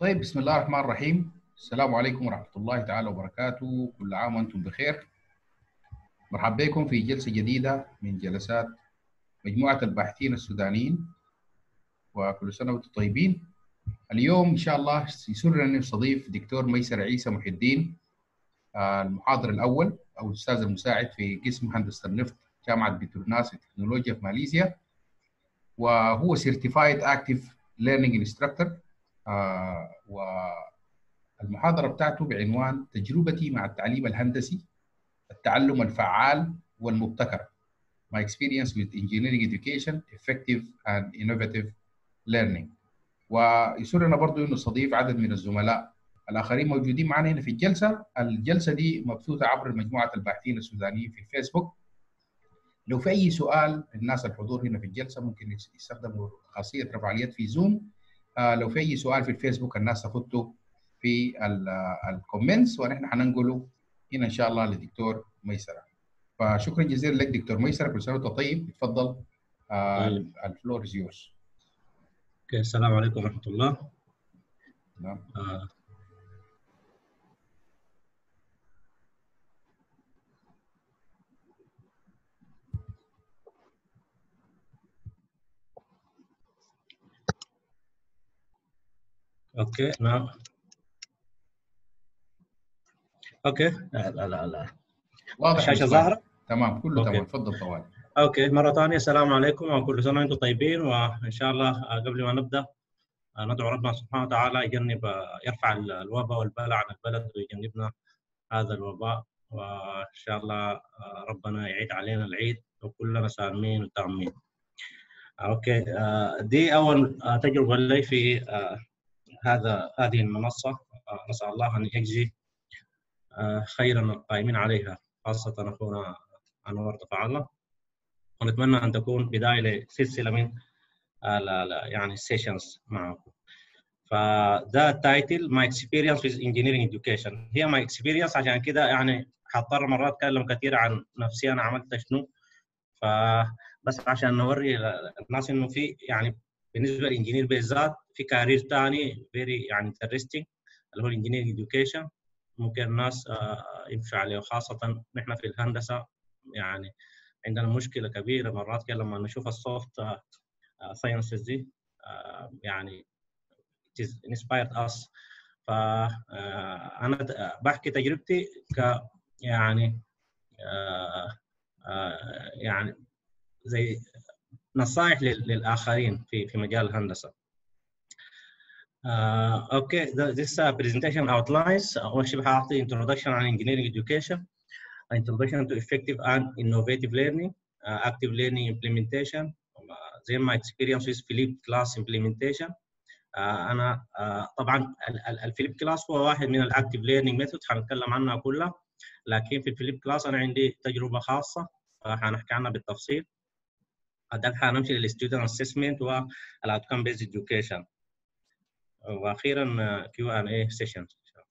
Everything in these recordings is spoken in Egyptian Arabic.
طيب بسم الله الرحمن الرحيم السلام عليكم ورحمة الله تعالى وبركاته كل عام وأنتم بخير مرحبا بكم في جلسة جديدة من جلسات مجموعة الباحثين السودانيين وكل سنة وأنتم طيبين اليوم إن شاء الله يسرنا أن نستضيف دكتور ميسر عيسى محي الدين المحاضر الأول أو الأستاذ المساعد في قسم هندسة النفط جامعة بتروناس التكنولوجيا في ماليزيا وهو سيرتيفايد اكتيف ليرنينج انستراكتور والمحاضرة بتاعته بعنوان تجربتي مع التعليم الهندسي التعلم الفعال والمبتكر My experience with engineering education effective and innovative learning ويسرنا برضو انه نستضيف عدد من الزملاء الاخرين موجودين معنا هنا في الجلسه، الجلسه دي مبثوثه عبر مجموعه الباحثين السودانيين في الفيسبوك. لو في اي سؤال الناس الحضور هنا في الجلسه ممكن يستخدموا خاصيه رفع اليد في زوم آه لو في اي سؤال في الفيسبوك الناس تحطه في الكومنتس ونحن حننقله هنا ان شاء الله للدكتور ميسره فشكرا جزيلا لك دكتور ميسره كل سنه وانت طيب اتفضل آه الفلور از يورز السلام عليكم ورحمه الله نعم آه. اوكي نعم اوكي لا لا لا, لا. واضح الشاشه السؤال. ظاهره تمام كله أوكي. تمام تفضل طوال اوكي مره ثانيه السلام عليكم وكل سنه وانتم طيبين وان شاء الله آه، قبل ما نبدا آه، ندعو ربنا سبحانه وتعالى يجنب آه، يرفع ال- الوباء والبلاء عن البلد ويجنبنا هذا الوباء وان شاء الله آه، ربنا يعيد علينا العيد وكلنا سالمين وتامين اوكي آه، دي اول آه، تجربه لي في آه، هذا هذه المنصه آه، نسال الله ان يجزي آه، خيرا القائمين عليها خاصه اخونا انور دفع الله ونتمنى ان تكون بدايه لسلسله من ال- ال- يعني السيشنز معكم فده التايتل ماي اكسبيرينس with engineering education هي ماي اكسبيرينس عشان كده يعني حضطر مرات اتكلم كثير عن نفسي انا عملت شنو فبس عشان نوري الناس انه في يعني بالنسبه للانجينير بالذات في كارير ثاني فيري يعني انترستنج اللي هو الانجينير education ممكن الناس آه، يمشوا عليه وخاصه نحن في الهندسه يعني عندنا مشكله كبيره مرات كده لما نشوف السوفت ساينسز دي آه، يعني it is inspired us فأنا بحكي تجربتي ك يعني آه، آه، يعني زي نصائح لل- للآخرين في في مجال الهندسة. آه، اوكي the- this uh, presentation outlines اول شيء حاعطي introduction عن engineering education introduction to effective and innovative learning uh, active learning implementation uh, زي my experience with Philip class implementation آه، انا آه، طبعا ال- ال- الفليب كلاس هو واحد من الاكتيف ليرنينج ميثود حنتكلم عنها كلها لكن في الفليب كلاس انا عندي تجربه خاصه حنحكي عنها بالتفصيل بعدين حنمشي للستودنت اسسمنت والاوتكم بيز اديوكيشن واخيرا كيو ان اي سيشن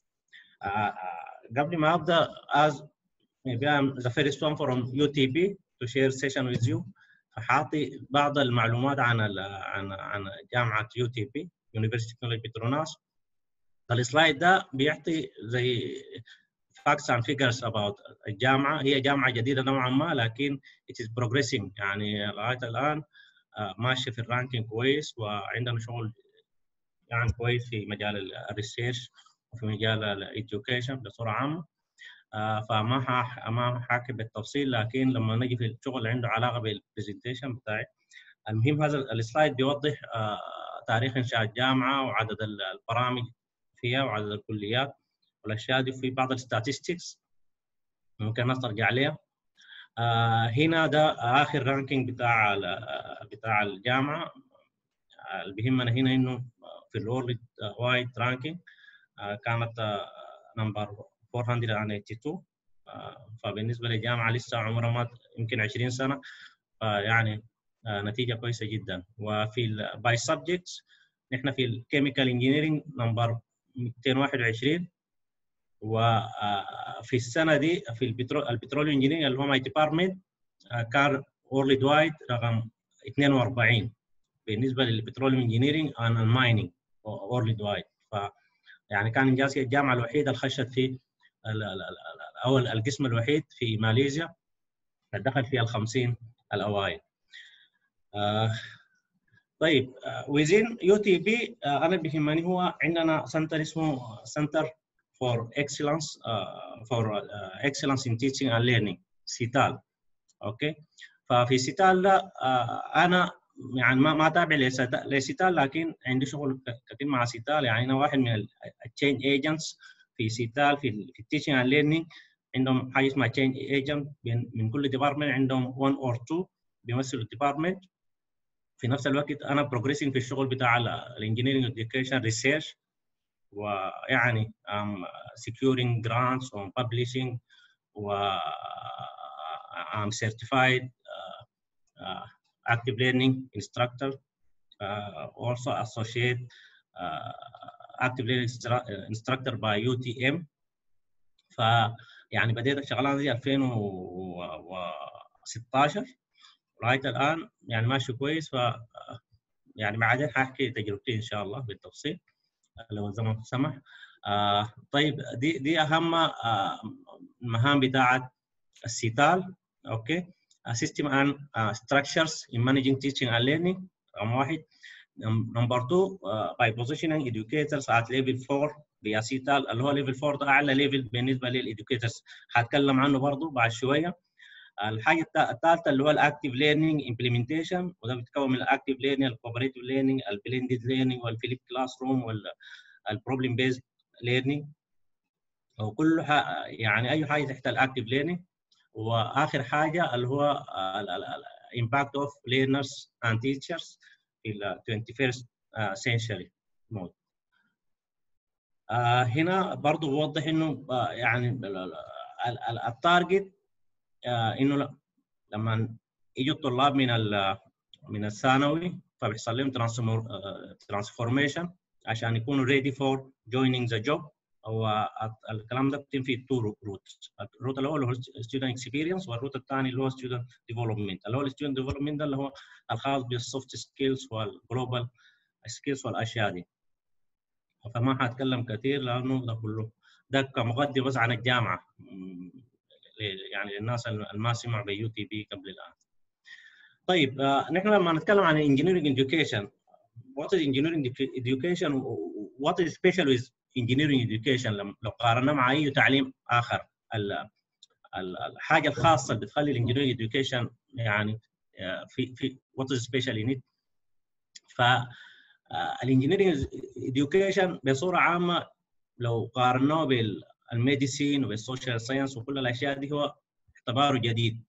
قبل ما ابدا as maybe I'm the first one from UTP to share session with you فحاعطي بعض المعلومات عن ال عن عن جامعه يو تي بي University College Petronas السلايد ده بيعطي زي facts and figures about الجامعه هي جامعه جديده نوعا ما لكن it is progressing يعني لغايه الان آه، ماشيه في الرانكينج كويس وعندنا شغل يعني كويس في مجال الريسيرش وفي مجال الاديوكيشن بصوره عامه آه، فما حح- ما حاكي بالتفصيل لكن لما نجي في الشغل اللي عنده علاقه بالبرزنتيشن بتاعي المهم هذا السلايد بيوضح آه، تاريخ انشاء الجامعه وعدد ال- البرامج فيها وعدد الكليات والاشياء دي في بعض الستاتستكس ممكن الناس ترجع عليها آه، هنا ده اخر رانكينج بتاع ال- بتاع الجامعه آه، اللي بيهمنا هنا انه في الورلد وايد رانكينج كانت نمبر 482 آه، فبالنسبه للجامعه لسه عمرها ما يمكن 20 سنه فيعني آه، نتيجه كويسه جدا وفي باي سبجكتس نحن في الكيميكال انجينيرنج نمبر 221 وفي السنه دي في البترول البترول انجينيرنج اللي هو ماي ديبارتمنت كان وورلد وايد رقم 42 بالنسبه للبترول انجينيرنج اند المايننج وورلد وايد ف يعني كان انجاز الجامعه الوحيده اللي خشت في او القسم الوحيد في ماليزيا دخل فيها ال 50 الاوائل. آه طيب ويزين يو تي بي انا بيهمني هو عندنا سنتر اسمه سنتر فور اكسلنس فور اكسلنس ان تيتشنج اند ليرنينج سيتال اوكي ففي سيتال ده انا يعني ما ما تابع لسيتال لكن عندي شغل كثير مع سيتال يعني انا واحد من التشينج ايجنتس في سيتال في التيتشنج اند ليرنينج عندهم حاجه اسمها تشينج ايجنت من كل ديبارتمنت عندهم 1 اور 2 بيمثلوا الديبارتمنت في نفس الوقت انا بروجريسنج في الشغل بتاع الانجينيرنج اديوكيشن ريسيرش ويعني ام securing grants on publishing و I'm certified uh, uh, active learning instructor uh, also associate uh, active learning instructor by UTM ف يعني بديت الشغلانه دي 2016 لغايه الان يعني ماشي كويس ف يعني بعدين حاحكي تجربتي ان شاء الله بالتفصيل لو الزمن سمح آه طيب دي دي اهم آه المهام بتاعت السيتال اوكي سيستم ان ستراكشرز ان مانجينج تيتشنج اند ليرنينج رقم واحد نمبر 2 باي بوزيشننج educators at level 4 via سيتال اللي هو ليفل 4 ده اعلى ليفل بالنسبه للاديوكيترز هتكلم عنه برضه بعد شويه الحاجه الثالثه اللي هو الاكتيف ليرنينج امبلمنتيشن وده بيتكون من الاكتيف ليرنينج الكوبريتيف ليرنينج البلندد ليرنينج والفليب كلاس روم والبروبلم بيزد ليرنينج وكل يعني اي حاجه تحت الاكتيف ليرنينج واخر حاجه اللي هو impact of learners and teachers في ال 21st century mode. آه هنا برضو بوضح انه آه يعني التارجت آه انه لما يجوا الطلاب من من الثانوي فبيحصل لهم ترانسفورميشن عشان يكونوا ريدي فور جوينينج ذا جوب هو الكلام ده بيتم في تو روتس الروت الاول هو ستودنت اكسبيرينس والروت الثاني اللي هو ستودنت ديفلوبمنت اللي هو الستودنت ديفلوبمنت ده اللي هو الخاص بالسوفت سكيلز والجلوبال سكيلز والاشياء دي فما حاتكلم كثير لانه ده كله ده كمقدمه بس عن الجامعه يعني للناس اللي ما سمعوا بيو تي بي قبل الان طيب آه نحن لما نتكلم عن engineering education what is engineering education what is special with engineering education لو قارنا مع اي تعليم اخر الحاجه الخاصه اللي بتخلي الانجينيرنج education يعني في في what is special in it ف الانجينيرنج education بصوره عامه لو قارناه بالميديسين وبالسوشيال ساينس وكل الاشياء دي هو اعتباره جديد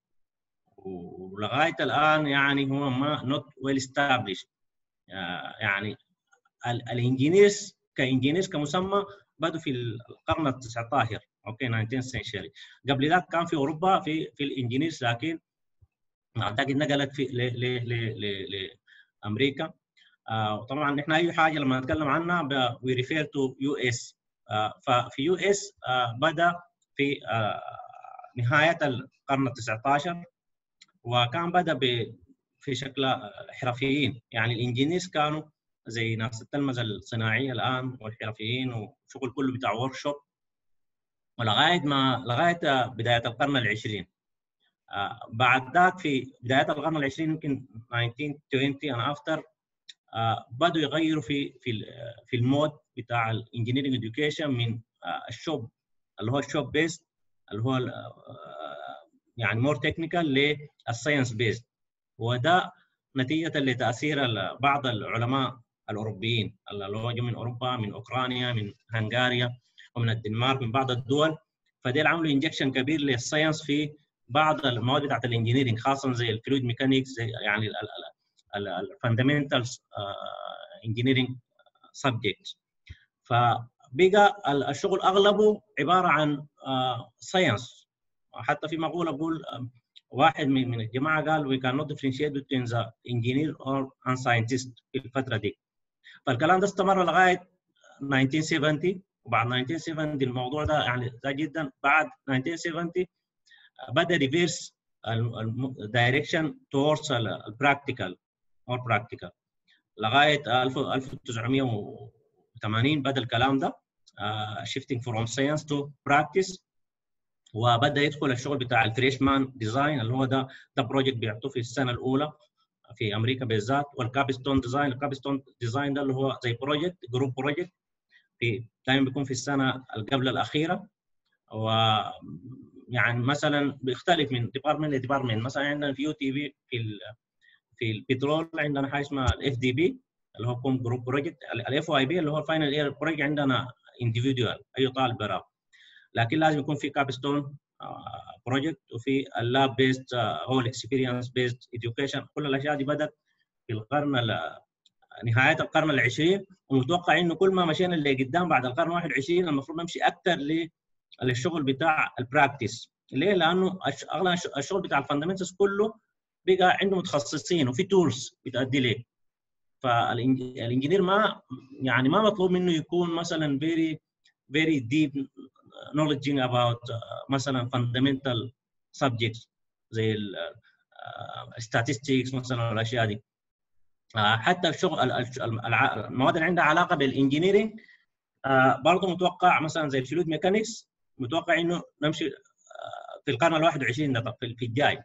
ولغايه الان يعني هو ما not well established يعني الانجينيرز كانجينيرز كمسمى بدوا في القرن ال 19 اوكي 19 سنشري قبل ذاك كان في اوروبا في في الانجينيرز لكن اعتقد نقلت في ل ل ل لامريكا آه طبعا احنا اي حاجه لما نتكلم عنها وي ريفير تو يو اس ففي يو اس آه بدا في آه نهايه القرن ال 19 وكان بدا في شكل حرفيين يعني الانجينيرز كانوا زي ناس التلمذه الصناعيه الان والحرفيين وشغل كله بتاع ورك شوب ولغايه ما لغايه بدايه القرن العشرين آه بعد ذاك في بدايه القرن العشرين يمكن 1920 and after آه بدوا يغيروا في في في المود بتاع الانجينيرنج اديوكيشن من آه الشوب اللي هو الشوب بيست اللي هو يعني مور تكنيكال للساينس بيست وده نتيجه لتاثير بعض العلماء الاوروبيين اللي هو من اوروبا من اوكرانيا من هنغاريا ومن الدنمارك من بعض الدول فديل عملوا انجكشن كبير للساينس في بعض المواد بتاعت الانجينيرنج خاصه زي الفلويد ميكانيكس زي يعني الفاندمنتالز انجينيرنج سبجكت فبقى الشغل اغلبه عباره عن ساينس حتى في مقوله بقول واحد من من الجماعه قال we cannot differentiate between the engineer or and scientist في الفتره دي فالكلام ده استمر لغايه 1970 وبعد 1970 الموضوع ده يعني ده جدا بعد 1970 بدا ريفيرس الدايركشن towards البراكتيكال اور براكتيكال لغايه 1900 80 بدا الكلام ده شيفتنج فروم ساينس تو براكتس وبدا يدخل الشغل بتاع الفريش مان ديزاين اللي هو ده ده بروجكت بيعطوه في السنه الاولى في امريكا بالذات والكابستون ديزاين الكابستون ديزاين ده اللي هو زي بروجكت جروب بروجكت في دائما بيكون في السنه قبل الاخيره و يعني مثلا بيختلف من ديبارتمنت لديبارتمنت مثلا عندنا في يو تي في في في البترول عندنا حاجه اسمها الاف دي بي اللي هو كوم جروب بروجكت الاف اي بي اللي هو الفاينل اير بروجكت عندنا انديفيدوال اي طالب براه لكن لازم يكون في كابستون بروجكت وفي اللاب بيست هو الاكسبيرينس بيست اديوكيشن كل الاشياء دي بدات في القرن نهايه القرن العشرين ومتوقع انه كل ما مشينا اللي قدام بعد القرن 21 المفروض نمشي اكثر للشغل بتاع البراكتس ليه؟ لانه اغلب الشغل بتاع الفاندمنتالز كله بقى عنده متخصصين وفي تولز بتأدي ليه فالانجينير ما يعني ما مطلوب منه يكون مثلا very very deep knowledge about uh, مثلا fundamental subjects زي ال uh, statistics مثلا الاشياء دي uh, حتى الشغل المواد اللي عندها علاقه بالانجينيرنج برضه متوقع مثلا زي الفلويد ميكانكس متوقع انه نمشي في القرن ال 21 ده في الجاي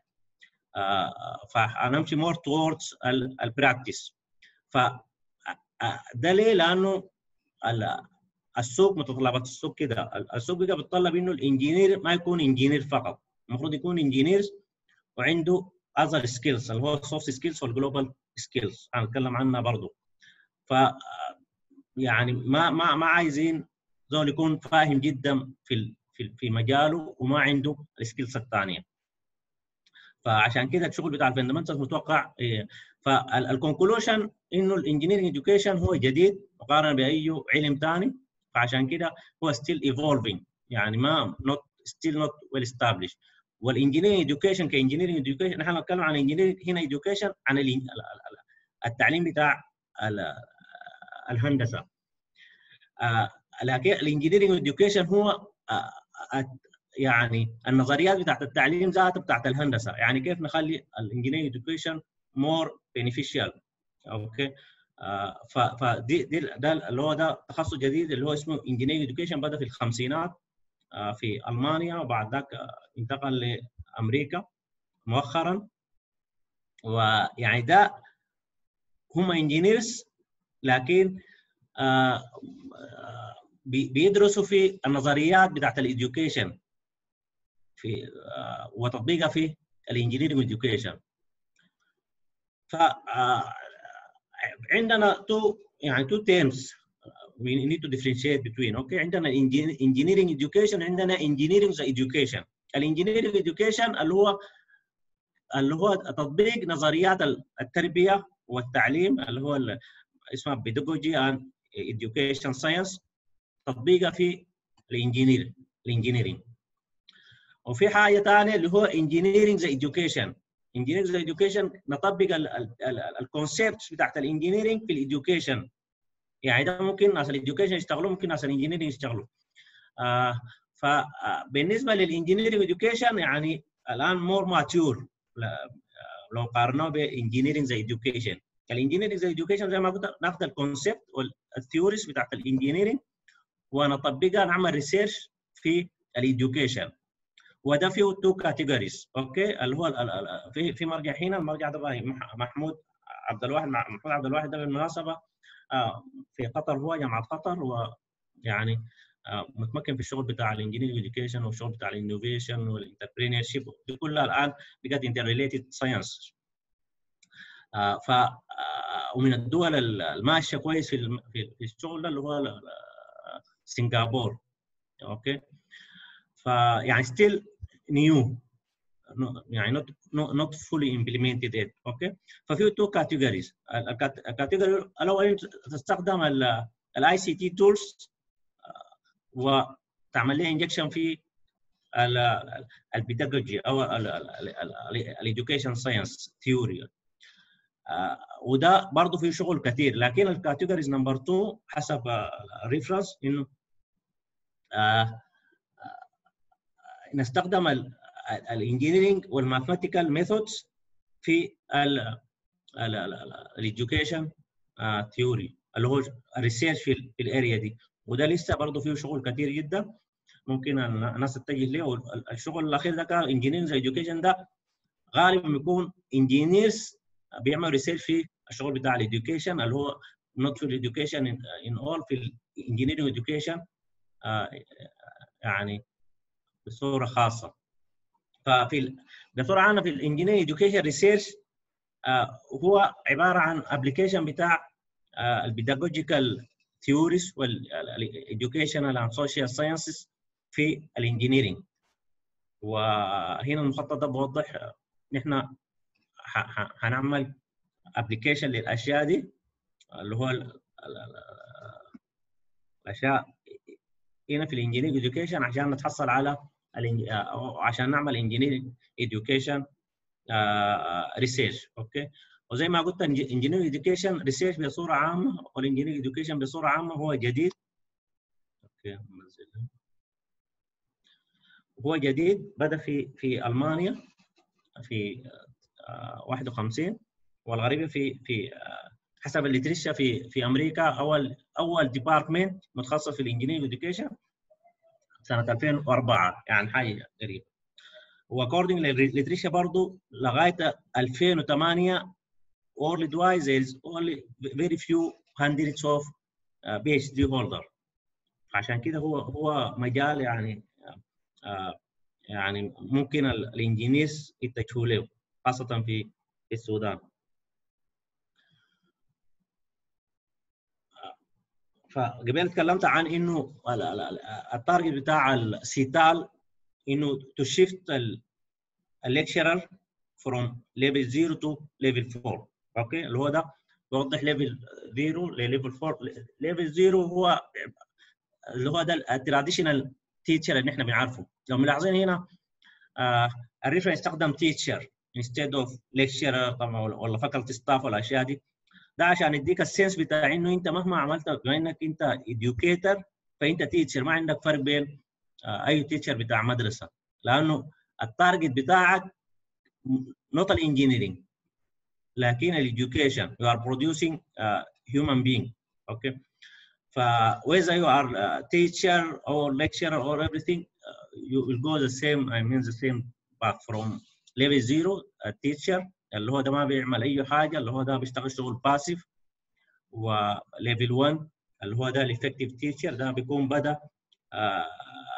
فنمشي مور توردز البراكتس ف ده ليه؟ لانه السوق متطلبات السوق كده السوق بقى بيتطلب انه الانجينير ما يكون انجينير فقط المفروض يكون انجينير وعنده اذر سكيلز اللي هو السوفت سكيلز والجلوبال سكيلز هنتكلم عنها برضه ف يعني ما ما ما عايزين زول يكون فاهم جدا في في في مجاله وما عنده السكيلز الثانيه فعشان كده الشغل بتاع الفندمنتالز متوقع إيه فالكونكلوشن انه الانجينيرنج اديوكيشن هو جديد مقارنه باي علم ثاني فعشان كده هو ستيل ايفولفينج يعني ما نوت ستيل نوت ويل استابليش والانجينيرنج اديوكيشن كانجينيرنج اديوكيشن نحن نتكلم عن انجينيرنج هنا اديوكيشن عن التعليم بتاع الهندسه لكن الانجينيرنج اديوكيشن هو يعني النظريات بتاعت التعليم ذاتها بتاعت الهندسه يعني كيف نخلي الانجينيرنج اديوكيشن مور بينيفيشال اوكي آه فدي دي ده اللي هو ده تخصص جديد اللي هو اسمه انجينيرنج اديوكيشن بدا في الخمسينات آه في المانيا وبعد ذاك انتقل لامريكا مؤخرا ويعني ده هم انجينيرز لكن آه بيدرسوا في النظريات بتاعت الاديوكيشن في وتطبيقها في الانجينيرنج اديوكيشن ف عندنا تو يعني تو تيرمز we need to differentiate between اوكي okay. عندنا engineering education عندنا engineering education الانجينيرنج education اللي هو اللي هو تطبيق نظريات التربيه والتعليم اللي هو اسمها pedagogy and education science تطبيقها في الانجينير الانجينيرنج وفي حاجه ثانيه اللي هو engineering education engineering education نطبق الكونسيبتس بتاعت الانجينيرنج في الاديوكيشن يعني ده ممكن ناس الاديوكيشن يشتغلوا ممكن ناس الانجينيرنج يشتغلوا آه فبالنسبه للانجينيرنج اديوكيشن يعني الان مور ماتيور لو قارناه بانجينيرنج زي اديوكيشن الانجينيرنج زي اديوكيشن زي ما قلت ناخذ الكونسيبت والثيوريز بتاعت الانجينيرنج ونطبقها نعمل ريسيرش في الاديوكيشن وده فيه تو كاتيجوريز اوكي اللي هو في في مرجع هنا المرجع ده محمود عبد الواحد محمود عبد الواحد ده بالمناسبه في قطر هو جامعه قطر ويعني متمكن في الشغل بتاع الانجينيرنج اديوكيشن والشغل بتاع الانوفيشن والانتربرينور شيب دي كلها الان بقت انتر ريليتد ساينس ف ومن الدول الماشيه كويس في في الشغل ده اللي هو سنغافور اوكي فيعني ستيل نيو يعني not not fully implemented yet اوكي ففي تو كاتيجوريز الكاتيجوري الاول تستخدم الاي سي تي تولز وتعمل لها انجكشن في البيداجوجي او الاديوكيشن ساينس ثيوري وده برضه فيه شغل كثير لكن الكاتيجوريز نمبر 2 حسب الريفرنس انه نستخدم الانجينيرنج والماثماتيكال ميثودز في الاديوكيشن ثيوري اللي هو الريسيرش في, في الاريا دي وده لسه برضه فيه شغل كثير جدا ممكن الناس تتجه له الشغل الاخير ده كان انجينيرنج اديوكيشن ده غالبا بيكون انجينيرز بيعملوا ريسيرش في الشغل بتاع الاديوكيشن اللي هو not في الاديوكيشن ان اول في الانجينيرنج اديوكيشن يعني بصوره خاصه ففي بصوره عامه في الانجينيرنج اديوكيشن ريسيرش هو عباره عن ابلكيشن بتاع البيداغوجيكال ثيوريز والاديوكيشنال اند سوشيال ساينسز في الانجينيرنج وهنا المخطط ده بوضح نحن هنعمل ابلكيشن للاشياء دي اللي هو الاشياء هنا في الانجينيرنج اديوكيشن عشان نتحصل على عشان نعمل انجينيرنج اديوكيشن ريسيرش اوكي وزي ما قلت انجينيرنج اديوكيشن ريسيرش بصوره عامه والانجينيرنج اديوكيشن بصوره عامه هو جديد اوكي هو جديد بدا في في المانيا في 51 والغريبه في في حسب الليتريشر في في امريكا اول اول ديبارتمنت متخصص في الانجينيرنج اديوكيشن سنه 2004 يعني حاجه غريبه واكوردنج للليتريشر برضه لغايه 2008 worldwide there is only very few hundreds of uh, PhD holder عشان كده هو هو مجال يعني uh, يعني ممكن الانجينيرز يتجهوا له خاصه في في السودان فقبل تكلمت عن انه التارجت بتاع السيتال انه تو شيفت الليكشرر فروم ليفل 0 تو ليفل 4 اوكي اللي هو ده بيوضح ليفل 0 لليفل 4 ليفل 0 هو اللي هو ده التراديشنال تيتشر اللي احنا بنعرفه لو ملاحظين هنا آه الريفرنس يستخدم تيتشر instead of lecturer طبعا ولا فاكولتي ستاف ولا الاشياء دي ده عشان يديك السنس بتاع انه انت مهما عملت بما انك انت اديوكيتر فانت تيتشر ما عندك فرق بين آه اي تيتشر بتاع مدرسه لانه التارجت بتاعك not الانجينيرنج لكن الاديوكيشن you are producing uh, human being okay ف whether you are a teacher or lecturer or everything uh, you will go the same I mean the same path from level 0 a teacher اللي هو ده ما بيعمل اي حاجه اللي هو ده بيشتغل شغل باسيف وليفل 1 اللي هو ده الافكتيف تيتشر ده بيكون بدا uh,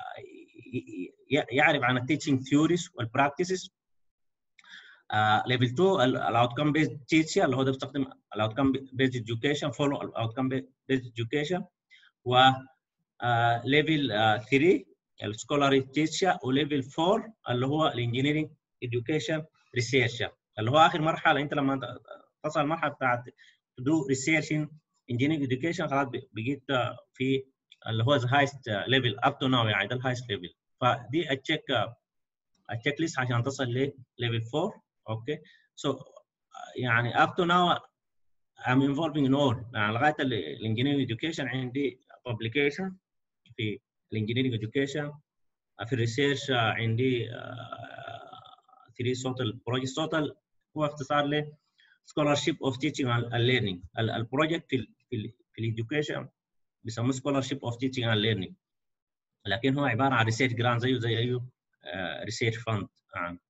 يعرف عن التيتشنج ثيوريز والبراكتسز ليفل 2 الاوتكم بيست تيتشر اللي هو ده بيستخدم الاوتكم بيست اديوكيشن فولو الاوتكم بيست اديوكيشن و ليفل 3 السكولاري تيتشر وليفل 4 اللي هو الانجينيرنج اديوكيشن ريسيرشر اللي هو اخر مرحله انت لما تصل المرحله بتاعت تدو ريسيرش ان انجينيرنج اديوكيشن خلاص بقيت في اللي هو ذا هايست ليفل اب تو ناو يعني ده الهايست ليفل فدي التشيك التشيك ليست عشان تصل لليفل 4 اوكي سو يعني up to now I'm involving in all يعني لغايه الانجينيرنج education عندي publication في الانجينيرنج education في الريسيرش عندي 3 توتال بروجكت توتال هو اختصار ل scholarship of teaching and learning البروجكت في في في الاديوكيشن بيسموه scholarship of teaching and learning لكن هو عباره عن ريسيرش جرانت زيه زي اي ريسيرش فند يعني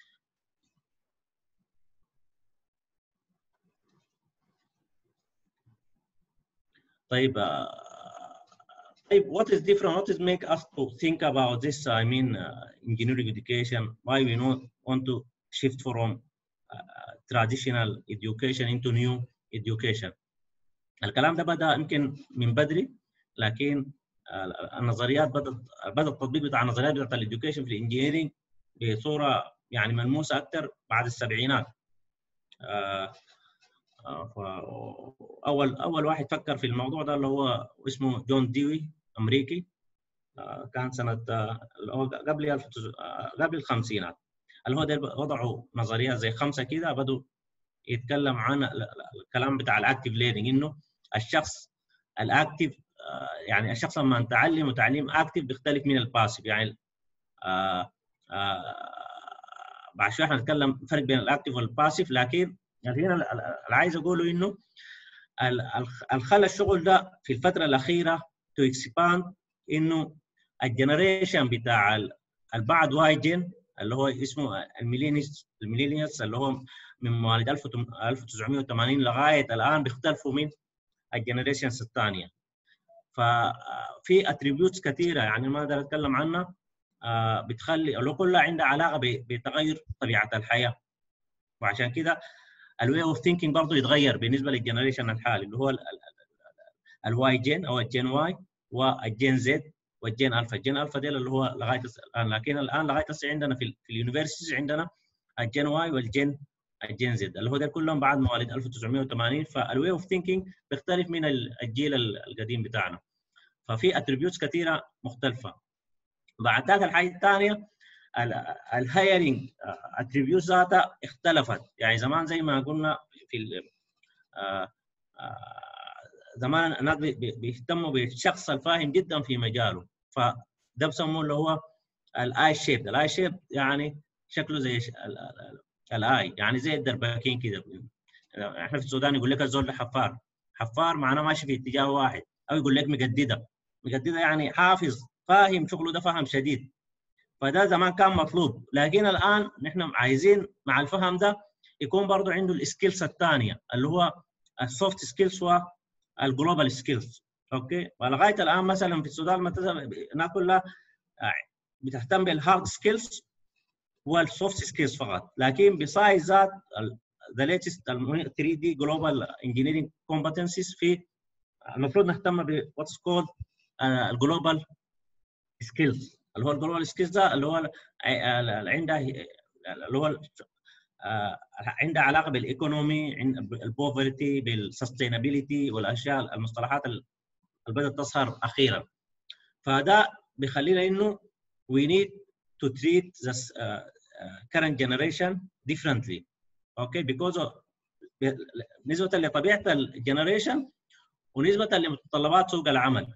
طيب طيب what is different what is make us to think about this I mean uh, engineering education why we not want to shift from uh, traditional education into new education الكلام ده بدا يمكن من بدري لكن النظريات بدات بدا التطبيق بتاع النظريات بتاعت الاديوكيشن في الانجينيرنج بصوره يعني ملموسه اكثر بعد السبعينات اول اول واحد فكر في الموضوع ده اللي هو اسمه جون ديوي امريكي كان سنه قبل قبل الخمسينات اللي هو ده وضعوا نظريات زي خمسه كده بدوا يتكلم عن الكلام بتاع الاكتيف ليرنينج انه الشخص الاكتيف يعني الشخص لما تعلم وتعليم اكتيف بيختلف من الباسيف يعني آآ آآ بعد شويه هنتكلم فرق بين الاكتيف والباسيف لكن يعني هنا اللي عايز اقوله انه الخلى الشغل ده في الفتره الاخيره تو اكسباند انه الجنريشن بتاع البعد واي جن اللي هو اسمه الميلينيس الميلينيس اللي هو من مواليد 1980 لغايه الان بيختلفوا من الجنريشنز الثانيه ففي اتريبيوتس كثيره يعني ما اقدر اتكلم عنها بتخلي لو كلها عندها علاقه بتغير طبيعه الحياه وعشان كده الواي اوف ثينكينج برضه يتغير بالنسبه للجنريشن الحالي اللي هو الواي جين او الجين واي والجين زد والجين الفا الجين الفا ديل اللي هو لغايه الان لكن الان لغايه هسه عندنا في, في اليونيفرسيتيز عندنا الجين واي والجين الجين زد اللي هو ده كلهم بعد مواليد 1980 فالواي اوف ثينكينج بيختلف من الجيل القديم بتاعنا ففي اتريبيوتس كثيره مختلفه بعد ذاك الحاجه الثانيه الهايرنج اتريبيوتس ذاتها اختلفت يعني زمان زي ما قلنا في زمان الناس بيهتموا بالشخص الفاهم جدا في مجاله فده بسموه اللي هو الاي شيب الاي شيب يعني شكله زي الاي يعني زي الدرباكين كده احنا في السودان يقول لك الزول ده حفار حفار معناه ماشي في اتجاه واحد او يقول لك مجدده مجدده يعني حافظ فاهم شغله ده فهم شديد فده زمان كان مطلوب لكن الان نحن عايزين مع الفهم ده يكون برضه عنده السكيلز الثانيه اللي هو السوفت سكيلز والجلوبال سكيلز اوكي ولغايه الان مثلا في السودان الناس كلها بتهتم بالهارد سكيلز والسوفت سكيلز فقط لكن بسايز ذات ذا ليتست 3 دي جلوبال انجينيرنج كومبتنسيز في المفروض نهتم ب واتس كولد الجلوبال سكيلز اللي هو الجلوبال سكيلز ده اللي هو عنده اللي هو عنده علاقه بالايكونومي البوفرتي بالسستينابيلتي والاشياء المصطلحات اللي بدات تظهر اخيرا فده بيخلينا انه we need to treat the uh, uh, current generation differently okay because of نسبة لطبيعة الجنريشن ونسبة لمتطلبات سوق العمل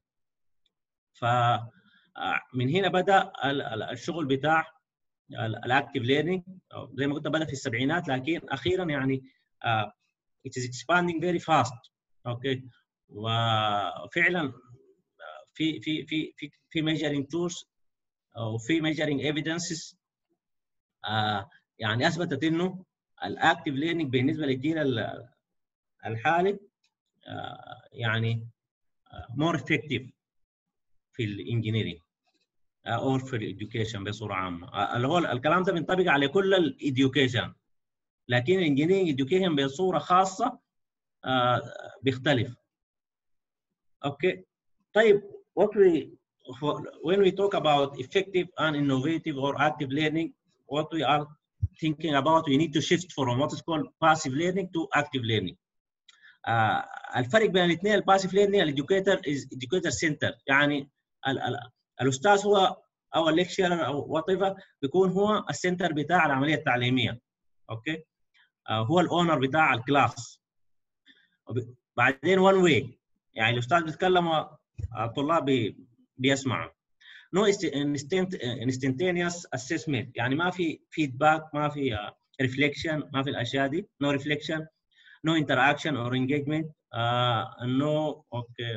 فمن هنا بدأ الشغل بتاع الاكتيف ليرنينج زي ما قلت بدا في السبعينات لكن اخيرا يعني uh, it is expanding very fast اوكي okay. وفعلا في في في في في measuring tools وفي measuring evidences uh, يعني اثبتت انه الاكتيف ليرنينج بالنسبه للجيل الحالي uh, يعني more effective في الانجينيرنج او في الاديوكيشن بصوره عامه اللي هو الكلام ده بينطبق على كل الاديوكيشن لكن الانجينيرنج اديوكيشن بصوره خاصه بيختلف اوكي طيب what we when we talk about effective and innovative or active learning what we are thinking about we need to shift from what is called passive learning to active learning uh, الفرق بين الاثنين الباسيف ليرنينج الاديوكيتر از educator سنتر يعني ال ال الاستاذ هو او الليكشرر او وات ايفر بيكون هو السنتر بتاع العمليه التعليميه اوكي آه هو الاونر بتاع الكلاس بعدين وان واي يعني الاستاذ بيتكلم الطلاب بي بيسمعوا نو انستنتينيوس اسسمنت يعني ما في فيدباك ما في ريفليكشن ما في الاشياء دي نو ريفليكشن نو انتراكشن اور انجيجمنت نو اوكي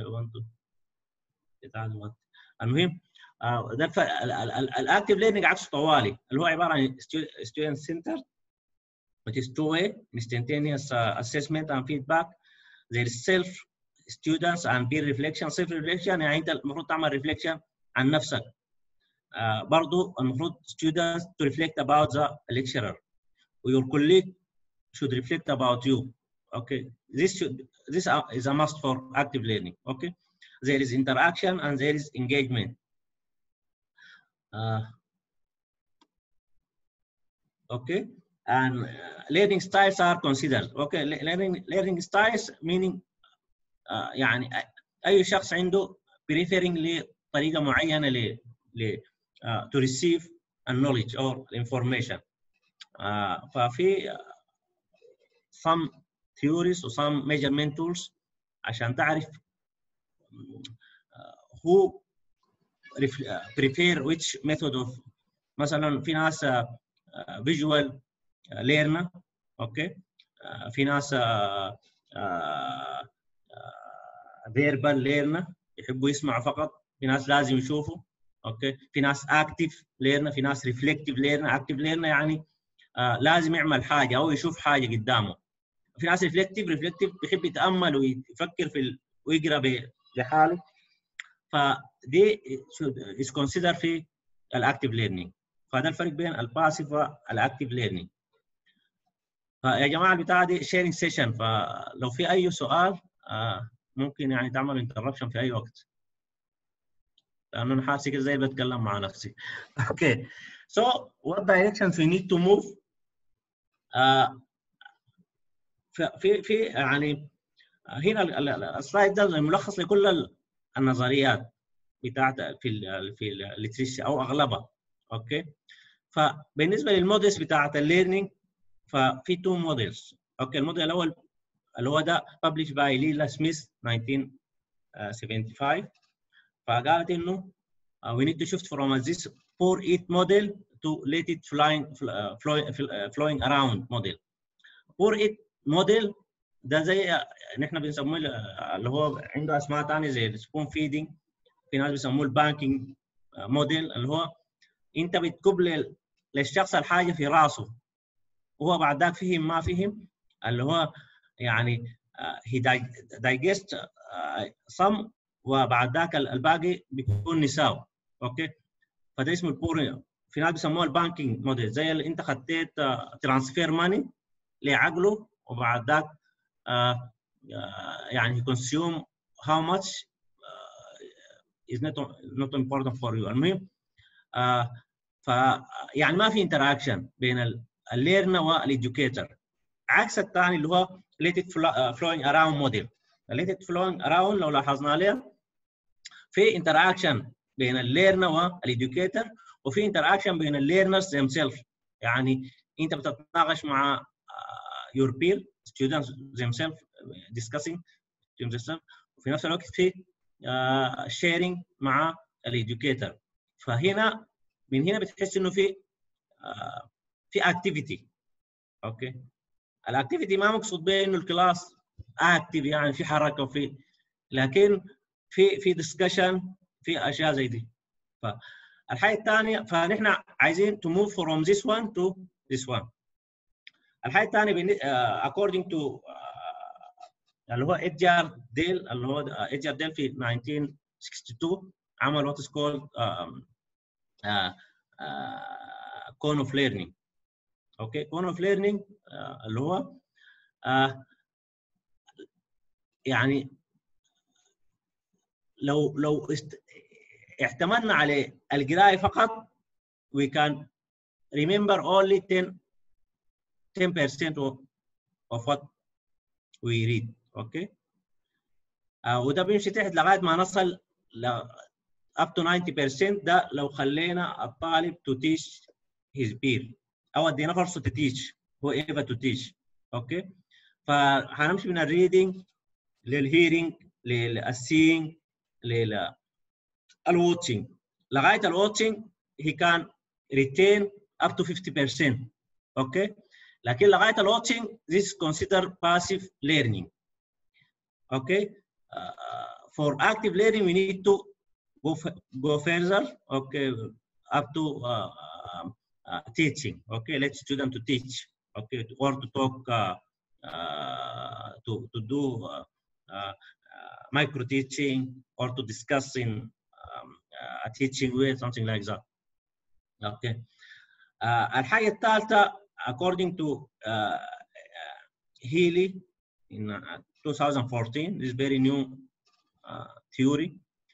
المهم ده الاكتيف ليرنينج عكس طوالي اللي هو عباره عن ستودنت سنتر which is two way instantaneous uh, assessment and feedback there is self students and peer reflection self reflection يعني انت المفروض تعمل reflection عن نفسك uh, برضو المفروض students to reflect about the lecturer your colleague should reflect about you okay this should this is a must for active learning okay there is interaction and there is engagement uh, okay and uh, learning styles are considered okay learning learning styles meaning uh, يعني اي شخص عنده preferring لطريقه معينه ل ل uh, to receive a knowledge or information uh, ففي some theories و some measurement tools عشان تعرف who prefer which method of مثلا في ناس visual learner اوكي في ناس فيربال ليرنا يحبوا يسمعوا فقط في ناس لازم يشوفوا اوكي في ناس اكتف ليرنا في ناس ريفلكتيف ليرنا اكتف ليرنا يعني آه لازم يعمل حاجه او يشوف حاجه قدامه في ناس ريفلكتيف ريفلكتيف بيحب يتامل ويفكر في ال... ويقرا لحاله فدي از كونسيدر في الاكتف ليرنينج فده الفرق بين الباسيف والاكتف ليرنينج فيا جماعه البتاعه دي شيرنج سيشن فلو في اي سؤال آه ممكن يعني تعمل انتربشن في اي وقت لانه انا حاسس كده زي بتكلم مع نفسي اوكي so what directions we need to move آه في في يعني هنا السلايد ده ملخص لكل النظريات بتاعت في ال في الليتريسي او اغلبها اوكي فبالنسبه للموديلز بتاعت الليرنينج ففي تو موديلز اوكي الموديل الاول اللي هو ده published by ليلا سميث 1975 فقالت انه uh, we need to shift from this 4 8 model to let it flying uh, flowing, uh, flowing around model 4 8 model ده زي نحن بنسموه اللي هو عنده اسماء ثانيه زي السبون فيدنج في ناس بيسموه البانكينج موديل اللي هو انت بتكب للشخص الحاجه في راسه وهو بعد ذاك فهم ما فهم اللي هو يعني هي دايجست صم وبعد ذاك الباقي بيكون نساو اوكي فده اسمه البور في ناس بيسموها البانكينج موديل زي اللي انت خديت ترانسفير ماني لعقله وبعد ذاك يعني consume how much is not not important for you المهم ف يعني ما في انتراكشن بين الليرنر والإديوكيتر عكس الثاني اللي هو let it flowing around model let it flowing around لو لاحظنا عليها في انتراكشن بين الليرنر والإديوكيتر وفي انتراكشن بين الليرنرز themselves يعني انت بتتناقش مع your peer students themselves discussing themselves وفي نفس الوقت في uh, sharing مع الإديوكيتر فهنا من هنا بتحس انه في uh, في اكتيفيتي اوكي الاكتيفيتي ما مقصود به انه الكلاس اكتيف يعني في حركه وفي لكن في في ديسكشن في اشياء زي دي فالحاجه الثانيه فنحن عايزين to move from this one to this one الحاجه الثانيه uh, according to uh, اللي هو ادجار ديل اللي هو ادجار ديل في 1962 عمل what is called um, uh, uh, cone of learning اوكي كون اوف ليرنينج اللي هو آه يعني لو لو است... اعتمدنا على القرايه فقط we can remember only 10 10% of, of what we read اوكي آه وده بيمشي تحت لغايه ما نصل ل up to 90% ده لو خلينا الطالب to teach his peer او ادينا فرصه تتيش هو ايفا تو تيش اوكي فهنمشي من الريدنج للهيرنج للسينج لل الواتشنج لغايه الواتشنج هي كان ريتين up to 50% اوكي لكن لغايه الواتشنج this is considered passive learning اوكي uh, for active learning we need to go go further okay up to uh, uh, teaching. Okay, let student to teach. Okay, or to talk, uh, uh, to to do micro teaching or to discuss in um, a teaching way, something like that. Okay. الحاجة الثالثة according to Healy in 2014, this very new theory.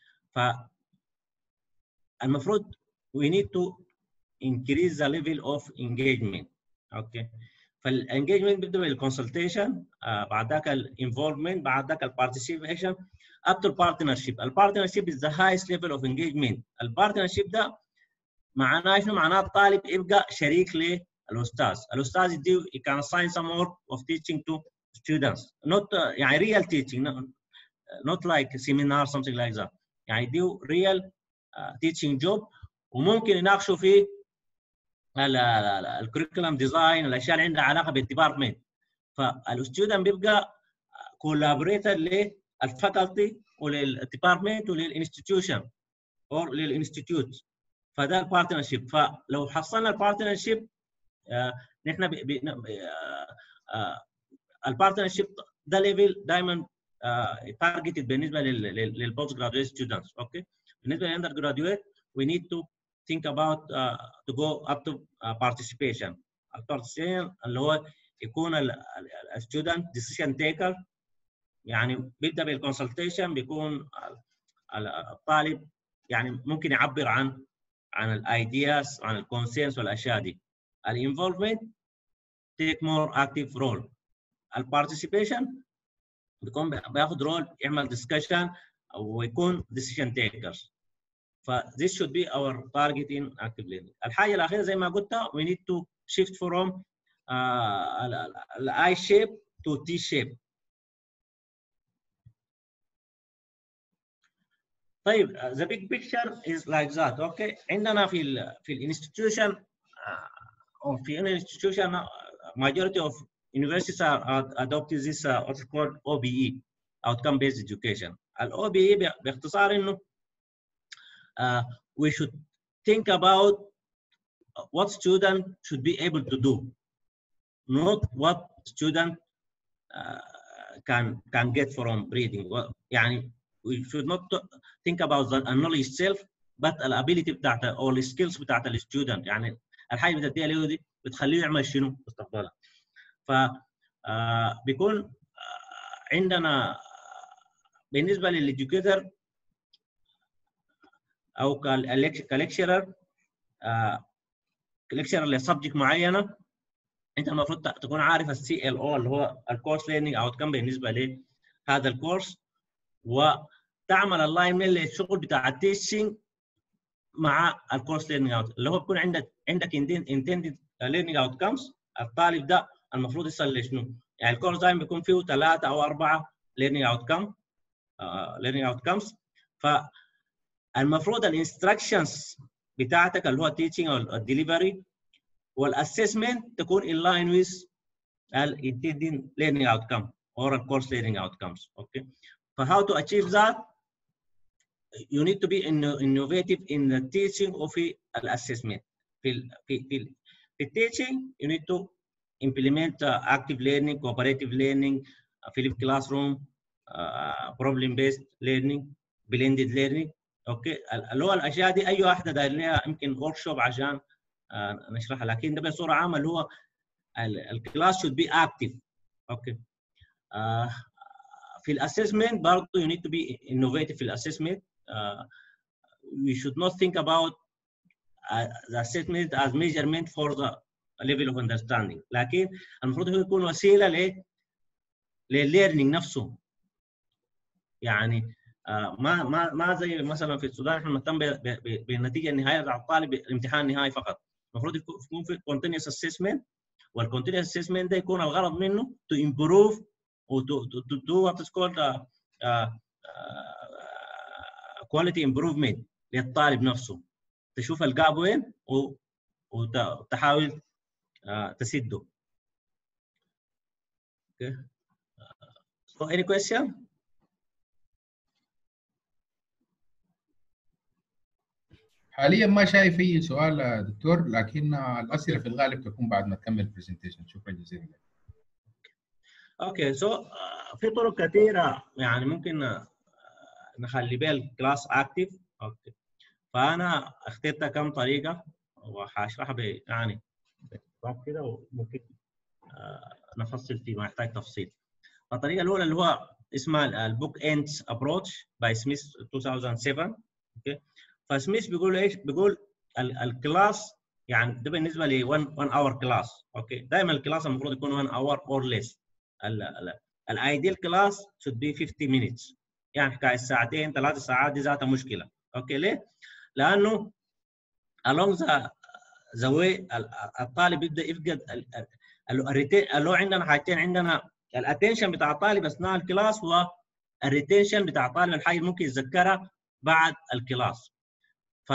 فالمفروض we need to increase the level of engagement اوكي فالانجيجمنت بيبدا بالكونسلتيشن آه بعد ذاك الانفولفمنت بعد ذاك البارتيسيبيشن up to partnership البارتنرشيب is the highest level of engagement البارتنرشيب ده معناه شنو معناه الطالب يبقى شريك للاستاذ الاستاذ يديه he can assign some work of teaching to students not uh, يعني real teaching not, not like seminar something like that يعني يديه real uh, teaching job وممكن يناقشوا فيه الكوريكولم ديزاين الاشياء اللي عندها علاقه بالديبارتمنت فالستودنت بيبقى كولابوريتر للفاكولتي وللديبارتمنت وللانستتيوشن او للانستتيوت فده البارتنر شيب فلو حصلنا البارتنر شيب نحن البارتنر شيب ده ليفل دائما تارجتد بالنسبه للبوست جراديويت ستودنتس اوكي بالنسبه للاندر جراديويت we need to think about uh, to go up to uh, participation البارتيسيبيشن اللي هو يكون الستودنت ديسيشن تيكر يعني بيبدا بالكونسلتيشن بيكون الطالب يعني ممكن يعبر عن عن الايدياز عن الكونسينس والاشياء دي الانفولفمنت تيك مور اكتيف رول البارتيسيبيشن بيكون بياخذ رول يعمل ديسكشن ويكون ديسيشن تيكرز ف this should be our target in active learning الحاجه الاخيره زي ما قلت we need to shift from uh, I shape to T shape طيب the big picture is like that okay عندنا في ال في الانستتيوشن او في an institution majority of universities are adopting this uh, what's called OBE outcome based education ال OBE باختصار انه uh, we should think about what student should be able to do not what student uh, can can get from reading يعني we should not think about the knowledge itself but الability بتاعته او السكيلز بتاعت الستودنت يعني الحاجه اللي بتديها له دي بتخليه يعمل شنو مستقبلا ف بيكون عندنا بالنسبه للإديوكيتر او كليكشرر كليكشرر لسبجكت معينه انت المفروض تكون عارف السي ال او اللي هو الكورس ليرنينج اوت كم بالنسبه لهذا الكورس وتعمل اللاين للشغل بتاع التيشنج مع الكورس ليرنينج اوت اللي هو بيكون عندك عندك انتندد ليرنينج اوت كمز الطالب ده المفروض يصل لشنو؟ يعني الكورس دايما بيكون فيه ثلاثه او اربعه ليرنينج اوت كم ليرنينج اوت كمز فالمفروض الانستراكشنز بتاعتك اللي هو التيتشنج او الدليفري والاسسمنت تكون in line with intended learning outcome or course learning outcomes okay for how to achieve that you need to be innovative in the teaching of the assessment في في في في teaching you need to implement uh, active learning cooperative learning uh, flip classroom uh, problem based learning blended learning اوكي اللي هو الاشياء دي اي واحده داير لها يمكن ورك شوب عشان نشرحها لكن ده بصوره عامه اللي هو الكلاس should be active اوكي في الاسسمنت برضه you need to be innovative في الاسسمنت we should not think about uh, the assessment as measurement for the level of understanding لكن المفروض هو يكون وسيله ل للليرنينج نفسه يعني ما ما ما زي مثلا في السودان احنا بنهتم بالنتيجه النهائيه بتاع الطالب الامتحان النهائي فقط المفروض يكون في continuous assessment والكونتينيوس assessment ده يكون الغرض منه to improve و to, to, to do what is called uh, uh, quality improvement للطالب نفسه تشوف الجاب وين وتحاول uh, تسده. Okay. So any question? حاليا ما شايف اي سؤال دكتور لكن الاسئله في الغالب تكون بعد ما تكمل البرزنتيشن شكرا جزيلا لك اوكي سو في طرق كثيره يعني ممكن نخلي بها الكلاس اكتف اوكي فانا اخترت كم طريقه وحاشرحها يعني كده وممكن نفصل فيما يحتاج تفصيل الطريقه الاولى اللي هو اسمها البوك اندز ابروتش باي سميث 2007 اوكي فسميث بيقول ايش؟ بيقول الكلاس يعني ده بالنسبه ل 1 اور كلاس اوكي دائما الكلاس المفروض يكون 1 اور اور ليس الايديال كلاس should be 50 minutes يعني حكايه ساعتين ثلاث ساعات دي ذاتها مشكله اوكي ليه؟ لانه along the the way الطالب يبدا يفقد اللي هو عندنا حاجتين عندنا الاتنشن بتاع الطالب اثناء الكلاس والريتنشن بتاع الطالب الحاجه ممكن يتذكرها بعد الكلاس ف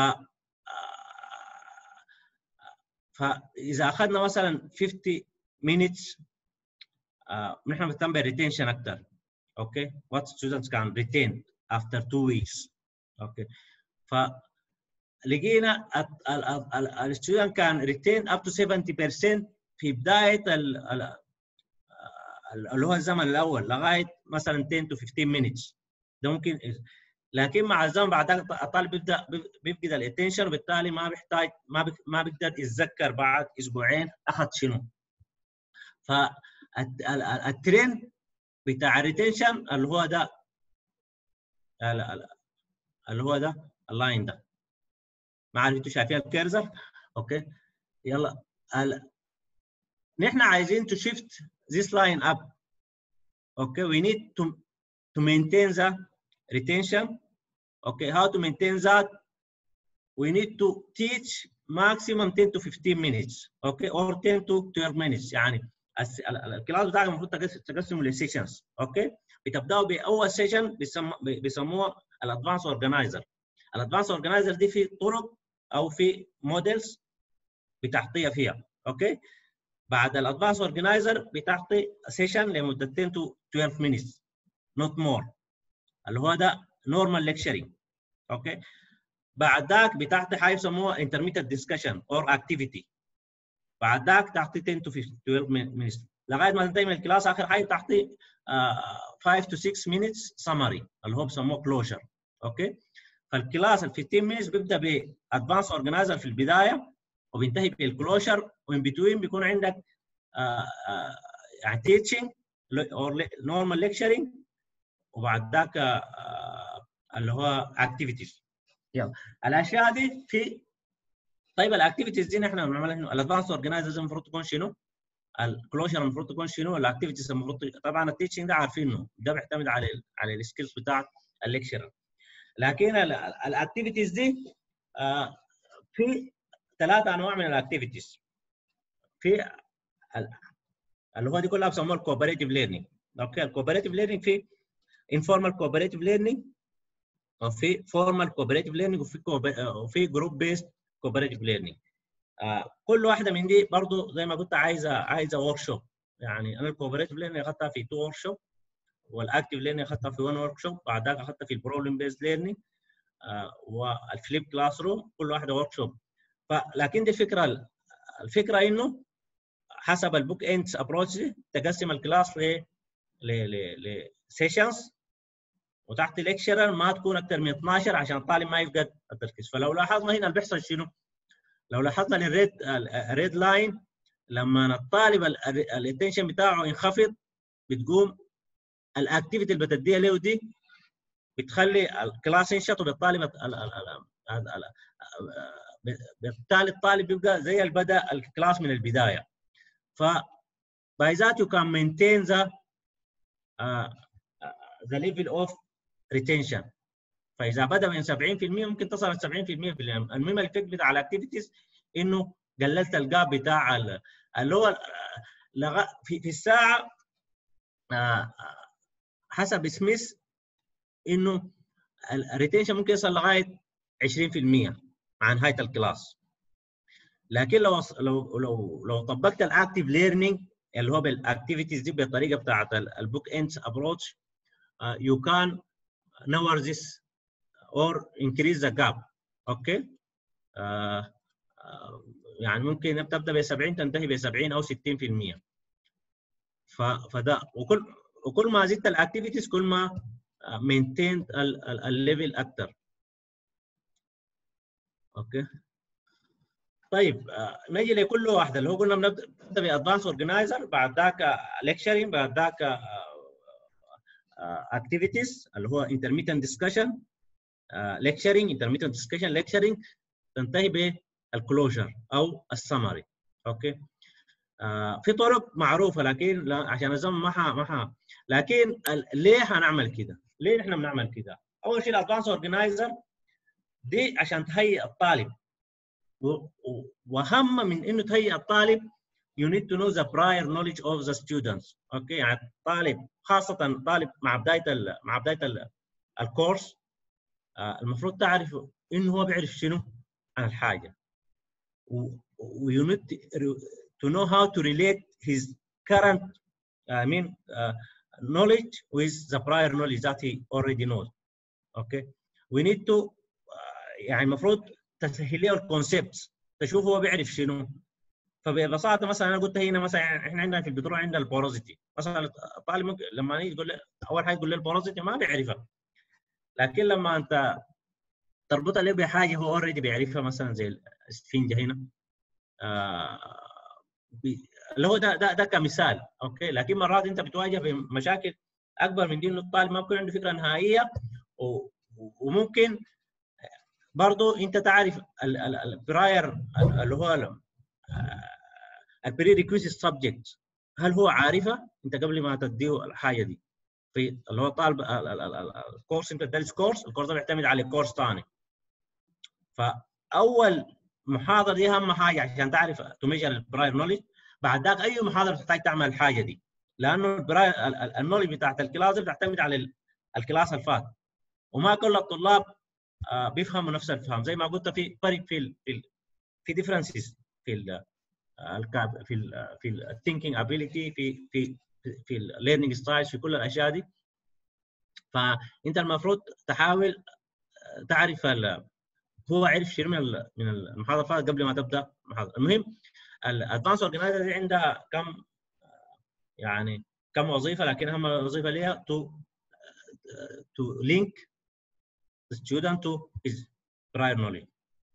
فاذا اخذنا مثلا 50 minutes نحن بنهتم بالريتنشن اكثر okay what students can retain after two weeks okay ف لقينا الستودنت كان ريتين up to 70% في بدايه ال ال اللي هو الزمن الاول لغايه مثلا 10 to 15 minutes ده ممكن لكن مع الزمن بعد الطالب بيبدا بيفقد الاتنشن وبالتالي ما بيحتاج ما بي ما بيقدر يتذكر بعد اسبوعين اخذ شنو فالترند بتاع الريتنشن اللي هو ده اللي هو ده اللاين ده ما عارف انتوا شايفين الكيرزر اوكي يلا ال... نحن عايزين to shift this line up okay we need to to maintain the retention okay how to maintain that we need to teach maximum 10 to 15 minutes okay or 10 to 12 minutes يعني الكلاس بتاعك المفروض تقسمه لسيشنز اوكي بتبداوا باول سيشن بيسموها الادفانس اورجنايزر الادفانس اورجنايزر دي في طرق او في موديلز بتعطيها فيها اوكي بعد الادفانس اورجنايزر بتعطي سيشن لمده 10 to 12 minutes not more اللي هو ده نورمال ليكشرنج اوكي بعد ذاك بتعطي حاجه يسموها intermittent discussion or activity بعد ذاك تعطي 10 to 12 minutes لغايه ما تنتهي من الكلاس اخر حاجه تعطي 5 to 6 minutes summary اللي هو بسموه closure اوكي فالكلاس ال 15 minutes بيبدا بادفانس اورجنايزر في البدايه وبينتهي بالكلوشر وان بتوين بيكون عندك يعني تيتشنج اور نورمال ليكشرنج وبعد ذاك اللي هو اكتيفيتيز يلا الاشياء دي في طيب الاكتيفيتيز دي نحن بنعملها شنو؟ الادفانس اورجنايزر المفروض تكون شنو؟ الكلوجر المفروض تكون شنو؟ الاكتيفيتيز المفروض طبعا التيتشنج ده عارفينه ده بيعتمد على ال على السكيلز بتاعت الليكشرر لكن الاكتيفيتيز دي آه في ثلاثة انواع من الاكتيفيتيز في اللي هو دي كلها بسموها الكوبريتيف ليرنينج اوكي الكوبريتيف ليرنينج في informal cooperative learning وفي formal cooperative learning وفي وفي group based cooperative learning آه كل واحده من دي برضه زي ما قلت عايزه عايزه ورك شوب يعني انا الكوبريتيف ليرنينج اخذتها في تو ورك شوب والاكتيف ليرنينج اخذتها في 1 ورك شوب بعد ذاك اخذتها في البروبلم بيست ليرنينج والفليب كلاس روم كل واحده ورك شوب فلكن دي الفكره الفكره انه حسب البوك اندز ابروتش تقسم الكلاس ل ل لسيشنز وتحت ليكشرر ما تكون اكثر من 12 عشان الطالب ما يفقد التركيز فلو لاحظنا هنا اللي بيحصل شنو؟ لو لاحظنا الريد الريد لاين لما الطالب الاتنشن بتاعه ينخفض بتقوم الاكتيفيتي اللي بتديها له دي بتخلي الكلاس ينشط وبالطالب بالتالي الطالب بيبقى زي اللي بدا الكلاس من البدايه ف by that you can maintain the uh, the level of retention فاذا بدا من 70% ممكن تصل ل 70% في المهم الفكر بتاع الاكتيفيتيز انه قللت الجاب بتاع اللي هو في في الساعه حسب سميث انه الريتنشن ممكن يصل لغايه 20% مع نهايه الكلاس لكن لو لو لو لو طبقت الاكتيف ليرنينج اللي هو بالاكتيفيتيز دي بالطريقه بتاعت البوك اندز ابروتش يو كان lower this or increase the gap اوكي آه آه يعني ممكن تبدا ب 70 تنتهي ب 70 او 60% ف فده وكل وكل ما زدت الاكتيفيتيز كل ما مينتين الليفل اكثر اوكي طيب آه نجي لكل واحده اللي هو قلنا بنبدا بادفانس اورجنايزر بعد ذاك ليكشرنج بعد ذاك اكتيفيتيز اللي هو intermittent discussion lecturing intermittent discussion lecturing تنتهي بالكلوجر او السمري اوكي آه في طرق معروفه لكن لا عشان الزمن ما ح ما ح لكن ليه هنعمل كده؟ ليه احنا بنعمل كده؟ اول شيء الادفانس اورجنايزر دي عشان تهيئ الطالب واهم من انه تهيئ الطالب you need to know the prior knowledge of the students اوكي يعني الطالب خاصه طالب مع بدايه ال مع بدايه ال الكورس آه المفروض تعرف انه هو بيعرف شنو عن الحاجه و you need to know how to relate his current I mean uh, knowledge with the prior knowledge that he already knows okay we need to يعني المفروض تسهل له الكونسبتس تشوف هو بيعرف شنو فببساطه مثلا انا قلت هنا مثلا احنا عندنا في البترول عندنا البوروزيتي مثلا الطالب ممكن لما يجي يقول اول حاجه يقول له البوروزيتي ما بيعرفها لكن لما انت تربطها له بحاجه هو اوريدي بيعرفها مثلا زي الاسفنجه هنا آه اللي هو ده ده ده كمثال اوكي لكن مرات انت بتواجه بمشاكل اكبر من دي انه الطالب ما بيكون عنده فكره نهائيه وممكن برضه انت تعرف البراير اللي هو البري ريكويزيت سبجكت هل هو عارفها انت قبل ما تديه الحاجه دي في اللي هو طالب الكورس انت تدرس كورس الكورس ده بيعتمد على كورس ثاني فاول محاضره دي اهم حاجه عشان تعرف تميجر البراير نولج بعد ذاك اي محاضره تحتاج تعمل الحاجه دي لانه البراير النولج بتاعت الكلاس بتعتمد على الكلاس الفات وما كل الطلاب بيفهموا نفس الفهم زي ما قلت في فرق في ال في ال في ديفرنسز في ال في ال في الثينكينج ابيليتي في في في الليرنينج ستايلز في كل الاشياء دي فانت المفروض تحاول تعرف هو عرف شيء من من المحاضره قبل ما تبدا المحاضره المهم الادفانس اورجنايزر دي عندها كم يعني كم وظيفه لكن اهم وظيفه ليها تو to link the student to his prior knowledge.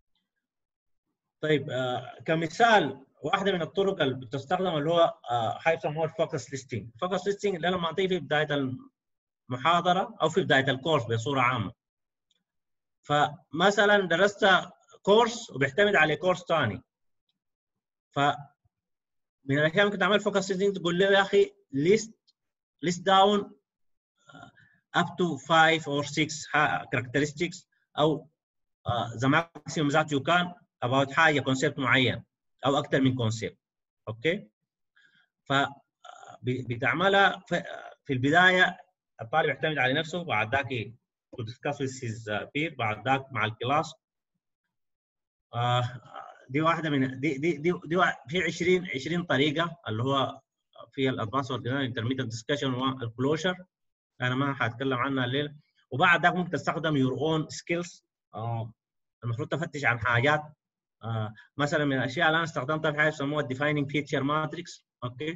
طيب آه كمثال واحده من الطرق اللي بتستخدم اللي هو آه حيسموها الفوكس ليستنج، الفوكس ليستنج اللي لما اعطيه في بدايه المحاضره او في بدايه الكورس بصوره عامه. فمثلا درست كورس وبيعتمد على كورس ثاني. ف من الاشياء ممكن تعمل فوكس ليستنج تقول له يا اخي ليست ليست داون up to five or six characteristics او uh, the maximum that you can about حاجه كونسيبت معين او اكثر من كونسيبت اوكي ف بتعملها في البدايه الطالب يعتمد على نفسه بعد ذاك to discuss with his peer بعد ذاك مع الكلاس uh, دي واحده من دي دي دي, دي في 20 20 طريقه اللي هو في الادفانس اورجانيزيشن انترميديت ديسكشن والكلوجر انا ما حاتكلم عنها الليله وبعد ذاك ممكن تستخدم يور اون سكيلز المفروض تفتش عن حاجات آه مثلا من الاشياء اللي انا استخدمتها في حاجه يسموها الديفايننج فيتشر ماتريكس اوكي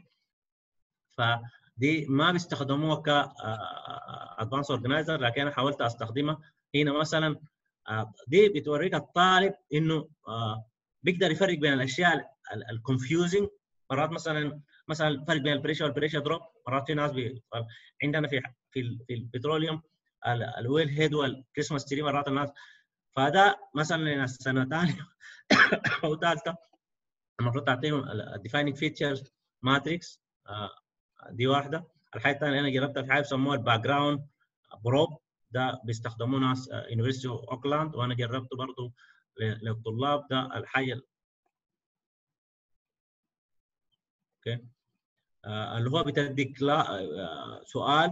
فدي ما بيستخدموها ك ادفانس اورجنايزر لكن انا حاولت استخدمها هنا مثلا آه دي بتوريك الطالب انه آه بيقدر يفرق بين الاشياء الكونفيوزنج مرات مثلا مثلا الفرق بين البريشر والبريشر دروب مرات في ناس بي... عندنا في في في البتروليوم الويل هيد والكريسماس تري مرات الناس فده مثلا السنه الثانيه او ثالثه المفروض تعطيهم الديفايننج فيتشرز ماتريكس دي واحده الحاجه الثانيه انا جربتها في حاجه بيسموها الباك جراوند بروب ده بيستخدموه ناس يونيفرستي اوكلاند وانا جربته برضه للطلاب ده الحاجه اوكي آه اللي هو بتديك آه سؤال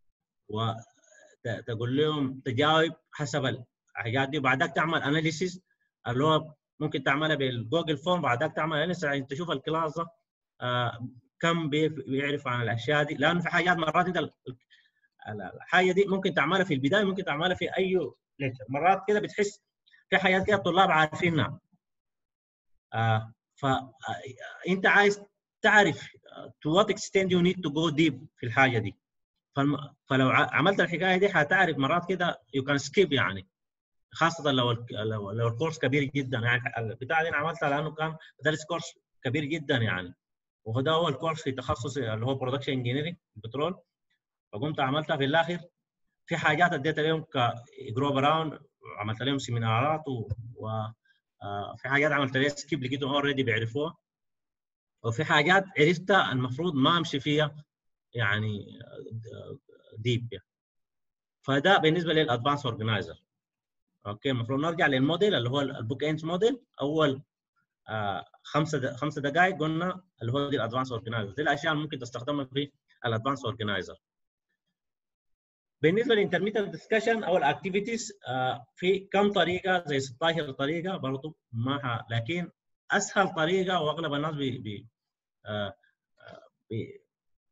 وتقول لهم تجاوب حسب الحاجات دي وبعدك تعمل اناليسيس اللي هو ممكن تعملها بالجوجل فورم بعدك تعمل اناليسيس عشان تشوف الكلاس ده آه كم بيعرف عن الاشياء دي لانه في حاجات مرات انت الحاجه دي ممكن تعملها في البدايه ممكن تعملها في اي ليكتشر مرات كده بتحس في حاجات كده الطلاب عارفينها آه فانت عايز تعرف to what extent you need to go deep في الحاجه دي فالم... فلو عملت الحكايه دي حتعرف مرات كده you can skip يعني خاصه لو ال... لو, لو الكورس كبير جدا يعني البتاع دي انا عملتها لانه كان بدرس كورس كبير جدا يعني وهذا هو الكورس في تخصص اللي هو برودكشن انجينيرنج البترول فقمت عملتها في الاخر في حاجات اديتها لهم كجروب اراوند عملت لهم سيمينارات و, و... آه في حاجات عملت لها سكيب لقيتهم اوريدي بيعرفوها وفي حاجات عرفتها المفروض ما امشي فيها يعني ديب يعني. فده بالنسبه للادفانس اورجنايزر اوكي المفروض نرجع للموديل اللي هو البوك اندز موديل اول آه خمسه خمسه دقائق قلنا اللي هو دي الادفانس اورجنايزر دي الاشياء اللي ممكن تستخدمها في الادفانس اورجنايزر بالنسبه للانترميتنت ديسكشن او الاكتيفيتيز آه في كم طريقه زي 16 طريقه برضه ما لكن اسهل طريقه واغلب الناس بي, بي آه بي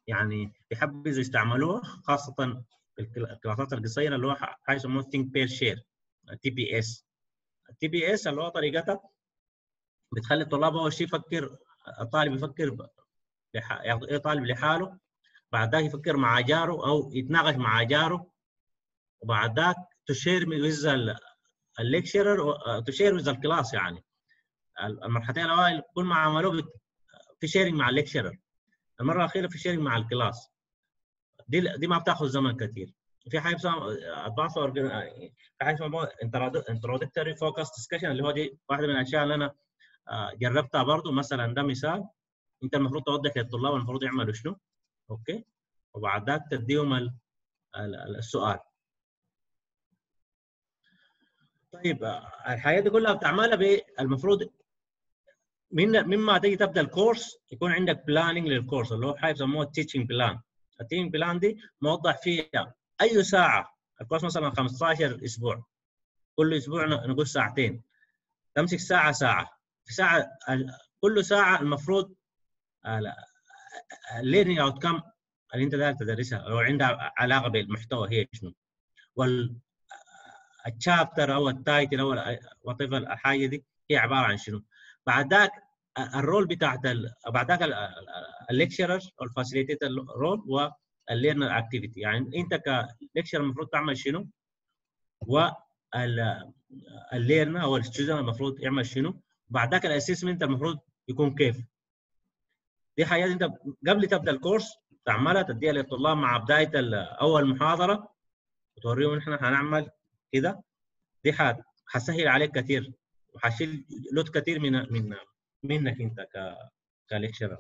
يعني بيحبذوا يستعملوها خاصه في الكلاسات القصيره اللي هو حاجه يسموها ثينك بير شير تي بي اس التي بي اس اللي هو طريقتها بتخلي الطلاب اول شيء يفكر الطالب يفكر يعطي طالب لحاله بعد ذاك يفكر مع جاره او يتناقش مع جاره وبعد ذاك تشير ويز الليكشرر تشير ويز الكلاس يعني المرحلتين الاوائل كل ما عملوه في شيرنج مع الليكشرر المره الاخيره في شيرنج مع الكلاس دي دي ما بتاخذ زمن كثير في حاجه اسمها ادفانس في حاجه اسمها انترودكتوري فوكس ديسكشن اللي هو دي واحده من الاشياء اللي انا جربتها برضه مثلا ده مثال انت المفروض توضح للطلاب المفروض يعملوا شنو اوكي وبعد ذاك تديهم السؤال طيب الحياه دي كلها بتعملها المفروض من مما تيجي تبدا الكورس يكون عندك بلاننج للكورس اللي هو حاجه يسموها التيتشنج بلان التيتشنج بلان دي موضح فيها اي ساعه الكورس مثلا 15 اسبوع كل اسبوع نقول ساعتين تمسك ساعه ساعه في ساعه كل ساعه المفروض الليرنينج اوت كم اللي انت داير تدرسها او عندها علاقه بالمحتوى هي شنو وال الشابتر او التايتل او وات الحاجه دي هي عباره عن شنو بعد ذاك الرول بتاعت ال... بعد ذاك الليكشرر او الفاسيليتيتر رول والليرنر اكتيفيتي يعني انت كليكشر المفروض تعمل شنو و الليرنر او الستودنت المفروض يعمل شنو بعد ذاك الاسسمنت المفروض يكون كيف دي حاجات انت قبل تبدا الكورس تعملها تديها للطلاب مع بدايه اول محاضره وتوريهم احنا هنعمل كده دي حتسهل عليك كثير وحشيل لود كثير من من منك انت ك كليكشرر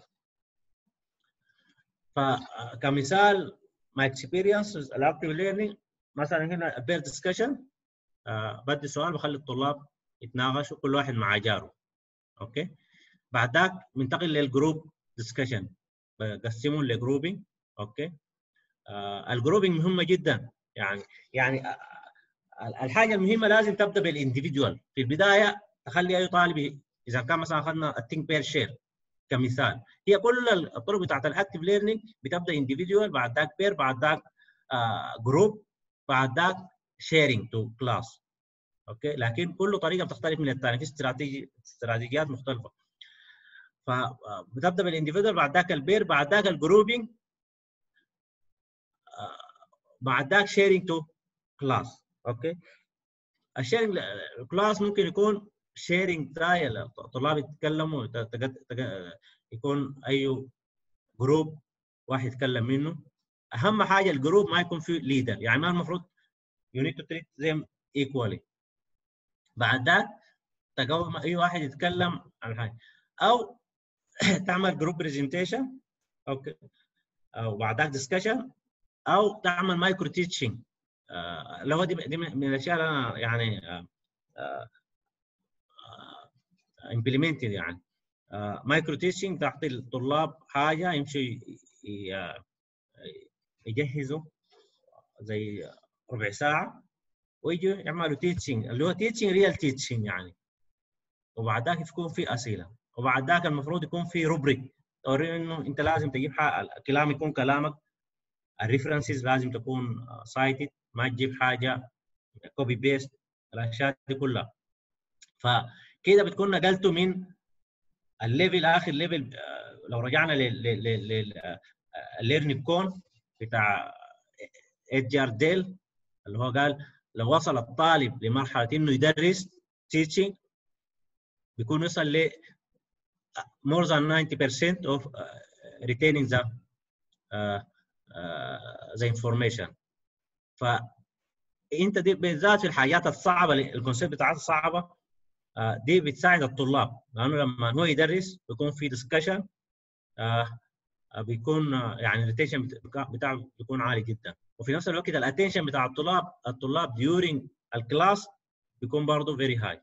فكمثال ماي اكسبيرينس الاكتيف ليرنينج مثلا هنا بير ديسكشن بدي سؤال بخلي الطلاب يتناقشوا كل واحد مع جاره اوكي بعد ذاك بنتقل للجروب ديسكشن بقسمهم لجروبينج اوكي آه الجروبينج مهمه جدا يعني يعني الحاجه المهمه لازم تبدا بالانديفيدوال في البدايه تخلي اي طالب اذا كان مثلا اخذنا الثينك بير شير كمثال هي كل الطرق بتاعت الاكتف ليرنينج بتبدا انديفيدوال بعد ذاك بير بعد ذاك جروب بعد ذاك شيرنج تو كلاس اوكي لكن كل طريقه بتختلف من الثانيه في استراتيجي استراتيجيات مختلفه فبتبدا بالانديفيدوال بعد ذاك البير بعد ذاك الجروبينج بعد ذاك شيرنج تو كلاس اوكي الشيرنج كلاس ممكن يكون شيرنج زي الطلاب يتكلموا يكون اي جروب واحد يتكلم منه اهم حاجه الجروب ما يكون فيه ليدر يعني ما المفروض يو نيد تو تريت زي ايكوالي بعد ذاك تقوم اي واحد يتكلم عن حاجه او تعمل جروب برزنتيشن اوكي او بعد ذاك ديسكشن او تعمل مايكرو تيتشنج اللي هو دي, دي من الاشياء اللي انا يعني امبلمنتد يعني مايكرو تيتشنج تعطي الطلاب حاجه يمشوا يجهزوا زي ربع ساعه ويجوا يعملوا تيتشنج اللي هو تيتشنج ريال تيتشنج يعني وبعد ذاك يكون في اسئله وبعد ذاك المفروض يكون في روبريك توري انه انت لازم تجيب كلام يكون كلامك الريفرنسز لازم تكون سايتد ما تجيب حاجه كوبي بيست الاشياء دي كلها فكده بتكون نقلته من الليفل اخر ليفل لو رجعنا للليرنينج كون بتاع ادجار ديل اللي هو قال لو وصل الطالب لمرحله انه يدرس تيتشنج بيكون وصل ل more than 90% of uh, retaining the uh, uh, the information فانت دي بالذات في الحاجات الصعبه الكونسيبت بتاعتها صعبه دي بتساعد الطلاب لانه لما هو يدرس بيكون في ديسكشن بيكون يعني الريتيشن بتاعه بيكون عالي جدا وفي نفس الوقت الاتنشن بتاع الطلاب الطلاب during الكلاس بيكون برضه فيري هاي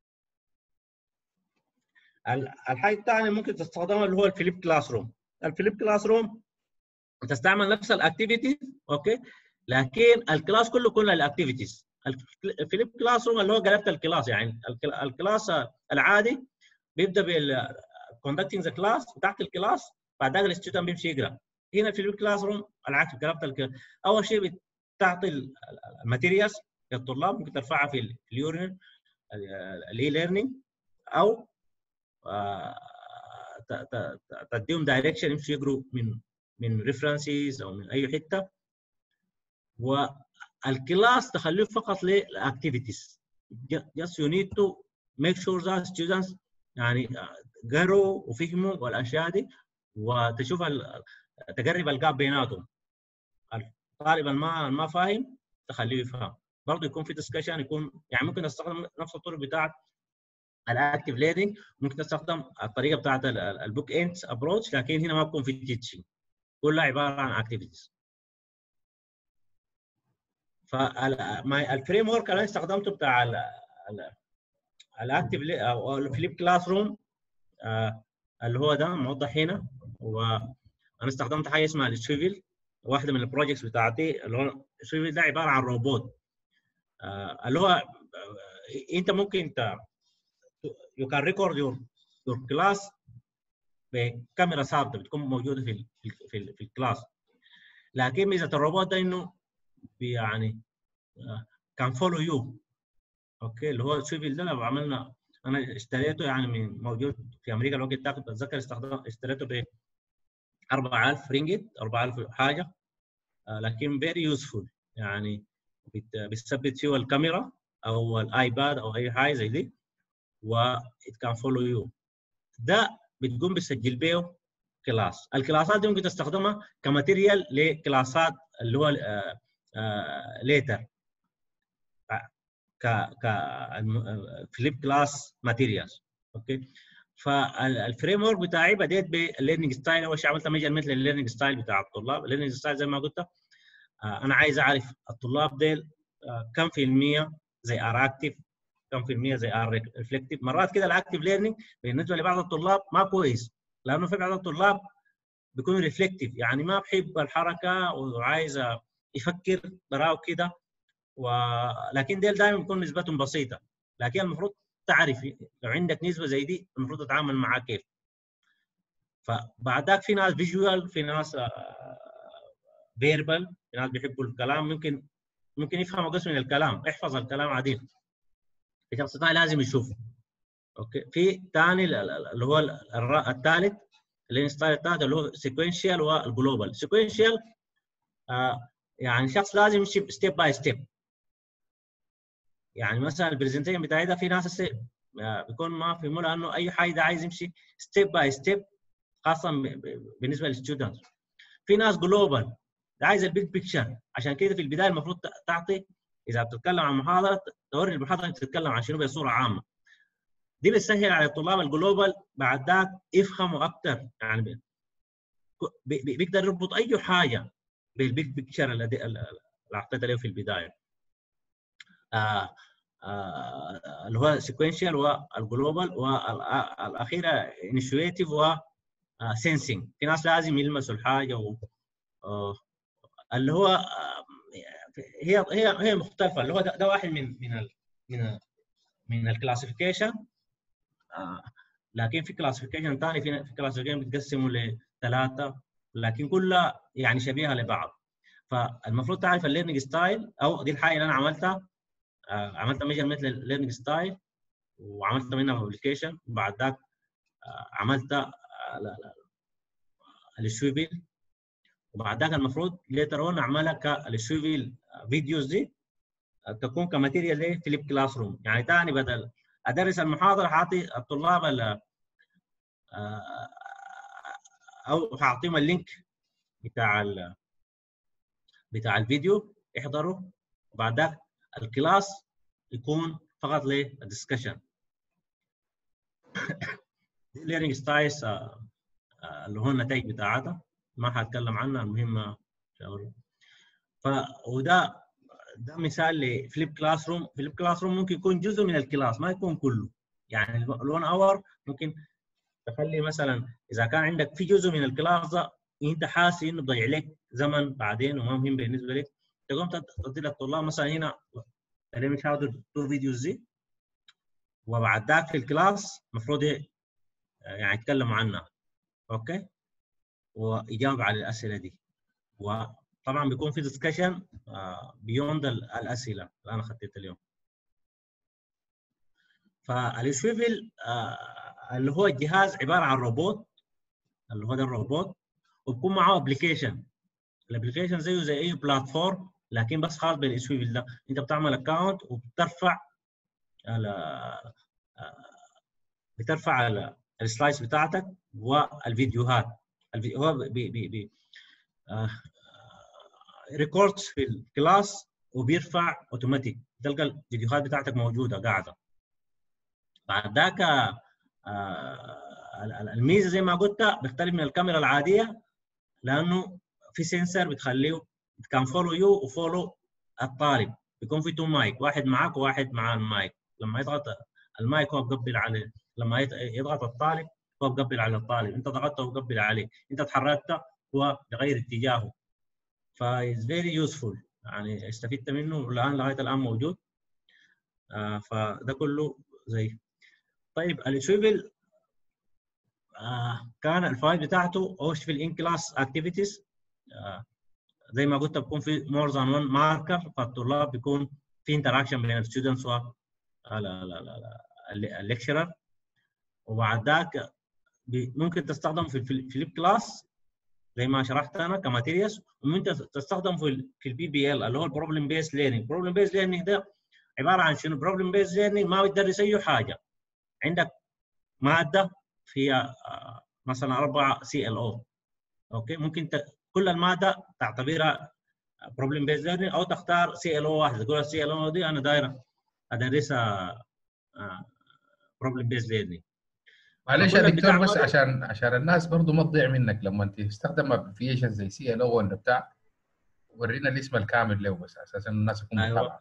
الحاجه الثانيه ممكن تستخدمها اللي هو الفليب كلاس روم الفليب كلاس روم تستعمل نفس الاكتيفيتي اوكي لكن الكلاس كله كله الاكتيفيتيز الفليب كلاس روم اللي هو قلبت الكلاس يعني الكلاس العادي بيبدا بال conducting the class بتاعت الكلاس بعد ذاك الستودنت بيمشي يقرا هنا في الكلاس روم العكس كلام اول شيء بتعطي الماتيريالز للطلاب ممكن ترفعها في اليورين الاي ليرنينج او تديهم دايركشن يمشوا يقروا من من ريفرنسز او من اي حته والكلاس تخليه فقط للاكتيفيتيز just you need to make sure that students يعني قروا وفهموا والاشياء دي وتشوف تقرب الجاب بيناتهم الطالب ما ما فاهم تخليه يفهم برضه يكون في ديسكشن يكون يعني ممكن نستخدم نفس الطرق بتاعت الاكتف ليرنينج ممكن نستخدم الطريقه بتاعت البوك اندز ابروتش لكن هنا ما بكون في تيتشنج كلها عباره عن اكتيفيتيز فالفريم ورك اللي انا استخدمته بتاع الاكتف او الفليب كلاس روم اللي هو ده موضح هنا وانا استخدمت حاجه اسمها الشيفل واحده من البروجكتس بتاعتي اللي هو الشيفل ده عباره عن روبوت اللي هو انت ممكن انت you can record your your class بكاميرا ثابته بتكون موجوده في ال في ال في الكلاس لكن ميزه الروبوت ده انه يعني كان فولو يو اوكي اللي هو الشيفل ده لو عملنا انا اشتريته يعني من موجود في امريكا الوقت ده كنت اتذكر استخدام اشتريته ب 4000 رينجت 4000 حاجه لكن فيري يوسفول يعني بتثبت فيه الكاميرا او الايباد او اي حاجه زي دي و it can follow you ده بتقوم بتسجل به كلاس الكلاسات دي ممكن تستخدمها كماتيريال لكلاسات اللي هو ليتر ك ك فليب كلاس ماتيريالز اوكي فالفريم ورك بتاعي بديت بالليرنينج ستايل اول شيء عملت ميجرمنت للليرنينج ستايل بتاع الطلاب الليرنينج ستايل زي ما قلت انا عايز اعرف الطلاب ديل كم في المية زي ار اكتف كم في المية زي ار ريفلكتيف مرات كده الاكتف ليرنينج بالنسبه لبعض الطلاب ما كويس لانه في بعض الطلاب بيكون ريفلكتيف يعني ما بحب الحركه وعايز يفكر براو كده ولكن ديل دائما بيكون نسبتهم بسيطه لكن المفروض تعرف لو عندك نسبه زي دي المفروض تتعامل معاه كيف فبعدك في ناس فيجوال في ناس فيربال في ناس بيحبوا الكلام ممكن ممكن يفهموا قسم من الكلام احفظ الكلام عديل الشخص الثاني لازم يشوفه اوكي في ثاني اللي هو الثالث الانستايل الثالث اللي هو سيكونشال والجلوبال سيكونشال آه يعني شخص لازم يمشي ستيب باي ستيب يعني مثلا البرزنتيشن بتاعي ده في ناس بيكون ما فهموا لانه اي حاجه عايز يمشي ستيب باي ستيب خاصه بالنسبه للستودنتس في ناس جلوبال عايز البيج بيكتشر عشان كده في البدايه المفروض تعطي اذا بتتكلم عن محاضره توري المحاضره بتتكلم عن شنو بصوره عامه دي بتسهل على الطلاب الجلوبال بعد ذاك يفهموا اكثر يعني بيقدر يربط اي حاجه بالبيج بيكتشر اللي اعطيت له في البدايه آه آه اللي هو سيكونشال والجلوبال والاخيره انيشيتيف و سينسينج في ناس لازم يلمسوا الحاجه و آه اللي هو هي هي هي مختلفه اللي هو ده, ده واحد من من ال من ال من الكلاسيفيكيشن لكن في كلاسيفيكيشن ثاني في في كلاسيفيكيشن بتقسموا لثلاثه لكن كلها يعني شبيهه لبعض فالمفروض تعرف الليرنينج ستايل او دي الحاجه اللي انا عملتها عملت ميجرمنت للليرنينج ستايل وعملت منها بابليكيشن وبعد ذاك عملت الشويبل وبعد ذاك المفروض ليتر اون اعملها كالشويبل فيديوز دي تكون كماتيريال ليه فليب كلاس روم يعني ثاني بدل ادرس المحاضره حاعطي الطلاب او حاعطيهم اللينك بتاع ال بتاع الفيديو يحضروا وبعد ذاك الكلاس يكون فقط للدسكشن ليرنينج ستايلز اللي هو النتائج بتاعتها ما حاتكلم عنها المهم ف وده ده مثال لفليب كلاس روم فليب كلاس روم ممكن يكون جزء من الكلاس ما يكون كله يعني الون اور ممكن تخلي مثلا اذا كان عندك في جزء من الكلاس ده انت حاسس انه ضيع لك زمن بعدين وما مهم بالنسبه لك تقوم تدي للطلاب مثلا هنا let me show تو فيديوز دي وبعد ذاك في الكلاس المفروض يعني يتكلموا عنها اوكي ويجاوب على الاسئله دي وطبعا بيكون في ديسكشن بيوند الاسئله اللي انا خطيتها اليوم فالسويفل اللي هو الجهاز عباره عن روبوت اللي هو ده الروبوت وبكون معاه ابلكيشن الابلكيشن زيه زي اي بلاتفورم لكن بس خاص بالسويفل ده انت بتعمل اكونت وبترفع على بترفع السلايس بتاعتك والفيديوهات هو بي بي بي ريكوردز في الكلاس وبيرفع اوتوماتيك تلقى الفيديوهات بتاعتك موجوده قاعده بعد ذاك الميزه زي ما قلت بيختلف من الكاميرا العاديه لانه في سنسر بتخليه كان فولو يو وفولو الطالب بيكون في تو مايك واحد معك وواحد مع المايك لما يضغط المايك هو بقبل عليه لما يضغط الطالب هو بقبل على الطالب انت ضغطته وقبل عليه انت تحركت هو بغير اتجاهه فايز فيري يوسفول يعني استفدت منه الان لغايه الان موجود آه فده كله زي طيب السويفل آه كان الفايل بتاعته اول في الان كلاس اكتيفيتيز زي ما قلت بيكون في مور ذان وان ماركر فالطلاب بيكون في انتراكشن بين الستودنتس و الليكشرر وبعد ذاك ممكن تستخدم في الفليب كلاس زي ما شرحت انا كماتيريالز وممكن تستخدم في في البي بي ال اللي هو البروبلم بيس ليرنينج البروبلم بيس ليرنينج ده عباره عن شنو بروبلم بيس ليرنينج ما بتدرس اي حاجه عندك ماده فيها مثلا اربعه سي ال او اوكي ممكن ت... كل الماده تعتبرها بروبلم بيس ليرنينج او تختار سي ال او واحد تقول السي ال او دي انا دايره ادرسها بروبلم بيس ليرنينج معلش يا دكتور بس عشان عشان الناس برضو ما تضيع منك لما انت تستخدم ابلكيشن زي سي ال او ولا بتاع ورينا الاسم الكامل له بس اساسا الناس تكون متابعه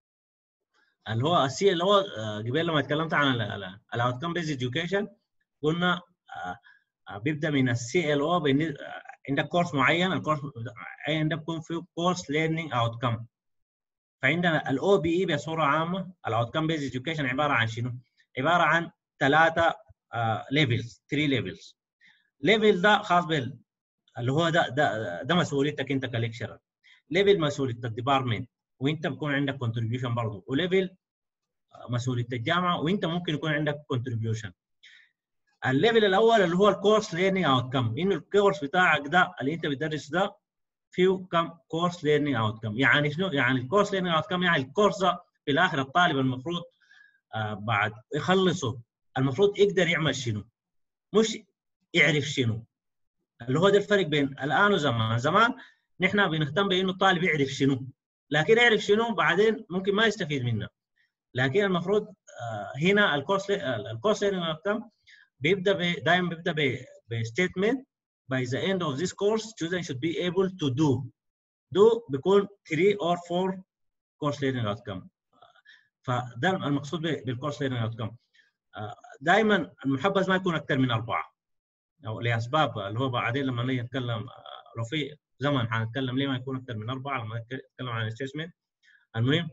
اللي هو السي ال او قبل لما تكلمت عن الاوت كم بيز اديوكيشن قلنا بيبدا من السي ال او عندك كورس معين الكورس عندك بيكون فيه كورس ليرنينج اوت كم فعندنا الاو بي اي بصوره عامه الاوت كم بيز اديوكيشن عباره عن شنو؟ عباره عن ثلاثه ليفلز 3 ليفلز ليفل ده خاص بال اللي هو ده ده ده مسؤوليتك انت كليكشرر ليفل مسؤوليه الديبارتمنت وانت بيكون عندك كونتريبيوشن برضه وليفل مسؤوليه الجامعه وانت ممكن يكون عندك كونتريبيوشن الليفل الاول اللي هو الكورس ليرنينج اوت كم انه الكورس بتاعك ده اللي انت بتدرس ده فيه كم كورس ليرنينج اوت كم يعني شنو يعني الكورس ليرنينج اوت كم يعني الكورس ده في الاخر الطالب المفروض آه بعد يخلصه المفروض يقدر يعمل شنو مش يعرف شنو اللي هو ده الفرق بين الان وزمان زمان نحن بنهتم بانه الطالب يعرف شنو لكن يعرف شنو بعدين ممكن ما يستفيد منه لكن المفروض هنا الكورس الكورس كم بيبدا دائما بيبدا بستيتمنت by the end of this course student should be able to do do بيكون 3 or 4 course learning outcome فده المقصود بالكورس learning outcome دائما المحبذ ما يكون اكثر من اربعه او لاسباب اللي هو بعدين لما نيجي نتكلم لو في زمن حنتكلم ليه ما يكون اكثر من اربعه لما نتكلم عن الاسسمنت المهم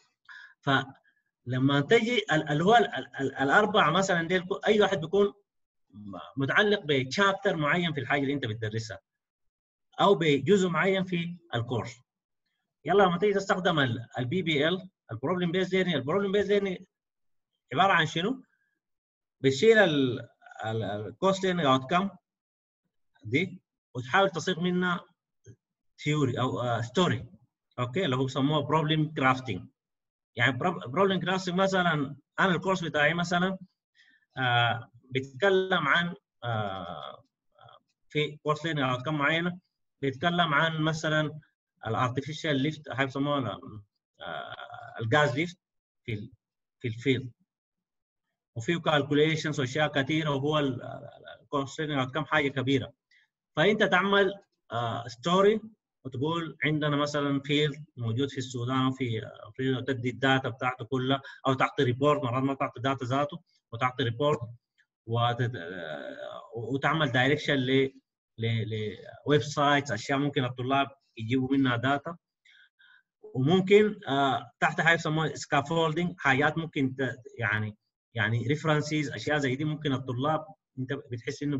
فلما تجي اللي هو الاربعه مثلا دي اي واحد بيكون متعلق بشابتر معين في الحاجه اللي انت بتدرسها او بجزء معين في الكورس يلا لما تيجي تستخدم البي بي ال البروبلم بيز ليرنينج البروبلم بيز ليرنينج عباره عن شنو؟ بتشيل الكوست ليرنينج اوت كم دي وتحاول تصيغ منها ثيوري او ستوري اوكي اللي هو بيسموها بروبلم كرافتنج يعني بروبلم كرافتنج مثلا انا الكورس بتاعي مثلا آه بيتكلم عن آه في كورس ليرنينج اوت كم معينه بيتكلم عن مثلا الارتفيشال ليفت هيسموها آه الجاز ليفت في في الفيلد وفيه كالكوليشنز واشياء كثيره وهو الكونسترينج كم حاجه كبيره فانت تعمل ستوري uh, وتقول عندنا مثلا فيلد موجود في السودان وفي افريقيا وتدي الداتا بتاعته كلها او تعطي ريبورت مرات ما تعطي داتا ذاته وتعطي ريبورت وتت... وتعمل دايركشن ل لويب سايتس اشياء ممكن الطلاب يجيبوا منها داتا وممكن uh, تحت حاجه يسموها سكافولدنج حاجات ممكن ت... يعني يعني ريفرنسز اشياء زي دي ممكن الطلاب انت بتحس انه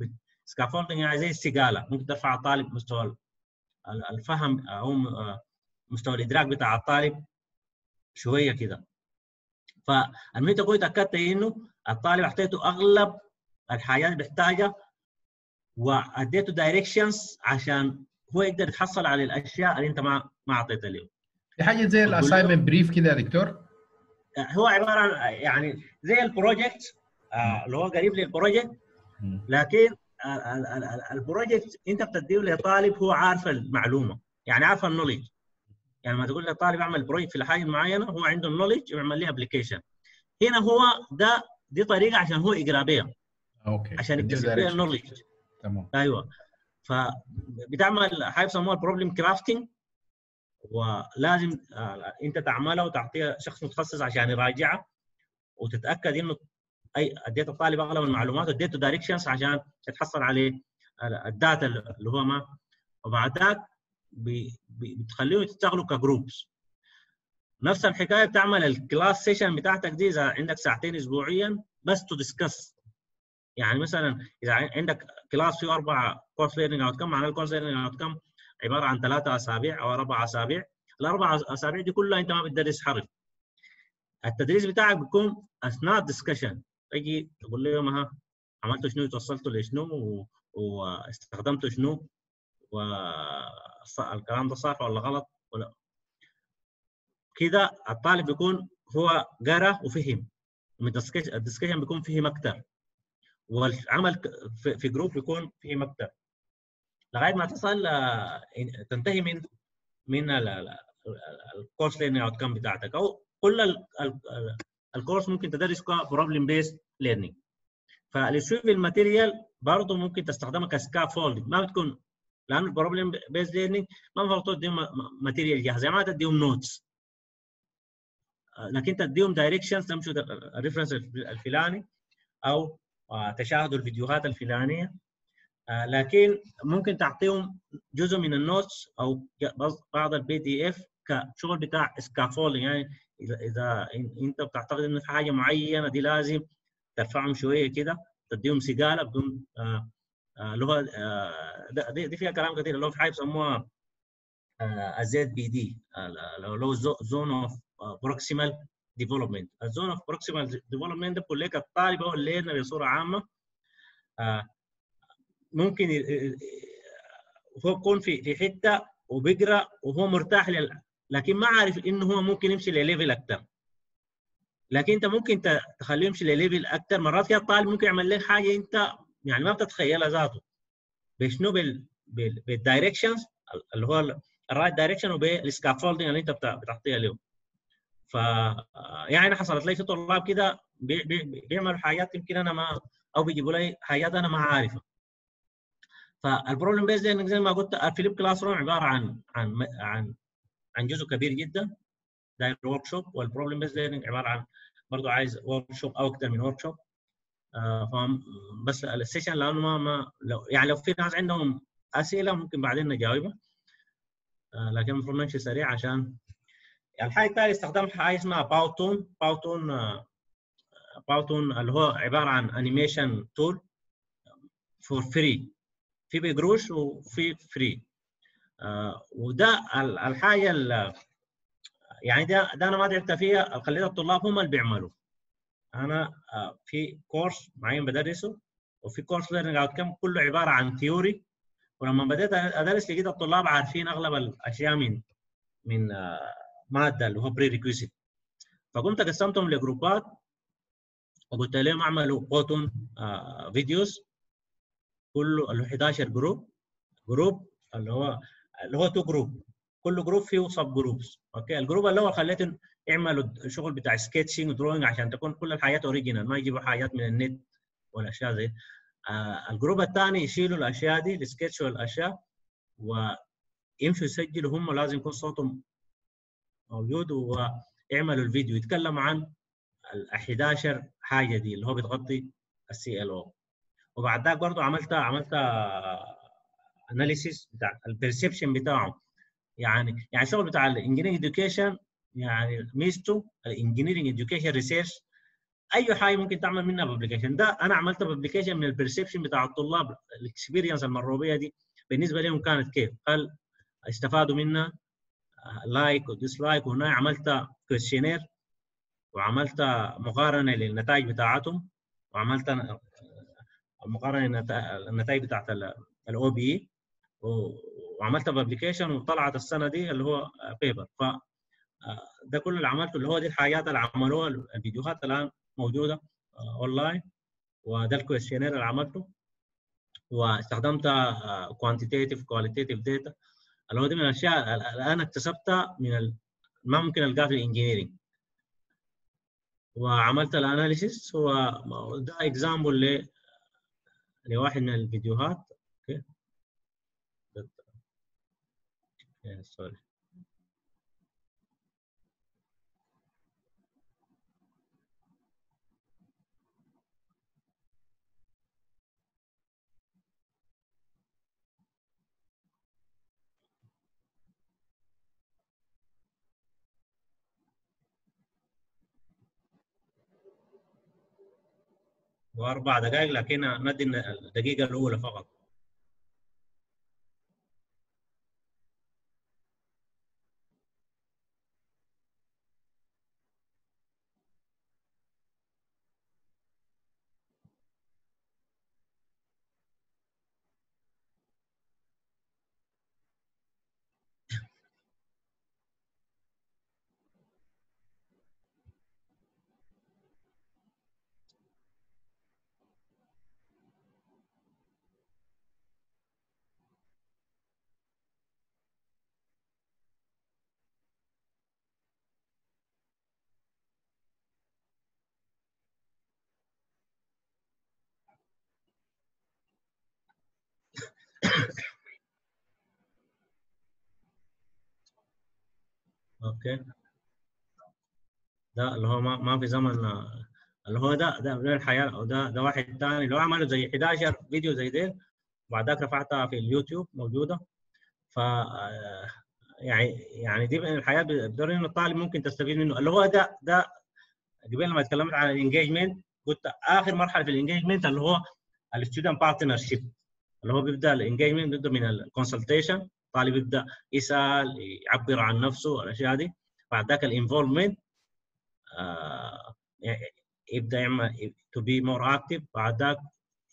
سكافولدنج يعني زي السقاله ممكن ترفع الطالب مستوى الفهم او مستوى الادراك بتاع الطالب شويه كده فالميتا كويس تاكدت انه الطالب اعطيته اغلب الحاجات اللي بيحتاجها واديته دايركشنز عشان هو يقدر يتحصل على الاشياء اللي انت ما ما اعطيتها له دي حاجه زي الاساينمنت بريف كده يا دكتور هو عباره عن يعني زي البروجكت آه اللي هو قريب للبروجكت لكن البروجكت انت بتديه لطالب هو عارف المعلومه يعني عارف النولج يعني لما تقول لطالب اعمل بروجكت في حاجه معينه هو عنده النولج ويعمل لي ابلكيشن هنا هو ده دي طريقه عشان هو يقرا بيها اوكي عشان يكتسب بيها النولج تمام ايوه فبتعمل حاجه بيسموها البروبلم كرافتنج ولازم انت تعملها وتعطيها شخص متخصص عشان يراجعها وتتاكد انه اي اديت الطالب اغلب المعلومات واديته دايركشنز عشان يتحصل عليه الداتا اللي هو ما وبعد ذاك بتخليهم يشتغلوا كجروبس نفس الحكايه بتعمل الكلاس سيشن بتاعتك دي اذا عندك ساعتين اسبوعيا بس تو ديسكس يعني مثلا اذا عندك كلاس فيه اربع كورس ليرنينج اوت كم معناه الكورس ليرنينج اوت كم عباره عن ثلاثة اسابيع او اربع اسابيع الاربع اسابيع دي كلها انت ما بتدرس حرف التدريس بتاعك بيكون اثناء الدسكشن تجي تقول لهم ها عملتوا شنو توصلتوا لشنو واستخدمتوا شنو والكلام ده صح ولا غلط ولا كده الطالب بيكون هو قرا وفهم الدسكشن بيكون فيه مكتب والعمل في جروب بيكون فيه مكتب لغايه ما تصل تنتهي من من الكورس ليرنينج اوت كام بتاعتك او كل الكورس ممكن تدرس بروبلم بيست ليرنينج فالسويف الماتيريال برضه ممكن تستخدمها كسكافولد ما بتكون لانه البروبلم بيست ليرنينج ما المفروض تديهم ماتيريال جاهزه ما تديهم نوتس لكن تديهم دايركشنز تمشوا الريفرنس الفلاني او تشاهدوا الفيديوهات الفلانيه لكن ممكن تعطيهم جزء من النوتس او بعض البي دي اف كشغل بتاع سكافولدنج يعني اذا اذا انت بتعتقد انه في حاجه معينه دي لازم ترفعهم شويه كده تديهم سقاله بدون اللي هو دي, دي فيها كلام كثير اللي هو في حاجه بيسموها الزد بي دي اللي هو زون اوف بروكسيمال ديفلوبمنت الزون اوف بروكسيمال ديفلوبمنت ده بيقول لك الطالب هو اللي بصوره عامه ممكن هو يكون في في حته وبيقرا وهو مرتاح لل... لكن ما عارف انه هو ممكن يمشي لليفل اكثر لكن انت ممكن تخليه يمشي لليفل اكثر مرات كده الطالب ممكن يعمل لك حاجه انت يعني ما بتتخيلها ذاته بشنو بال بالدايركشنز اللي هو الرايت دايركشن وبالسكافولدنج اللي انت بتعطيها له ف يعني حصلت لي في طلاب كده بي بي بيعملوا حاجات يمكن انا ما او بيجيبوا لي حاجات انا ما عارفها فالبروبلم بيز ليرنينج زي ما قلت الفليب كلاس روم عباره عن عن عن عن جزء كبير جدا داير ورك شوب والبروبلم بيز ليرنينج عباره عن برضه عايز ورك شوب او اكثر من ورك شوب آه بس السيشن لانه ما, ما لو يعني لو في ناس عندهم اسئله ممكن بعدين نجاوبها آه لكن المفروض نمشي سريع عشان يعني الحاجه الثانيه استخدام حاجه اسمها باوتون باوتون آه باوتون اللي هو عباره عن انيميشن تول فور فري في بقروش وفي فري آه وده الحاجه اللي يعني ده ده انا ما تعبت فيها خليت الطلاب هم اللي بيعملوا انا آه في كورس معين بدرسه وفي كورس ليرنينج اوت كم كله عباره عن ثيوري ولما بديت ادرس لقيت الطلاب عارفين اغلب الاشياء من من آه ماده اللي هو بري ريكويزيت فقمت قسمتهم لجروبات وقلت لهم اعملوا بوتون آه فيديوز كله اللي هو 11 جروب جروب اللي هو اللي هو تو جروب كل جروب فيه سب جروبس اوكي الجروب الاول خليتهم يعملوا الشغل بتاع سكتشنج ودروينج عشان تكون كل الحاجات اوريجينال ما يجيبوا حاجات من النت والاشياء زي آه الجروب الثاني يشيلوا الاشياء دي السكتش والاشياء ويمشوا يسجلوا هم لازم يكون صوتهم موجود ويعملوا الفيديو يتكلموا عن ال 11 حاجه دي اللي هو بتغطي السي ال او وبعد ذاك برضه عملت عملت اناليسيس بتاع البرسبشن بتاعهم يعني يعني الشغل بتاع الانجينيرنج اديوكيشن يعني ميزته الانجينيرنج اديوكيشن ريسيرش اي حاجه ممكن تعمل منها بابليكيشن ده انا عملت بابليكيشن من البرسبشن بتاع الطلاب الاكسبيرينس المروبيه دي بالنسبه لهم كانت كيف؟ هل استفادوا منها لايك وديسلايك وهنا عملت كويشنير وعملت مقارنه للنتائج بتاعتهم وعملت مقارنه النتائج بتاعت الاو بي وعملت بابليكيشن وطلعت السنه دي اللي هو بيبر ف ده كل اللي عملته اللي هو دي الحاجات اللي عملوها الفيديوهات الان موجوده اونلاين وده الكويشنير اللي عملته واستخدمت كوانتيتيف كواليتيف داتا اللي هو دي من الاشياء اللي انا اكتسبتها من ال... ما ممكن القاها في الانجينيرنج وعملت الاناليسيس هو ده اكزامبل ل لواحد من الفيديوهات اوكي سوري واربع دقائق لكن ندي الدقيقه الاولى فقط اوكي ده اللي هو ما, ما في زمن اللي هو ده ده من الحياه وده ده واحد ثاني اللي هو عمله زي 11 فيديو زي ده وبعدك رفعتها في اليوتيوب موجوده ف يعني يعني دي من الحياه بدور انه الطالب ممكن تستفيد منه اللي هو ده ده قبل لما اتكلمت عن الانجيجمنت قلت اخر مرحله في الانجيجمنت اللي هو الستودنت بارتنر شيب اللي هو بيبدا الانجيجمنت بيبدا من الكونسلتيشن الطالب يبدا يسال يعبر عن نفسه الاشياء دي بعد ذاك الانفولفمنت آه يبدا يعمل تو بي مور اكتف بعد ذاك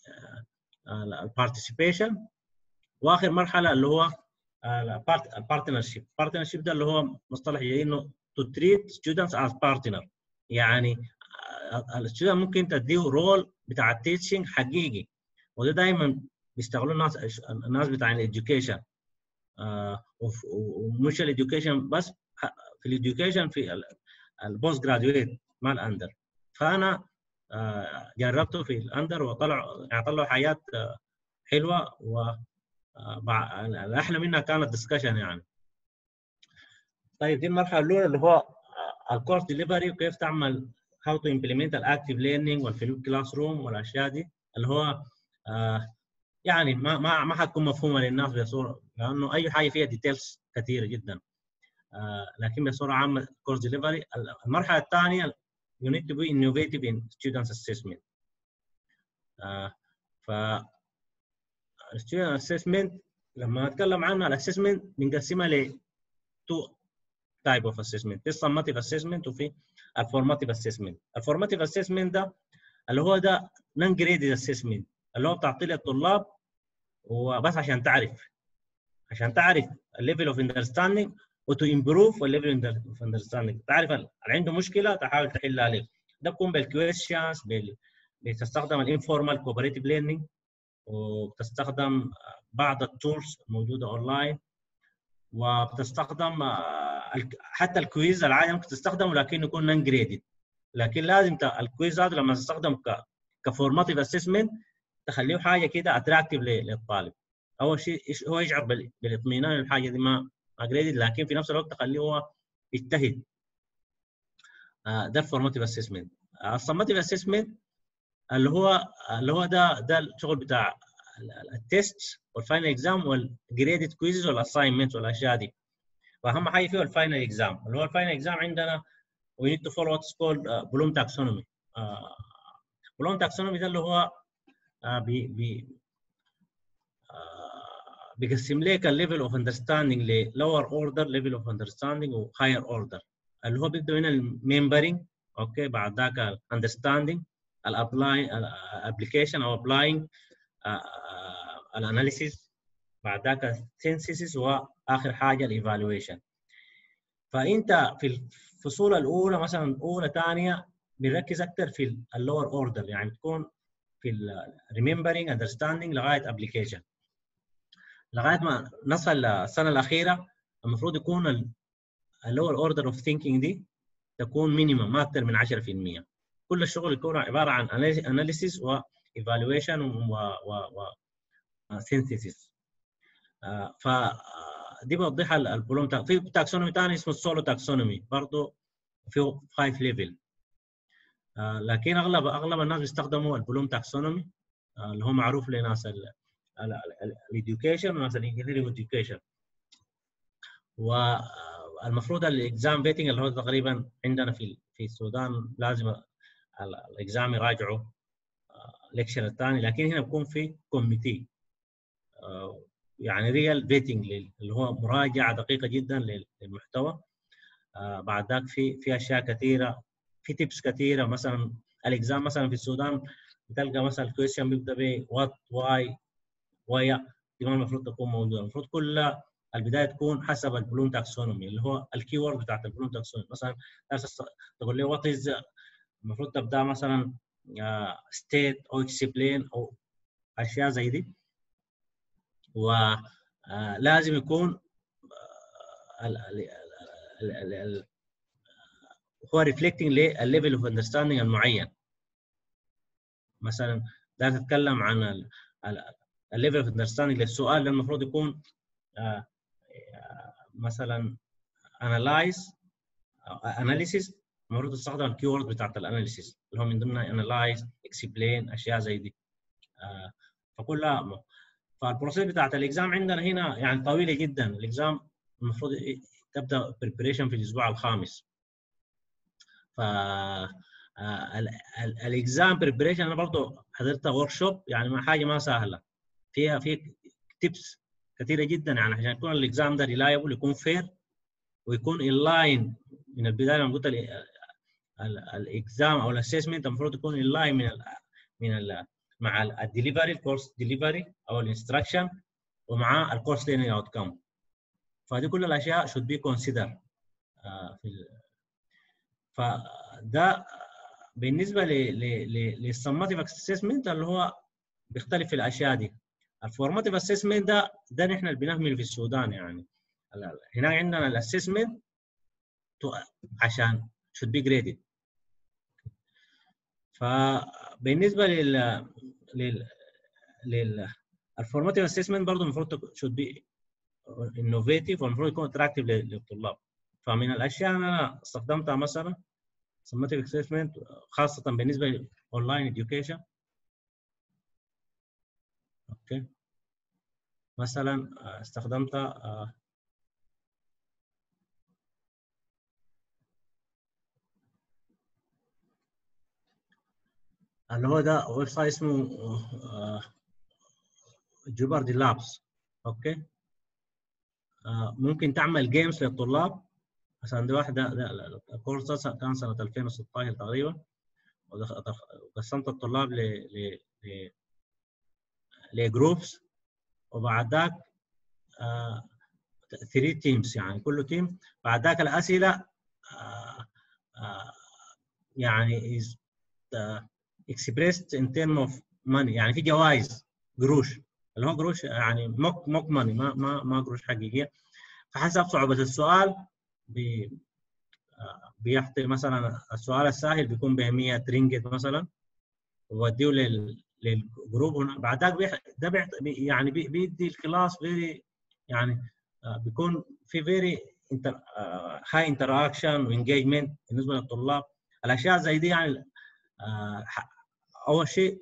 البارتيسيبيشن واخر مرحله اللي هو البارتنر شيب البارتنر شيب ده اللي هو مصطلح جاي انه تو تريت ستودنتس از بارتنر يعني الستودنت ممكن تديه رول بتاع التيتشنج حقيقي وده دائما بيستغلوا الناس الناس بتاع الاديوكيشن آه ومش الاديوكيشن بس في الاديوكيشن في البوست جراديويت ما الاندر فانا آه جربته في الاندر وطلع يعني طلعوا حاجات آه حلوه و الاحلى منها كانت ديسكشن يعني طيب دي المرحله الاولى اللي هو الكورس ديليفري وكيف تعمل هاو تو امبلمنت الاكتيف ليرنينج والفلويد كلاس روم والاشياء دي اللي هو آه يعني ما ما ما حتكون مفهومه للناس بصوره لانه اي حاجه فيها ديتيلز كثيره جدا آه لكن بصوره عامه كورس ديليفري المرحله الثانيه you need to be innovative in students assessment آه ف student assessment لما اتكلم عنها الاسسمنت بنقسمها ل تو تايب اوف اسسمنت في السماتيف اسسمنت وفي الفورماتيف اسسمنت الفورماتيف اسسمنت ده اللي هو ده نون جريدد اسسمنت اللي هو بتعطيه للطلاب وبس عشان تعرف عشان تعرف الليفل اوف اندرستاندينج وتو امبروف الليفل اوف اندرستاندينج تعرف اللي عنده مشكله تحاول تحلها عليه ده بيكون بالكويشنز بال... بتستخدم الانفورمال كوبريتيف ليرنينج وبتستخدم بعض التولز الموجوده اونلاين وبتستخدم حتى الكويز العادي ممكن تستخدمه لكن يكون نون جريدد لكن لازم الكويز هذا لما تستخدم ك كفورماتيف اسسمنت تخليه حاجه كده اتراكتيف للطالب اول شيء هو يشعر بالاطمئنان الحاجه دي ما جريدد لكن في نفس الوقت تخليه هو يجتهد ده الفورماتيف اسسمنت السماتيف اسسمنت اللي هو اللي هو ده ده الشغل بتاع التيست والفاينل اكزام والجريدد كويزز والاساينمنت والاشياء دي واهم حاجه فيه الفاينل اكزام اللي هو الفاينل اكزام عندنا we need to follow what's called uh, Bloom taxonomy بلوم تاكسونومي ده اللي هو بي بي بيقسم لك الليفل اوف اندرستاندينج للور اوردر ليفل اوف اندرستاندينج وهاير اوردر اللي هو بيبدا هنا الميمبرنج اوكي بعد ذاك الاندرستاندينج الابلاي الابلكيشن او ابلاينج الاناليسيس بعد ذاك السينسيس واخر حاجه الايفالويشن فانت في الفصول الاولى مثلا اولى ثانيه بنركز اكثر في اللور اوردر يعني تكون في الريمبرنج اندرستاندينج لغايه ابلكيشن لغايه ما نصل السنه الاخيره المفروض يكون اللور اوردر اوف ثينكينج دي تكون مينيمم ما اكثر من 10% كل الشغل يكون عباره عن اناليسيس وايفالويشن و و سينثيسيس ف دي بوضحها البولوم في تاكسونومي ثاني اسمه السولو تاكسونومي برضه فيه 5 ليفل لكن اغلب اغلب الناس بيستخدموا البلوم تاكسونومي اللي هو معروف لناس الاديوكيشن وناس الانجينيرنج اديوكيشن والمفروض الاكزام فيتنج اللي هو تقريبا عندنا في في السودان لازم الاكزام يراجعوا ليكشر الثاني لكن هنا بيكون في كوميتي يعني ريال فيتنج اللي هو مراجعه دقيقه جدا للمحتوى بعد ذاك في في اشياء كثيره في تيبس كثيره مثلا الاكزام مثلا في السودان بتلقى مثلا الكويشن بيبدا ب وات واي ويا دي ما المفروض تكون موجوده المفروض كل البدايه تكون حسب البلوم تاكسونومي اللي هو الكي وورد بتاعت البلوم تاكسونومي مثلا تقول لي وات از المفروض تبدا مثلا ستيت او اكسبلين او اشياء زي دي ولازم يكون هو ريفلكتنج للليفل اوف اندرستاندينج المعين مثلا ده تتكلم عن الليفل اوف اندرستاندينج للسؤال اللي المفروض يكون مثلا انالايز اناليسيس المفروض تستخدم الكي وورد بتاعت الاناليسيس اللي هو من ضمنها انالايز اكسبلين اشياء زي دي فكلها فالبروسيس بتاعت الاكزام عندنا هنا يعني طويله جدا الاكزام المفروض تبدا بريبريشن في الاسبوع الخامس ف الاكزام بريبريشن انا برضه حضرتها ورك شوب يعني ما حاجه ما سهله فيها في تيبس كثيره جدا يعني عشان يكون الاكزام ده ريلايبل يكون فير ويكون ان لاين من البدايه لما قلت الاكزام او الاسسمنت المفروض يكون ان لاين من ال من ال مع الدليفري الكورس ديليفري او الانستراكشن ومع الكورس ليرنينج اوت كم فدي كل الاشياء should be considered في فده بالنسبه للسماتيف اسسمنت اللي هو بيختلف في الاشياء دي الفورماتيف اسسمنت ده ده نحن اللي بنعمل في السودان يعني هناك عندنا الاسسمنت عشان should be graded فبالنسبه لل لل لل الفورماتيف اسسمنت برضه المفروض should be innovative والمفروض يكون اتراكتيف للطلاب فمن الاشياء انا استخدمتها مثلا سماتيف اسسمنت خاصه بالنسبه للاونلاين اديوكيشن اوكي مثلا استخدمتها اللي هو ده ويب سايت اسمه جوبردي لابس اوكي ممكن تعمل جيمز للطلاب مثلا دي واحده الكورس كان سنه 2016 تقريبا وقسمت الطلاب ل ل ل لجروبس وبعد ذاك 3 تيمز يعني كل تيم بعد ذاك الاسئله آه آه يعني is expressed in term of money يعني في جوائز قروش اللي هو قروش يعني موك موك ماني ما ما ما قروش حقيقيه فحسب صعوبه السؤال بي بيحطي مثلا السؤال السهل بيكون ب 100 رينجت مثلا ووديه لل للجروب هنا بعد ذاك ده بيحط يعني بيدي الكلاس فيري يعني بيكون في فيري هاي انتراكشن وانجيجمنت بالنسبه للطلاب الاشياء زي دي يعني اول شيء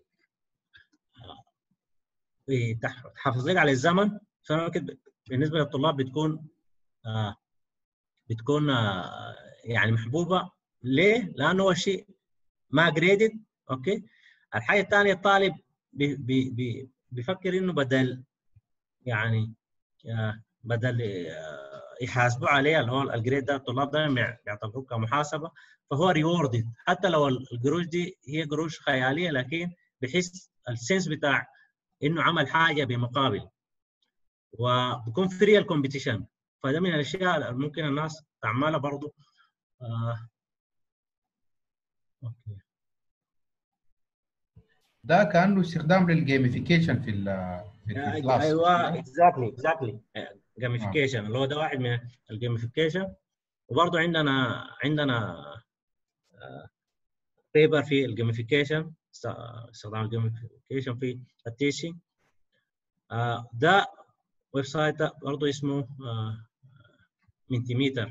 تحافظ لك على الزمن بالنسبه للطلاب بتكون بتكون يعني محبوبه ليه؟ لانه اول شيء ما جريدد اوكي الحاجه الثانيه الطالب بي بي بي بيفكر انه بدل يعني آه، بدل آه، يحاسبوا عليه اللي هو الجريد ده الطلاب دائما بيعتبروه كمحاسبه فهو ريوردد حتى لو القروش دي هي قروش خياليه لكن بحس السنس بتاع انه عمل حاجه بمقابل وبكون في ريال كومبيتيشن فده من الاشياء اللي ممكن الناس تعملها برضه آه. اوكي ده كانه استخدام للجيميفيكيشن في ال في في الكلاس ايوه اكزاكتلي اكزاكتلي جيميفيكيشن اللي هو ده واحد من الجيميفيكيشن وبرضه عندنا عندنا بيبر في الجيميفيكيشن استخدام الجيميفيكيشن في التيشنج ده ويب سايت ده برضه اسمه منتيميتر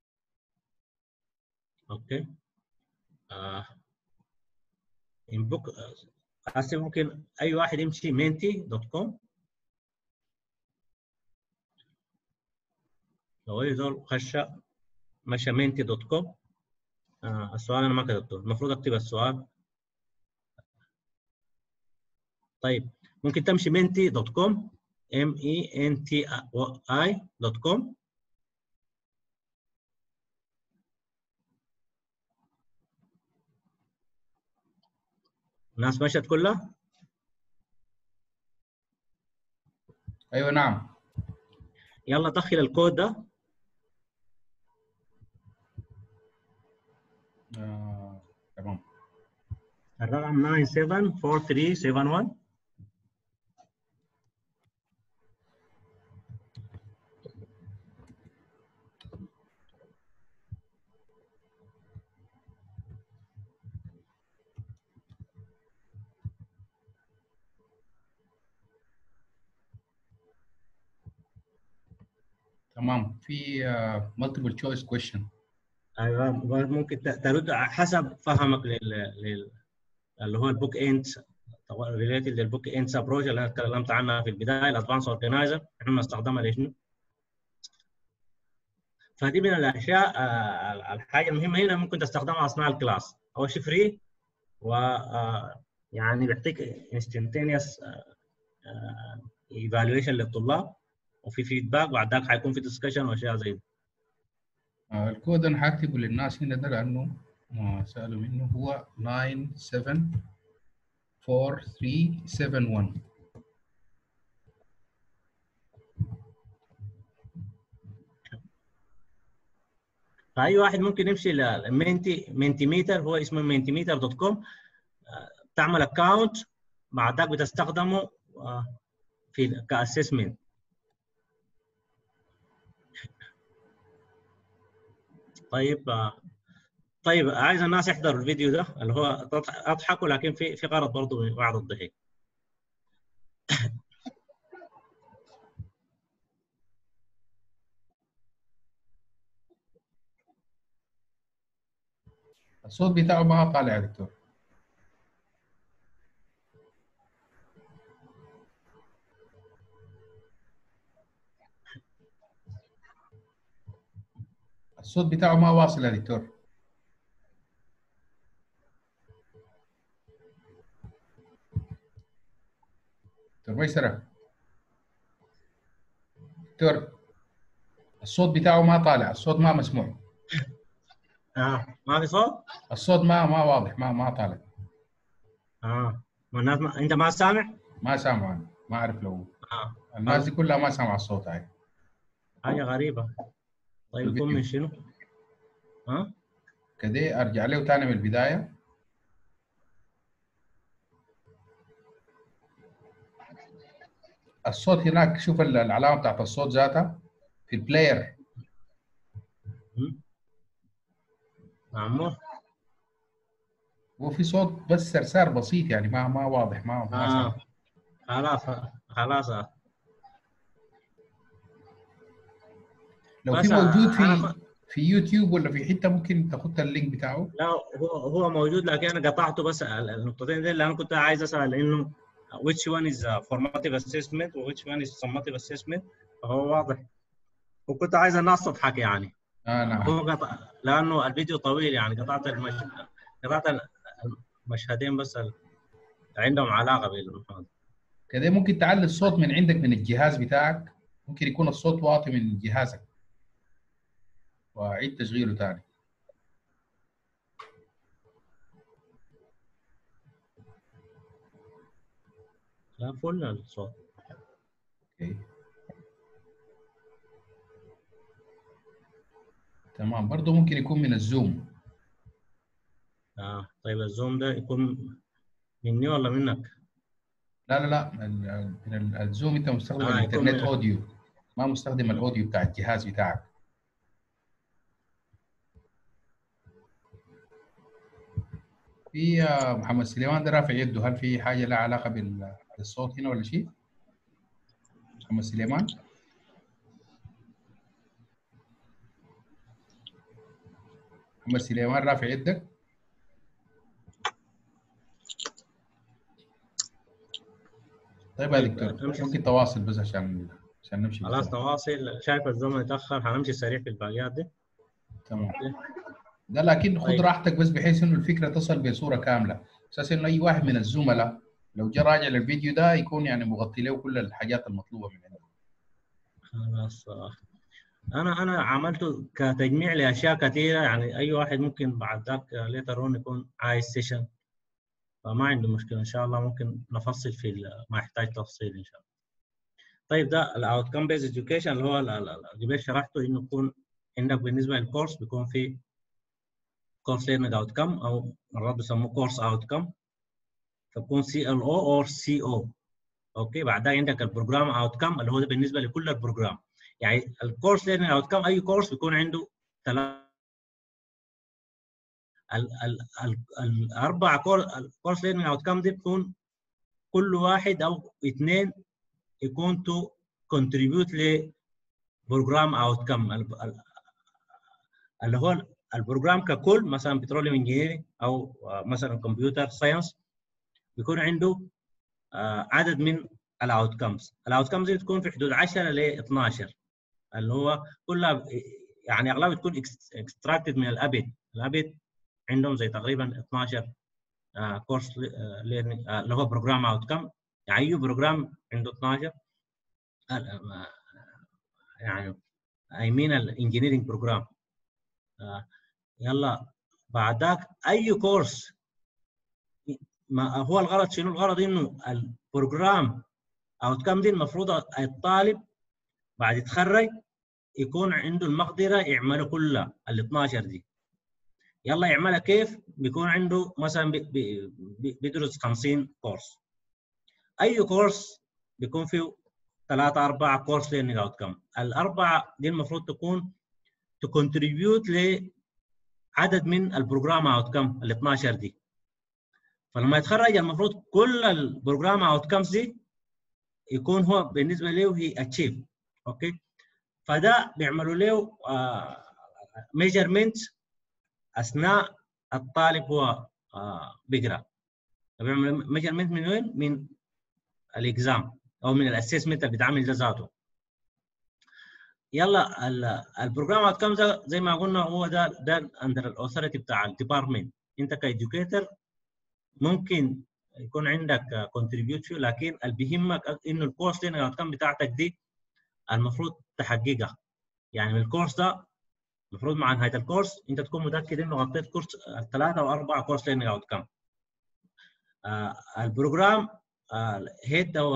اوكي آه. ان بوك هسه ممكن اي واحد يمشي مينتي دوت كوم لو يقدر خش مشى مينتي دوت كوم آه السؤال انا ما كتبته المفروض اكتب السؤال طيب ممكن تمشي مينتي دوت كوم ام اي ان تي اي دوت كوم الناس مشت كلها ايوه نعم يلا دخل الكود ده آه، تمام الرقم 974371 تمام في مالتيبل تشويس كويشن ايوه ممكن ت- ترد على حسب فهمك لل, لل... اللي هو البوك اند ريليتد للبوك اند ابروش اللي انا تكلمت عنها في البدايه الادفانس اورجنايزر احنا بنستخدمها لشنو؟ فدي من الاشياء آه، الحاجه المهمه هنا ممكن تستخدمها اثناء الكلاس اول شيء فري و آه، يعني بيعطيك انستنتينيوس ايفالويشن للطلاب وفي فيدباك بعد ذاك حيكون في ديسكشن واشياء زي دي آه، الكود انا هكتبه للناس هنا ده لانه ما سالوا منه هو 974371 فاي واحد ممكن يمشي للمينتي مينتيميتر هو اسمه مينتيميتر دوت كوم تعمل اكونت بعد ذاك بتستخدمه آه، في كاسسمنت طيب آه، طيب عايز الناس يحضروا الفيديو ده اللي هو تضح- اضحكوا لكن في في غرض برضه من بعض الضحك الصوت بتاعه ما طالع يا دكتور الصوت بتاعه ما واصل يا دكتور دكتور ميسرة دكتور الصوت بتاعه ما طالع الصوت ما مسموع اه ما في صوت؟ الصوت ما ما واضح ما ما طالع اه ما الناس ما... انت ما سامع؟ ما سامع أنا. ما اعرف لو اه الناس دي كلها ما سامعه الصوت هاي حاجه غريبه طيب يكون من شنو؟ ها؟ كده ارجع له تاني من البدايه الصوت هناك شوف ال- العلامه بتاعت الصوت ذاتها في البلاير مم. معمول هو في صوت بس سرسار بسيط يعني ما ما واضح ما ما سامع. اه خلاص خلاص آه. لو بس في موجود أنا- في في يوتيوب ولا في حته ممكن تاخد اللينك بتاعه لا هو هو موجود لكن انا قطعته بس ال- النقطتين دي اللي انا كنت عايز اسال انه which one is a formative assessment و which one is summative assessment فهو واضح وكنت عايز الناس تضحك يعني اه نعم هو قطع لانه الفيديو طويل يعني قطعت المش... قطعت ال- مشهدين بس ال... عندهم علاقه بالمحاضره كده ممكن تعلي الصوت من عندك من الجهاز بتاعك ممكن يكون الصوت واطي من جهازك وعيد تشغيله تاني لا فل الصوت اوكي تمام برضه ممكن يكون من الزوم اه طيب الزوم ده يكون مني ولا منك؟ لا لا لا ال- من ال- الزوم انت مستخدم آه، يكون الانترنت من- اوديو ما مستخدم الاوديو بتاع الجهاز بتاعك في آه، محمد سليمان ده رافع يده هل في حاجه لها علاقه بال- بالصوت هنا ولا شيء؟ محمد سليمان محمد سليمان رافع يدك طيب يا طيب، دكتور أمشي. ممكن تواصل بس عشان عشان نمشي خلاص بسرعة. نواصل شايف الزوم يتاخر حنمشي سريع في الباقيات دي تمام ده لكن خد طيب. راحتك بس بحيث انه الفكره تصل بصوره كامله اساس انه اي واحد من الزملاء لو جاء راجع للفيديو ده يكون يعني مغطي له كل الحاجات المطلوبه من عنده خلاص آه. انا انا عملته كتجميع لاشياء كثيره يعني اي واحد ممكن بعد ذاك ليتر اون يكون عايز سيشن فما عنده مشكله ان شاء الله ممكن نفصل في ال- ما يحتاج تفصيل ان شاء الله طيب ده الاوت كم بيز اديوكيشن اللي هو ال- ال- ال- اللي قبل شرحته انه يكون عندك بالنسبه للكورس بيكون في كورس ليرنينج اوت كم او مرات بيسموه كورس اوت كم فبكون سي ال او اور سي او اوكي بعدها عندك البروجرام اوت كم اللي هو ده بالنسبه لكل البروجرام يعني الكورس ليرنينج اوت كم اي كورس بيكون عنده ثلاث ال ال ال الاربع كورس ليرنينج اوت كم دي بتكون كل واحد او اثنين يكون تو كونتريبيوت ل بروجرام اوت كم اللي هو البروجرام ككل مثلا بتروليوم انجينيرنج او آه، مثلا كمبيوتر ساينس بيكون عنده آه، عدد من الاوت كمز الاوت كمز بتكون في حدود 10 ل 12 اللي هو كلها يعني اغلبها بتكون اكستراكتد من الابد الابد عندهم زي تقريبا 12 كورس ليرنينج اللي هو بروجرام اوت كم يعني اي بروجرام عنده 12 آه، آه، يعني اي مين الانجينيرنج بروجرام يلا بعدك اي كورس ما هو الغرض شنو الغرض انه البروجرام اوت كم دي المفروض الطالب بعد يتخرج يكون عنده المقدره يعمله كلها ال 12 دي يلا يعملها كيف بيكون عنده مثلا بي- بي- بي- بيدرس 50 كورس اي كورس بيكون فيه ثلاثة أربعة كورس ليرنينج اوت كم الأربعة دي المفروض تكون تكونتريبيوت لعدد من البروجرام اوت كم ال 12 دي فلما يتخرج المفروض كل البروجرام اوت كمز دي يكون هو بالنسبه له هي اتشيف اوكي فده بيعملوا له ميجرمنت اثناء الطالب هو آه، بيقرا بيعمل ميجرمنت من وين؟ من الاكزام او من الاسسمنت اللي بيتعمل ده ذاته يلا ال- البروجرام اوت كم زي ما قلنا هو ده ده اندر الاوثوريتي بتاع الديبارتمنت انت كايديوكيتر ممكن يكون عندك كونتريبيوت فيه لكن اللي بيهمك انه الكورس ليرنينج اوت كم بتاعتك دي المفروض تحققها يعني من الكورس ده المفروض مع نهايه الكورس انت تكون متاكد انه غطيت كورس ثلاثه او اربعه كورس ليرنينج اوت كم آه البروجرام هيد او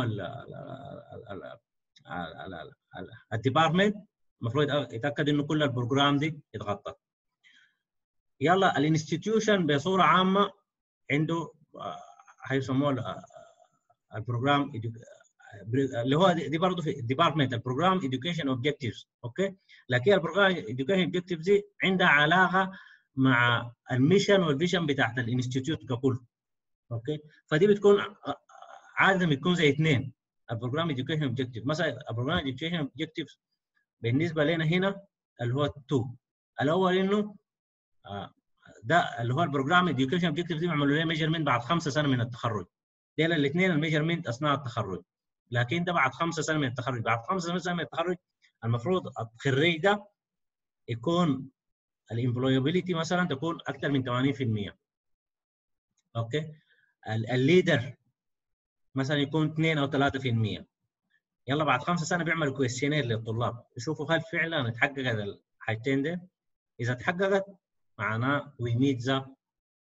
الديبارتمنت المفروض يتاكد انه كل البروجرام دي يتغطى يلا الانستتيوشن بصوره عامه عنده آه، هيسموه ال- آه، البروجرام edu- اللي هو دي دي برضه في الديبارتمنت البروجرام education objectives اوكي لكن البروجرام education objectives دي عندها علاقه مع الميشن والفيجن بتاعت الانستتيوت ككل اوكي فدي بتكون ع- عاده بتكون زي اثنين البروجرام education objective مثلا البروجرام education objectives بالنسبه لنا هنا اللي هو 2 الاول انه آه، ده اللي هو البروجرام education objectives دي بيعملوا ليه ميجرمنت بعد خمسة سنه من التخرج ديل الاثنين الميجرمنت اثناء التخرج لكن ده بعد خمسة سنه من التخرج بعد خمسة سنه من التخرج المفروض الخريج ده يكون الامبلويابيلتي مثلا تكون اكثر من 80% اوكي ال- الليدر مثلا يكون 2 او 3% يلا بعد خمسة سنه بيعملوا كويستشنير للطلاب يشوفوا هل فعلا اتحققت الحاجتين دي اذا اتحققت معناه وي ميت ذا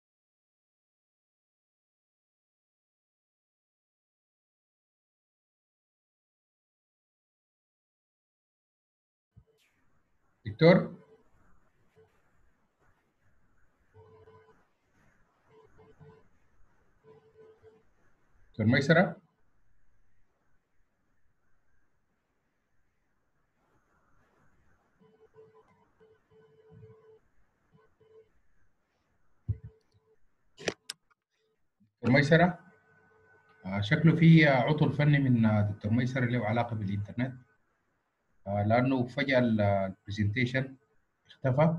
دكتور دكتور ميسرة دكتور ميسرة آه، شكله في عطل فني من آه، دكتور ميسرة له علاقة بالإنترنت آه، لأنه فجأة البرزنتيشن اختفى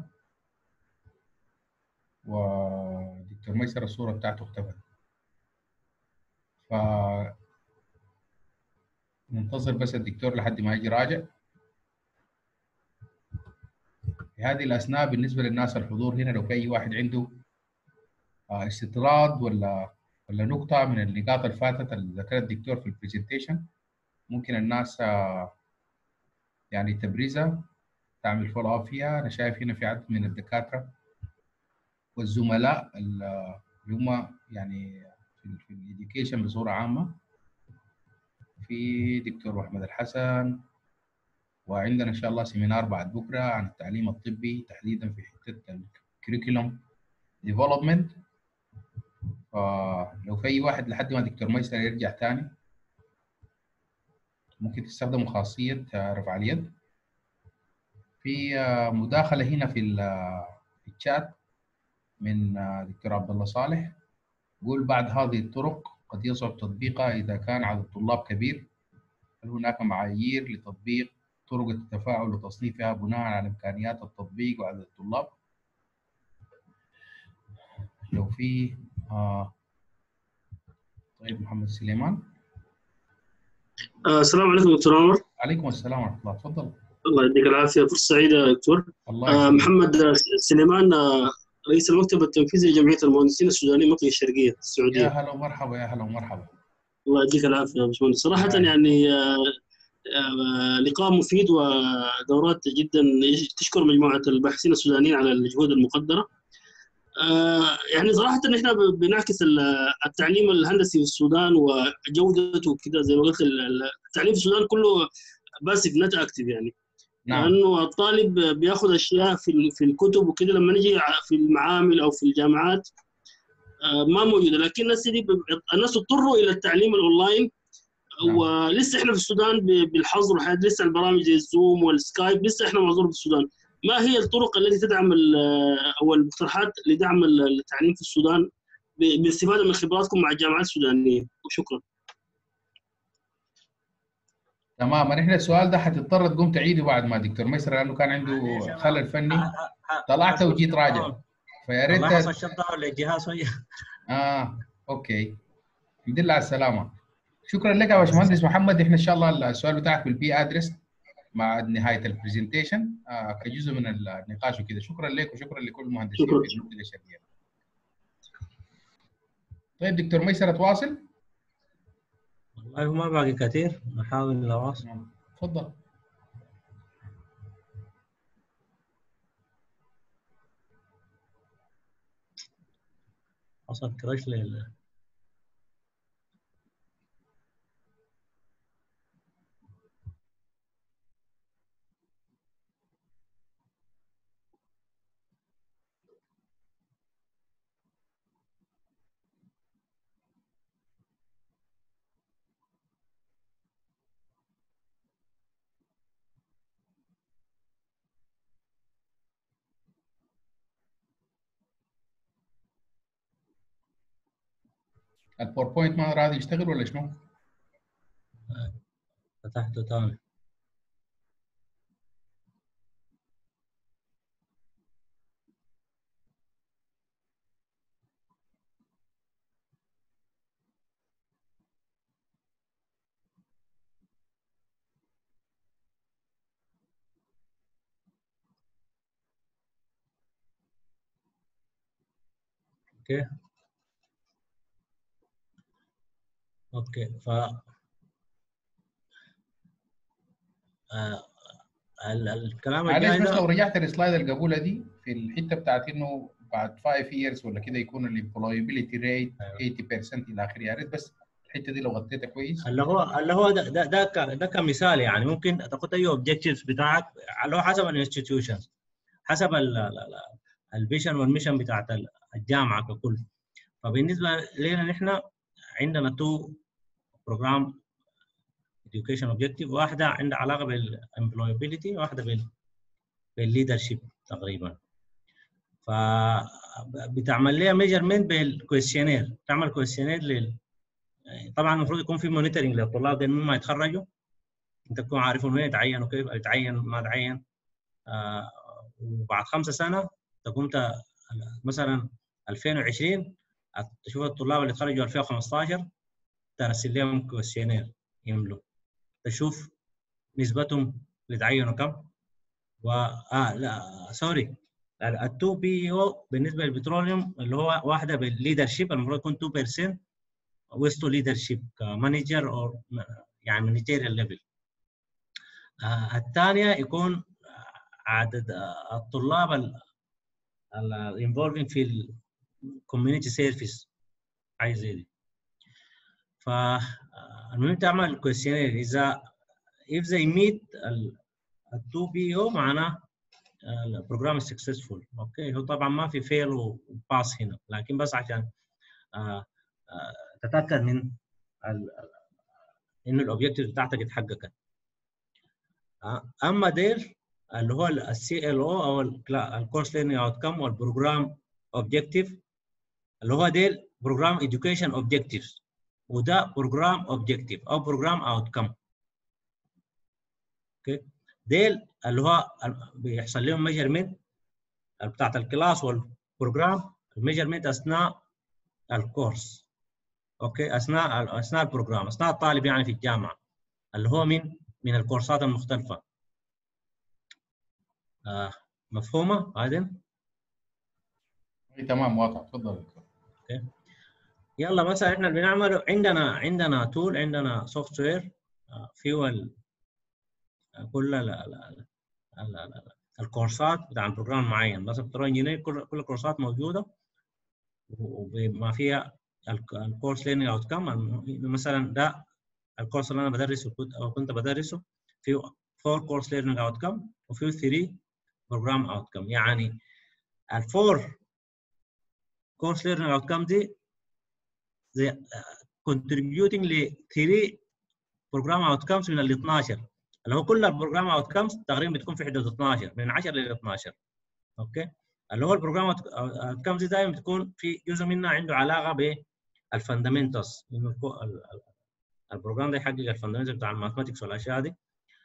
ودكتور ميسر الصورة بتاعته اختفت ف ننتظر بس الدكتور لحد ما يجي راجع في هذه الأثناء بالنسبة للناس الحضور هنا لو في أي واحد عنده آه، استطراد ولا ولا نقطة من النقاط اللي فاتت اللي ذكرها الدكتور في البرزنتيشن ممكن الناس آه، يعني تبريزها تعمل فولو اب فيها أنا شايف هنا في عدد من الدكاترة والزملاء اللي هم يعني في في الإديوكيشن بصورة عامة في دكتور محمد الحسن وعندنا إن شاء الله سيمينار بعد بكرة عن التعليم الطبي تحديدا في حتة الكريكولوم ديفلوبمنت فلو في أي واحد لحد ما دكتور ميسر يرجع تاني ممكن تستخدموا خاصية رفع اليد في مداخلة هنا في ال- في الشات من دكتور عبد الله صالح يقول بعد هذه الطرق قد يصعب تطبيقها إذا كان عدد الطلاب كبير هل هناك معايير لتطبيق طرق التفاعل وتصنيفها بناء على إمكانيات التطبيق وعدد الطلاب لو في آه طيب محمد سليمان آه، السلام عليكم دكتور عمر عليكم السلام ورحمة الله تفضل الله يديك العافيه فرصه سعيده يا دكتور الله آه، يسلمك. محمد آه، سليمان آه، رئيس المكتب التنفيذي لجمعيه المهندسين السودانيين المنطقه الشرقيه يا السعوديه هلا ومرحبا يا هلا ومرحبا الله يديك العافيه يا باشمهندس صراحه الله يعني آه، آه، لقاء مفيد ودورات جدا تشكر مجموعه الباحثين السودانيين على الجهود المقدره آه، يعني صراحه احنا ب- بنعكس ال- التعليم الهندسي في السودان وجودته كده زي ما قلت ال- التعليم في السودان كله باسف نت اكتف يعني نعم لانه الطالب بياخذ اشياء في ال- في الكتب وكده لما نجي ع- في المعامل او في الجامعات آه، ما موجوده لكن الناس دي ب- الناس اضطروا الى التعليم الاونلاين نعم. ولسه احنا في السودان ب- بالحظر والحياة لسه البرامج زي الزوم والسكايب لسه احنا معذور في السودان ما هي الطرق التي تدعم ال- او المقترحات لدعم ال- التعليم في السودان ب- بالاستفاده من خبراتكم مع الجامعات السودانيه وشكرا تماما احنا السؤال ده حتضطر تقوم تعيده بعد ما دكتور ميسر لانه كان عنده خلل فني طلعت وجيت راجع فيا الله ريت يحصل شت داون للجهاز شويه اه اوكي الحمد لله على السلامه شكرا لك يا باشمهندس محمد احنا ان شاء الله السؤال بتاعك بالبي ادرس مع نهايه البرزنتيشن آه كجزء من النقاش وكده شكرا لك وشكرا لكل المهندسين شكراً. في المنطقه الشرقيه طيب دكتور ميسر تواصل والله ما باقي كثير نحاول نواصل تفضل حصل كراش لل الباوربوينت ما راضي يشتغل ولا شنو؟ فتحته ثاني اوكي اوكي ف آه، ال- الكلام معلش الجاي بس لو ده رجعت السلايد اللي قبلها دي في الحته بتاعت انه بعد 5 years ولا كده يكون الامبلويبيليتي ريت 80% الى اخره يا ريت بس الحته دي لو غطيتها كويس اللي هو اللي هو ده ده ده, ك- ده كمثال يعني ممكن تاخد اي اوبجكتيفز بتاعك اللي هو حسب الانستتيوشنز حسب الفيجن والميشن بتاعت ال- الجامعه ككل فبالنسبه لنا نحن عندنا تو بروجرام education objective واحده عندها علاقه بالemployability واحده بال بالليدرشيب تقريبا ف بتعمل لها ميجرمنت بالكويشنير تعمل كويشنير لل طبعا المفروض يكون في مونيتورنج للطلاب دول ما يتخرجوا انت تكون عارفهم وين يتعين وكيف يتعين ما تعين آه وبعد خمسة سنه تقوم ت- مثلا 2020 تشوف الطلاب اللي تخرجوا 2015 ترسل لهم كويشنير يملوا تشوف نسبتهم اللي تعينوا كم و اه لا سوري ال 2 بي او بالنسبه للبتروليوم اللي هو واحده بالليدرشيب المفروض يكون 2% ويستو ليدرشيب كمانجر او يعني مانجيريال ليفل آه الثانيه يكون عدد آه، الطلاب الانفولفين في الكوميونتي سيرفيس حاجه زي دي فالمهم تعمل كويشنير اذا if they meet ال 2 بي او معناه البروجرام سكسسفول اوكي هو طبعا ما في فيل وباس هنا لكن بس عشان آه، آه، تتاكد من ال- انه الاوبجيكتيف بتاعتك اتحققت آه، اما ديل اللي هو السي ال او او الكورس ليرنينج اوت كم والبروجرام اوبجيكتيف اللي هو ديل بروجرام education اوبجيكتيفز وده بروجرام اوبجيكتيف او بروجرام اوت كم اوكي ديل اللي هو بيحصل لهم ميجرمنت بتاعت الكلاس والبروجرام الميجرمنت اثناء الكورس اوكي اثناء اثناء البروجرام اثناء الطالب يعني في الجامعه اللي هو من من الكورسات المختلفه آه مفهومه عادل إيه، تمام واضح تفضل يلا مثلا احنا اللي بنعمله عندنا عندنا تول عندنا سوفت وير فيه ال- كل ال- ال- ال- ال- ال- الكورسات بتاع البروجرام معين مثلا بترو انجينير كل كل الكورسات موجوده وما فيها ال- الكورس ليرنينج اوت كم مثلا ده الكورس اللي انا بدرسه كنت او كنت بدرسه فيه 4 كورس ليرنينج اوت كم وفيه 3 بروجرام اوت كم يعني الفور كورس ليرنينج اوت كم دي زي contributing ل 3 بروجرام اوت كمز من ال 12 اللي هو كل البروجرام اوت كمز تقريبا بتكون في حدود 12 من 10 ل 12 اوكي اللي هو البروجرام اوت كمز دائما بتكون في جزء منها عنده علاقه بالفاندمنتالز انه الكو- ال- ال- البروجرام ده يحقق الفاندمنتالز بتاع الماثماتكس والاشياء دي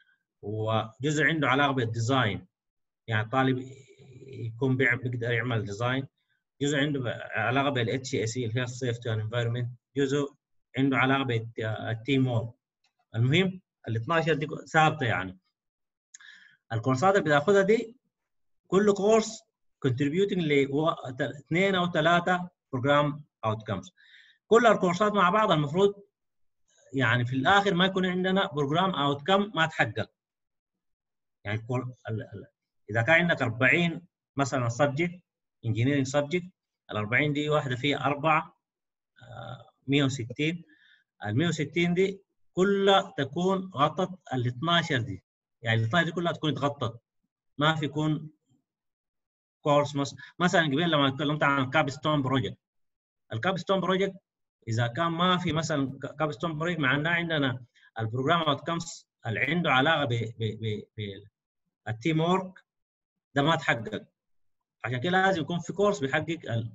وجزء عنده علاقه بالديزاين يعني الطالب يكون بيع- بيقدر يعمل ديزاين جزء عنده ب- علاقه بالاتش اس اي اللي هي السيفتي انفايرمنت جزء عنده علاقه بالتيم وورك المهم ال 12 دي ثابته يعني الكورسات اللي بتاخذها دي كل كورس contributing ل اثنين او ثلاثه بروجرام اوتكمز كل الكورسات مع بعض المفروض يعني في الاخر ما يكون عندنا بروجرام اوتكم ما تحقق يعني كل- ال- ال- اذا كان عندك 40 مثلا سبجكت انجينيرنج سبجكت ال 40 دي واحده فيها اربعه آه، 160 ال 160 دي كلها تكون غطت ال 12 دي يعني ال 12 دي كلها تكون اتغطت ما في يكون كورس مثلا مثلا قبل لما تكلمت عن الكابستون بروجكت الكابستون بروجكت اذا كان ما في مثلا كابستون بروجكت معناه عندنا البروجرام اوت كمز اللي عنده علاقه ب ب ب بالتيم وورك ده ما تحقق عشان كده لازم يكون في كورس بيحقق ال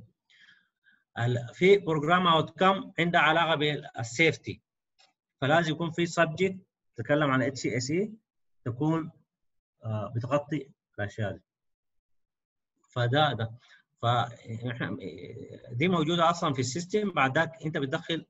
ال في بروجرام اوت كم عنده علاقه بالسيفتي فلازم يكون في سبجكت تتكلم عن اتش اس اي تكون آه، بتغطي الاشياء دي فده ده فاحنا دي موجوده اصلا في السيستم بعد ذاك انت بتدخل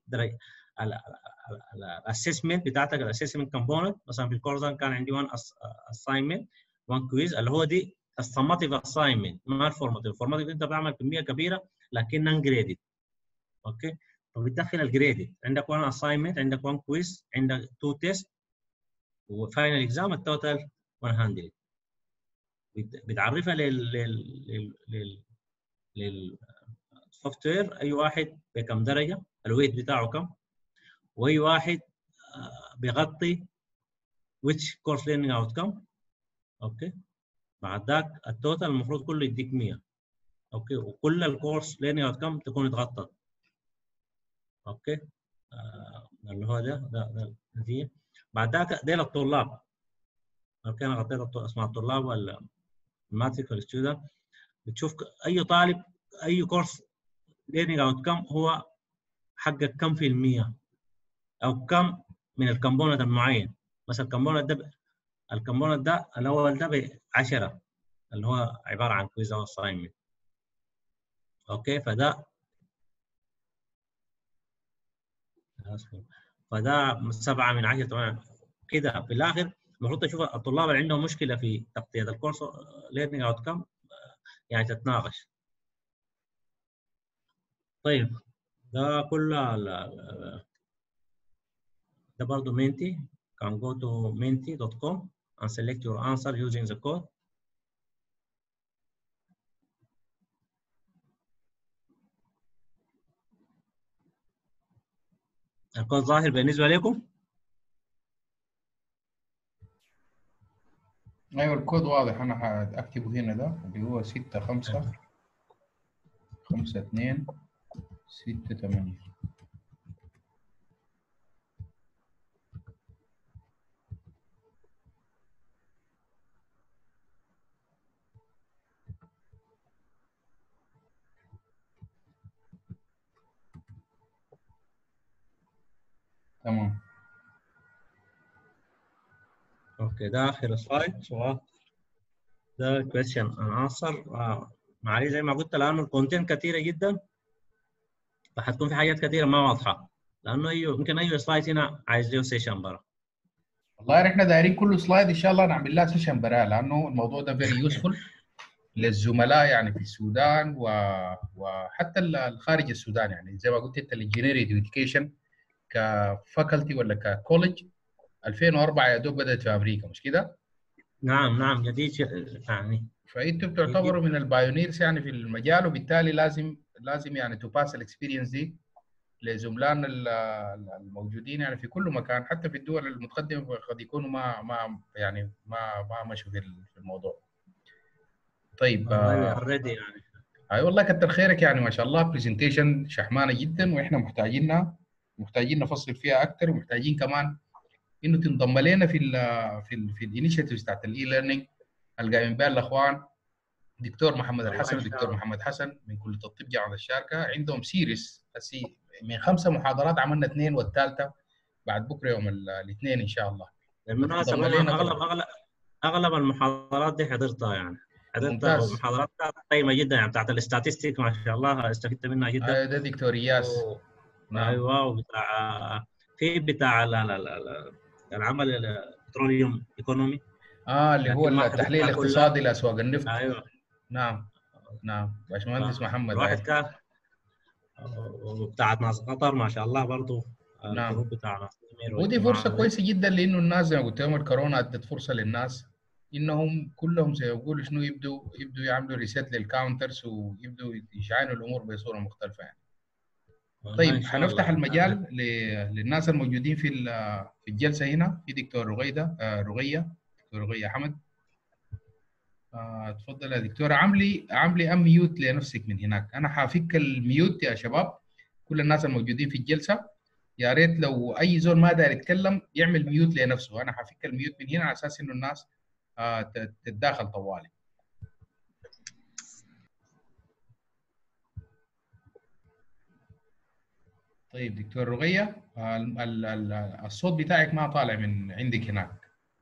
الاسسمنت بتاعتك الاسسمنت كومبوننت مثلا في الكورس ده كان عندي 1 اساينمنت 1 كويز اللي هو دي السماتيف اساينمنت ما الفورماتيف الفورماتيف انت بعمل كميه كبيره لكن نون جريدد اوكي فبتدخل الجريدد عندك 1 اساينمنت عندك 1 كويز عندك 2 تيست وفاينل اكزام التوتال 100 بت- بتعرفها لل لل لل لل للسوفت وير اي واحد بكم درجه الويت بتاعه كم واي واحد آه، بيغطي which course learning outcome اوكي بعد ذاك التوتال المفروض كله يديك 100 اوكي وكل الكورس learning outcome تكون اتغطت اوكي آه اللي هو ده ده ده النتيجه بعد ذاك ديل الطلاب اوكي انا غطيت الط- اسماء الطلاب والماتريك والستودنت بتشوف ك- اي طالب اي كورس learning outcome هو حقق كم في المية او كم من الكمبوننت المعين مثلا الكمبوننت ده ب- الكمبوننت ده الاول ده ب 10 اللي هو عباره عن كويز او assignment اوكي فده فده سبعة من عشرة طبعا كده في الاخر المفروض تشوف الطلاب اللي عندهم مشكله في تغطيه الكورس ليرنينج اوت كم يعني تتناقش طيب ده كله ال- ال- ده برضه مينتي can go to menti.com and select your answer using the code الكود ظاهر بالنسبه لكم ايوه الكود واضح انا هكتبه هنا ده اللي هو 6 5 5 2 6 8 تمام اوكي ده اخر سلايد سؤال ده question and answer آه. معلش زي ما قلت لانه الكونتنت كثيره جدا فحتكون في حاجات كثيره ما واضحه لانه أي يمكن اي سلايد هنا عايز له سيشن برا والله احنا دايرين كل سلايد ان شاء الله نعمل لها سيشن براه لانه الموضوع ده فيري يوسفول للزملاء يعني في السودان و... وحتى ال- الخارج السودان يعني زي ما قلت انت الانجينيرنج اديوكيشن كفاكولتي ولا ككولج 2004 يا دوب بدات في امريكا مش كده؟ نعم نعم جديد ش- يعني فانتوا بتعتبروا من البايونيرز يعني في المجال وبالتالي لازم لازم يعني تباس الاكسبيرينس دي لزملائنا ال- ال- الموجودين يعني في كل مكان حتى في الدول المتقدمه قد يكونوا ما ما يعني ما ما مشوا في ال- في الموضوع. طيب والله آه، already يعني اي والله كتر خيرك يعني ما شاء الله برزنتيشن شحمانه جدا واحنا محتاجينها محتاجين نفصل فيها اكثر ومحتاجين كمان انه تنضم لنا في ال في ال في الانيشيتيفز بتاعت الاي ليرنينج القايمين بها الاخوان دكتور محمد والله الحسن إن شاء ودكتور الله. محمد حسن من كليه الطب جامعه الشارقه عندهم سيريس هسي من خمسه محاضرات عملنا اثنين والثالثه بعد بكره يوم ال- الاثنين ان شاء الله بالمناسبه تضم والله لنا اغلب طبعاً. اغلب اغلب المحاضرات دي حضرتها يعني حضرتها ممتاز. محاضرات قيمه جدا يعني بتاعت الاستاتستيك ما شاء الله استفدت منها جدا آه، ده دكتور اياس و- نعم ايوه وبتاع في بتاع لا لا لا لا العمل البتروليوم ايكونومي اه اللي هو لكن ما التحليل حضرتها كلها. الاقتصادي لاسواق النفط ايوه نعم نعم باشمهندس آه. محمد الواحد آه. كان وبتاعت ناس قطر ما شاء الله برضه نعم. الجروب بتاع ناس الأمير ودي والجماعة فرصه دي. كويسه جدا لانه الناس زي ما قلت لهم الكورونا ادت فرصه للناس انهم كلهم زي ما يقولوا شنو يبدوا يبدوا يعملوا ريسيت للكاونترز ويبدوا يشعلوا الامور بصوره مختلفه يعني. والله طيب إن شاء حنفتح الله. المجال ل- للناس الموجودين في ال- في الجلسه هنا في دكتور رغيده آه، رغيه دكتور رغيه حمد آه، تفضل يا دكتوره عاملي عاملي ام ميوت لنفسك من هناك انا حافك الميوت يا شباب كل الناس الموجودين في الجلسه يا ريت لو اي زول ما داير يتكلم يعمل ميوت لنفسه انا حافك الميوت من هنا على اساس انه الناس آه، ت- تتداخل طوالي طيب دكتور رغية آه، ال- ال- ال- الصوت بتاعك ما طالع من عندك هناك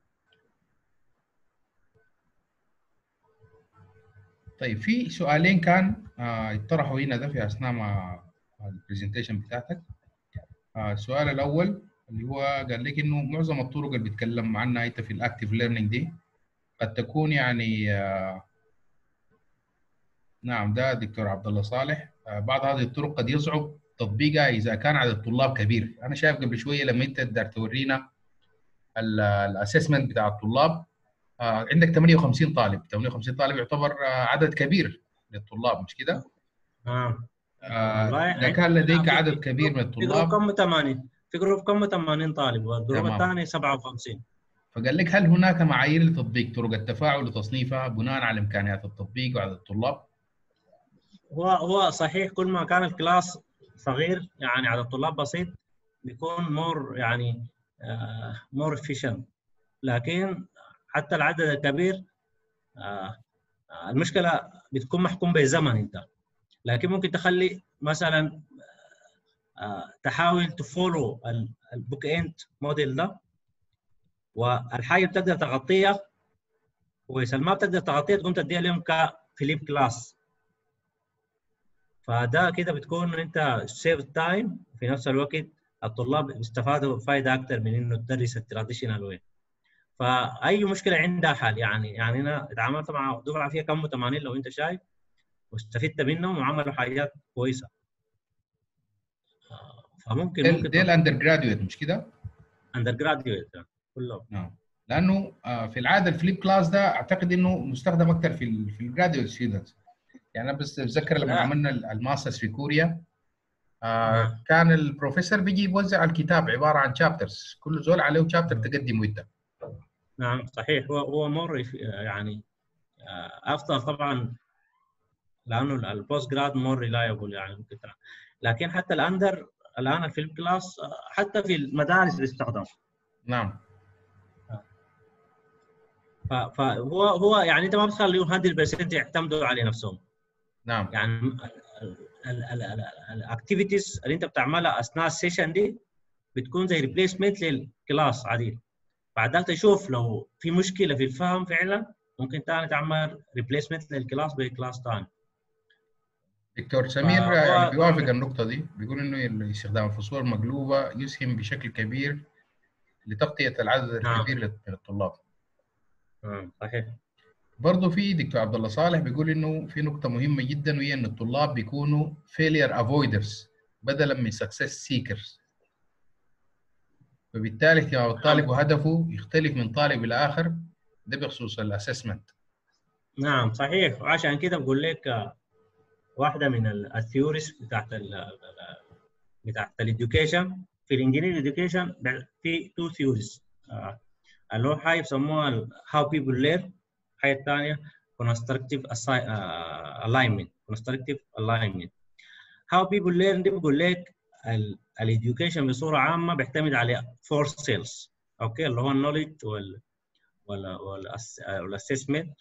طيب في سؤالين كان آه، اتطرحوا هنا ده في اثناء ما البرزنتيشن بتاعتك آه، السؤال الاول اللي هو قال لك انه معظم الطرق اللي بيتكلم عنها انت في الاكتيف ليرنينج دي قد تكون يعني آه، نعم ده دكتور عبد الله صالح آه، بعض هذه الطرق قد يصعب تطبيقها اذا كان عدد الطلاب كبير انا شايف قبل شويه لما انت تقدر تورينا الاسسمنت بتاع الطلاب آه عندك 58 طالب 58 طالب يعتبر آه عدد كبير للطلاب مش كده؟ نعم آه والله اذا كان لديك عدد كبير من في جروب الطلاب كم 80 في جروب كم 80 طالب والجروب تمام. الثاني 57 فقال لك هل هناك معايير لتطبيق طرق التفاعل وتصنيفها بناء على امكانيات التطبيق وعدد الطلاب؟ هو هو صحيح كل ما كان الكلاس صغير يعني عدد الطلاب بسيط بيكون مور يعني مور efficient لكن حتى العدد الكبير آه، آه، المشكله بتكون محكوم بزمن انت لكن ممكن تخلي مثلا آه، تحاول تفولو البوك اند موديل ده والحاجه بتقدر تغطيها كويس ما بتقدر تغطيها تقوم تديها لهم كفليب كلاس فده كده بتكون انت سيف تايم في نفس الوقت الطلاب بيستفادوا فائده اكثر من انه تدرس التراديشنال واي فاي مشكله عندها حل يعني يعني انا اتعاملت مع دفعه فيها كم 80 لو انت شايف واستفدت منهم وعملوا حاجات كويسه آه، فممكن ديل, ممكن ديل اندر جراديويت مش كده؟ اندر جراديويت كلهم نعم لانه آه، في العاده الفليب كلاس ده اعتقد انه مستخدم اكثر في ال في الجراديويت ستودنتس يعني انا بس بتذكر لما لا. عملنا ال- الماسترز في كوريا آه نعم. كان البروفيسور بيجي يوزع الكتاب عباره عن شابترز كل زول عليه شابتر تقدمه انت نعم صحيح هو هو مر في- يعني آه، افضل طبعا لانه البوست جراد مور ريلايبل يعني ممكن تع- لكن حتى الاندر الان الفيلم كلاس آه، حتى في المدارس بيستخدم نعم ف- فهو هو يعني انت ما بتخليهم 100% يعتمدوا على نفسهم نعم يعني الاكتيفيتيز اللي انت بتعملها اثناء السيشن دي بتكون زي ريبليسمنت للكلاس عادي بعد ذاك تشوف لو في مشكله في الفهم فعلا ممكن تاني تعمل ريبليسمنت للكلاس بكلاس ثاني دكتور سمير فهو- يعني بيوافق النقطة دي بيقول إنه استخدام الفصول المقلوبة يسهم بشكل كبير لتغطية العدد نعم. الكبير من الطلاب. نعم صحيح برضه في دكتور عبد الله صالح بيقول إنه في نقطة مهمة جدا وهي إن الطلاب بيكونوا failure avoiders بدلا من success seekers. فبالتالي اهتمام الطالب وهدفه يختلف من طالب إلى آخر ده بخصوص الاسسمنت. نعم صحيح وعشان كده بقول لك آه، واحده من الثيوريز بتاعت ال بتاعت الاديوكيشن في الانجينير اديوكيشن في تو ثيوريز اللي هو حاجه بيسموها هاو بيبل لير الحاجه الثانيه constructive assi- آه، alignment constructive alignment how people learn دي بقول لك الاديوكيشن بصوره عامه بيعتمد على فور سيلز اوكي اللي هو النولج وال والاسسمنت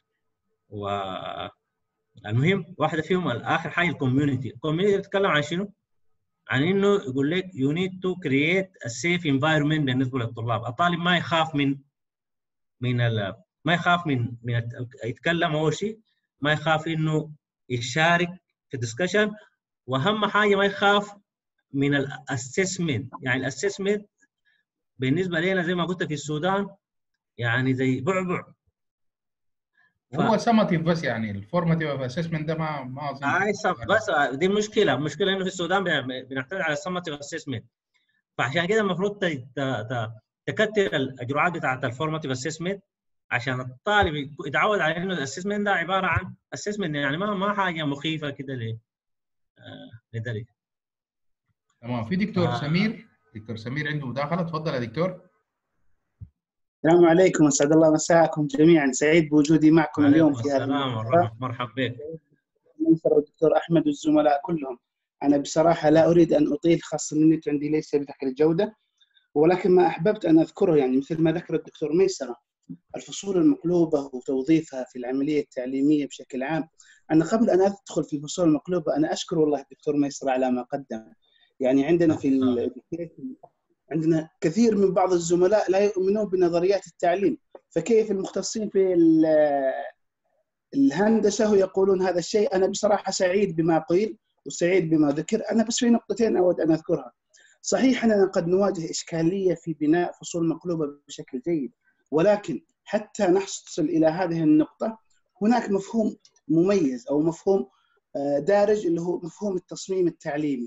والمهم واحده فيهم اخر حاجه الكوميونتي الكوميونتي بتتكلم عن شنو؟ عن انه يقول لك يو نيد تو كرييت ا سيف انفايرمنت بالنسبه للطلاب الطالب ما يخاف من من ال ما يخاف من من الت- يتكلم اول شيء ما يخاف انه يشارك في الدسكشن واهم حاجه ما يخاف من الاسسمنت يعني الاسسمنت بالنسبه لنا زي ما قلت في السودان يعني زي بعبع ف- هو سمتيف بس يعني الفورماتيف اسسمنت ده ما ما اظن هاي صف بس دي المشكله المشكله انه في السودان بن- بنعتمد على السمتيف اسسمنت فعشان كده المفروض ت- ت- ت- تكتر الاجراءات بتاعت الفورماتيف اسسمنت عشان الطالب يك- يتعود على انه الاسسمنت ده عباره عن اسسمنت يعني ما ما حاجه مخيفه كده ل آه، لدرجه تمام في دكتور آه. سمير دكتور سمير عنده مداخله تفضل يا دكتور السلام عليكم اسعد الله مساءكم جميعا سعيد بوجودي معكم اليوم عليكم في هذا السلام المحاضرة. ورحمه مرحبا بك منصر الدكتور احمد والزملاء كلهم انا بصراحه لا اريد ان اطيل خاصه ان النت عندي ليس بذاك الجوده ولكن ما احببت ان اذكره يعني مثل ما ذكر الدكتور ميسره الفصول المقلوبه وتوظيفها في العمليه التعليميه بشكل عام انا قبل ان ادخل في الفصول المقلوبه انا اشكر والله الدكتور ميسره على ما قدم يعني عندنا في ال- عندنا كثير من بعض الزملاء لا يؤمنون بنظريات التعليم فكيف المختصين في ال- الهندسه ويقولون هذا الشيء انا بصراحه سعيد بما قيل وسعيد بما ذكر انا بس في نقطتين اود ان اذكرها صحيح اننا قد نواجه اشكاليه في بناء فصول مقلوبه بشكل جيد ولكن حتى نحصل الى هذه النقطه هناك مفهوم مميز او مفهوم آه، دارج اللي هو مفهوم التصميم التعليمي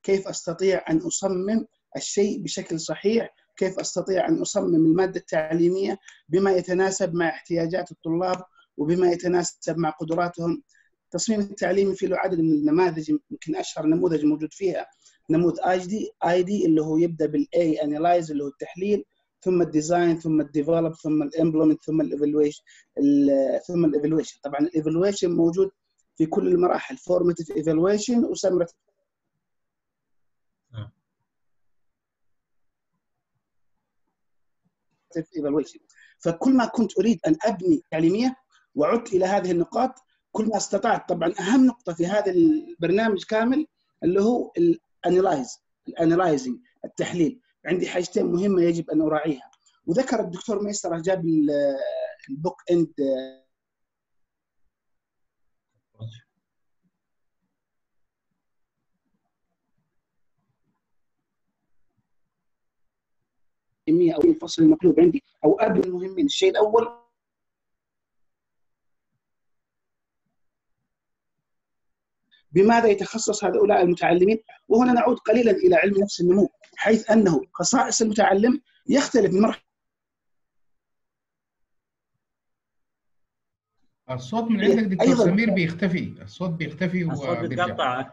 كيف استطيع ان اصمم الشيء بشكل صحيح كيف استطيع ان اصمم الماده التعليميه بما يتناسب مع احتياجات الطلاب وبما يتناسب مع قدراتهم التصميم التعليمي في له عدد من النماذج يمكن اشهر نموذج موجود فيها نموذج اي دي اي دي اللي هو يبدا بالاي انلايز اللي هو التحليل ثم الديزاين ثم الديفلوب ثم الامبلمنت ثم الايفالويشن ثم الايفالويشن طبعا الايفالويشن موجود في كل المراحل فورماتيف ايفالويشن وسمرة ايفالويشن فكل ما كنت اريد ان ابني تعليميه وعدت الى هذه النقاط كل ما استطعت طبعا اهم نقطه في هذا البرنامج كامل اللي هو الانلايز الانلايزنج التحليل عندي حاجتين مهمه يجب ان اراعيها وذكر الدكتور ميسر جاب البوك اند او الفصل المقلوب عندي او ابني المهمين الشيء الاول بماذا يتخصص هؤلاء المتعلمين وهنا نعود قليلا الى علم نفس النمو حيث انه خصائص المتعلم يختلف من مرحله الصوت من عندك دكتور أيضاً. سمير بيختفي الصوت بيختفي الصوت بيتقطع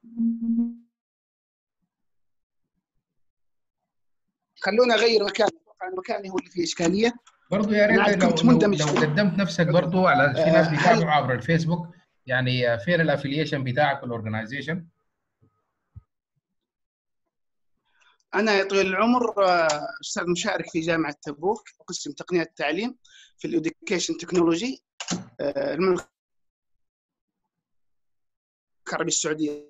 خلونا اغير مكان اتوقع مكاني هو اللي فيه اشكاليه برضه يا ريت لو, لو, لو قدمت نفسك برضه على في ناس بيتابعوا عبر الفيسبوك يعني فين الافليشن بتاعك والاورجنايزيشن انا يا طويل العمر استاذ مشارك في جامعه تبوك قسم تقنيه التعليم في الاديوكيشن تكنولوجي المملكه العربيه السعوديه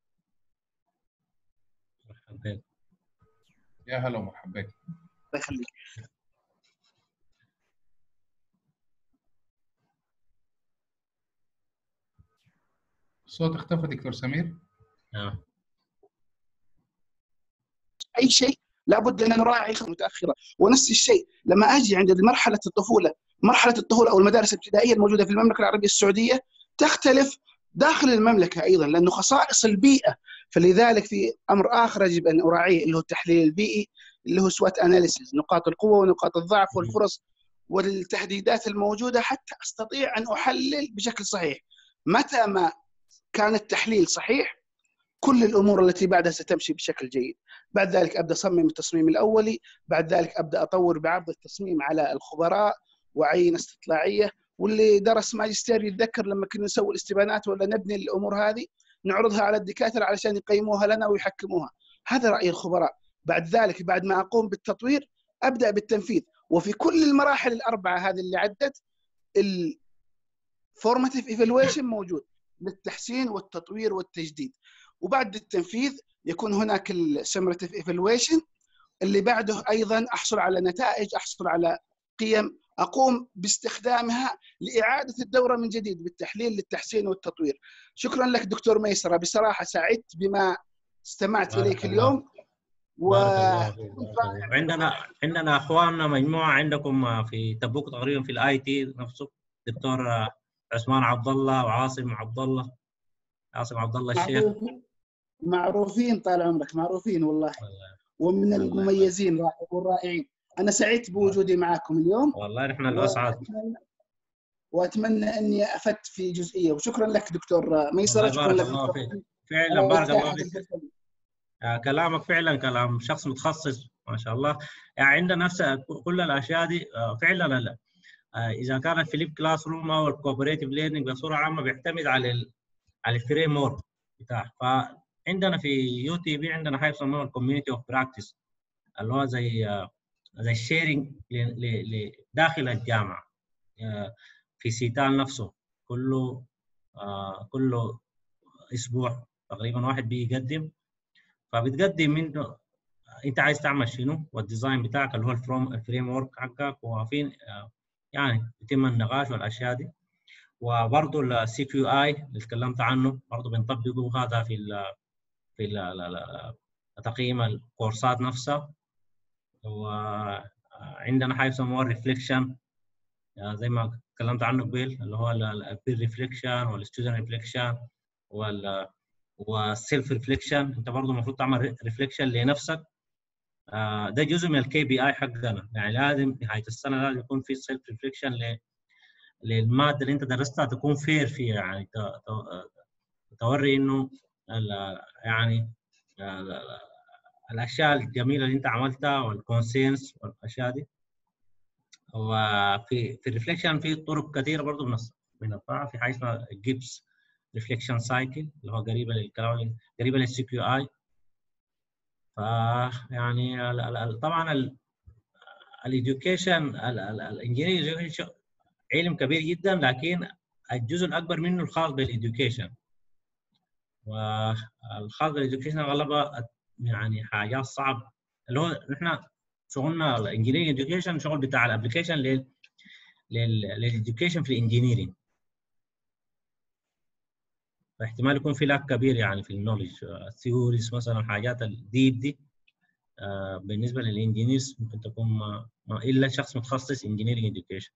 مرحبا يا هلا ومرحبا الله يخليك الصوت اختفى دكتور سمير آه. اي شيء لابد ان نراعي متاخره ونفس الشيء لما اجي عند مرحله الطفوله مرحله الطفوله او المدارس الابتدائيه الموجوده في المملكه العربيه السعوديه تختلف داخل المملكه ايضا لانه خصائص البيئه فلذلك في امر اخر يجب ان اراعيه اللي هو التحليل البيئي اللي هو سوات اناليسيز نقاط القوه ونقاط الضعف والفرص والتهديدات الموجوده حتى استطيع ان احلل بشكل صحيح متى ما كان التحليل صحيح كل الامور التي بعدها ستمشي بشكل جيد بعد ذلك ابدا اصمم التصميم الاولي بعد ذلك ابدا اطور بعرض التصميم على الخبراء وعين استطلاعيه واللي درس ماجستير يتذكر لما كنا نسوي الاستبانات ولا نبني الامور هذه نعرضها على الدكاتره علشان يقيموها لنا ويحكموها هذا راي الخبراء بعد ذلك بعد ما اقوم بالتطوير ابدا بالتنفيذ وفي كل المراحل الاربعه هذه اللي عدت الفورماتيف ايفالويشن موجود للتحسين والتطوير والتجديد وبعد التنفيذ يكون هناك السمرتيف ايفالويشن اللي بعده ايضا احصل على نتائج احصل على قيم اقوم باستخدامها لاعاده الدوره من جديد بالتحليل للتحسين والتطوير. شكرا لك دكتور ميسره بصراحه سعدت بما استمعت اليك اليوم و عندنا عندنا اخواننا مجموعه عندكم في تبوك تقريبا في الاي تي نفسه دكتور عثمان عبد الله وعاصم عبد الله عاصم عبد الله الشيخ معروفين طال عمرك معروفين والله ومن المميزين والرائعين انا سعدت بوجودي معكم اليوم والله نحن الاسعد واتمنى اني افدت في جزئيه وشكرا لك دكتور ميسره شكرا لك الله فيك فعلا بارك الله فيك كلامك فعلا كلام شخص متخصص ما شاء الله يعني عندنا نفس كل الاشياء دي فعلا لا. اذا كانت فيليب كلاس روم او الكوبريتيف ليرنينج بصوره عامه بيعتمد على ال على الفريم ورك بتاعه فعندنا في يو تي بي عندنا حاجه يسموها الكوميونتي اوف براكتس اللي هو زي زي الشيرنج داخل الجامعه في سيتال نفسه كله كله اسبوع تقريبا واحد بيقدم فبتقدم منه انت عايز تعمل شنو والديزاين بتاعك اللي هو الفروم الفريم ورك حقك وفي يعني يتم النقاش والاشياء دي وبرضه السي كيو اي اللي تكلمت عنه برضه بنطبقه هذا في ال في ال تقييم الكورسات نفسها وعندنا حاجه يسموها الريفليكشن زي ما تكلمت عنه قبل اللي هو البير ريفليكشن والستودنت ريفليكشن وال والسيلف ريفليكشن انت برضه المفروض تعمل ريفليكشن لنفسك آه، ده جزء من الكي بي اي حقنا يعني لازم نهايه السنه لازم يكون في سيلف ريفليكشن للماده اللي انت درستها تكون فير فيها يعني توري انه يعني الاشياء الجميله اللي انت عملتها والكونسينس والاشياء دي وفي في الريفليكشن في طرق كثيره برضه بنطبعها في حاجه اسمها جيبس ريفليكشن سايكل اللي هو قريبه للكلام قريبه للسي كيو اي ف يعني طبعا الاديوكيشن الانجينيرنج علم كبير جدا لكن الجزء الاكبر منه الخاص بالاديوكيشن والخاص بالاديوكيشن اغلبها يعني حاجات صعبه اللي هو نحن شغلنا الانجينيرنج اديوكيشن شغل بتاع الابلكيشن لل للاديوكيشن في الانجينيرنج فاحتمال يكون في لاك كبير يعني في النولج الثيوريز مثلا حاجات الديب دي آه بالنسبه للانجينيرز ممكن تكون ما, ما الا شخص متخصص انجينيرنج اديوكيشن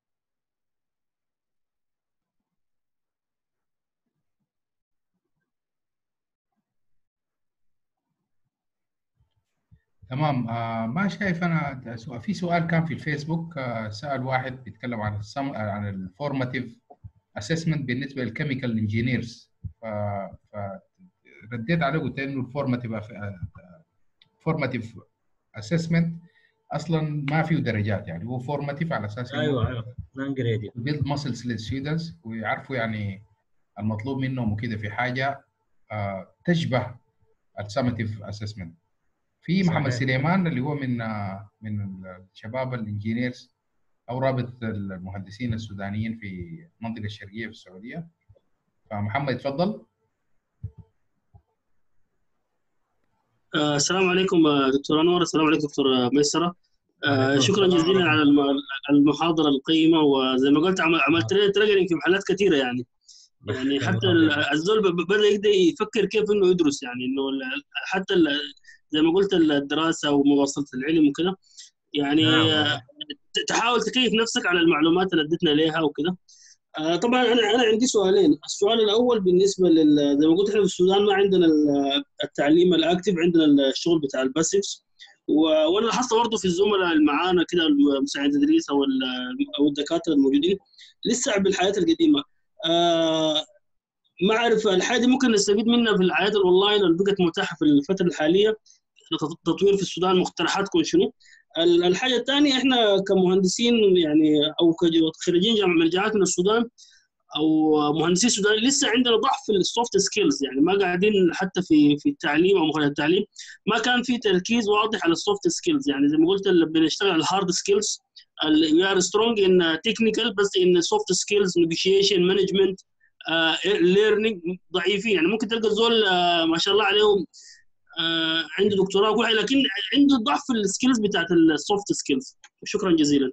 تمام آه ما شايف انا في سؤال كان في الفيسبوك آه سال واحد بيتكلم عن السم... عن الفورماتيف اسسمنت بالنسبه للكيميكال انجينيرز ف... فرديت عليه قلت انه الفورماتيف فورماتيف اسسمنت اصلا ما فيه درجات يعني هو فورماتيف على اساس ايوه ايوه نون جريدد بيلد ماسلز للستودنتس ويعرفوا يعني المطلوب منهم وكده في حاجه آه تشبه السمتيف اسسمنت في محمد سليمان اللي هو من من الشباب الانجينيرز او رابط المهندسين السودانيين في المنطقه الشرقيه في السعوديه فمحمد اتفضل آه السلام عليكم دكتور انور السلام عليكم دكتور ميسره آه شكرا جزيلا على المحاضره القيمه وزي ما قلت عملت لي تريجرنج في محلات كثيره يعني يعني حتى الزول بدا يقدر يفكر كيف انه يدرس يعني انه حتى زي ما قلت الدراسه ومواصله العلم وكذا يعني نعم. تحاول تكيف نفسك على المعلومات اللي اديتنا ليها وكذا آه طبعا انا انا عندي سؤالين السؤال الاول بالنسبه لل زي ما قلت احنا في السودان ما عندنا التعليم الاكتف عندنا الشغل بتاع الباسيفز وانا لاحظت برضه في الزملاء اللي معانا كده مساعد التدريس او او الدكاتره الموجودين لسه بالحياه القديمه آه ما اعرف الحاجه دي ممكن نستفيد منها في الحياه الاونلاين اللي بقت متاحه في الفتره الحاليه تطوير في السودان مقترحاتكم شنو؟ الحاجه الثانيه احنا كمهندسين يعني او خريجين من جامعات من السودان او مهندسين السودان لسه عندنا ضعف في السوفت سكيلز يعني ما قاعدين حتى في في التعليم او مخرج التعليم ما كان في تركيز واضح على السوفت سكيلز يعني زي ما قلت بنشتغل على الهارد سكيلز وي ار سترونج ان تكنيكال بس ان سوفت سكيلز نيجوشيشن مانجمنت ليرنينج ضعيفين يعني ممكن تلقى الزول uh, ما شاء الله عليهم uh, عنده دكتوراه وكل لكن عنده ضعف في السكيلز بتاعت السوفت سكيلز شكرا جزيلا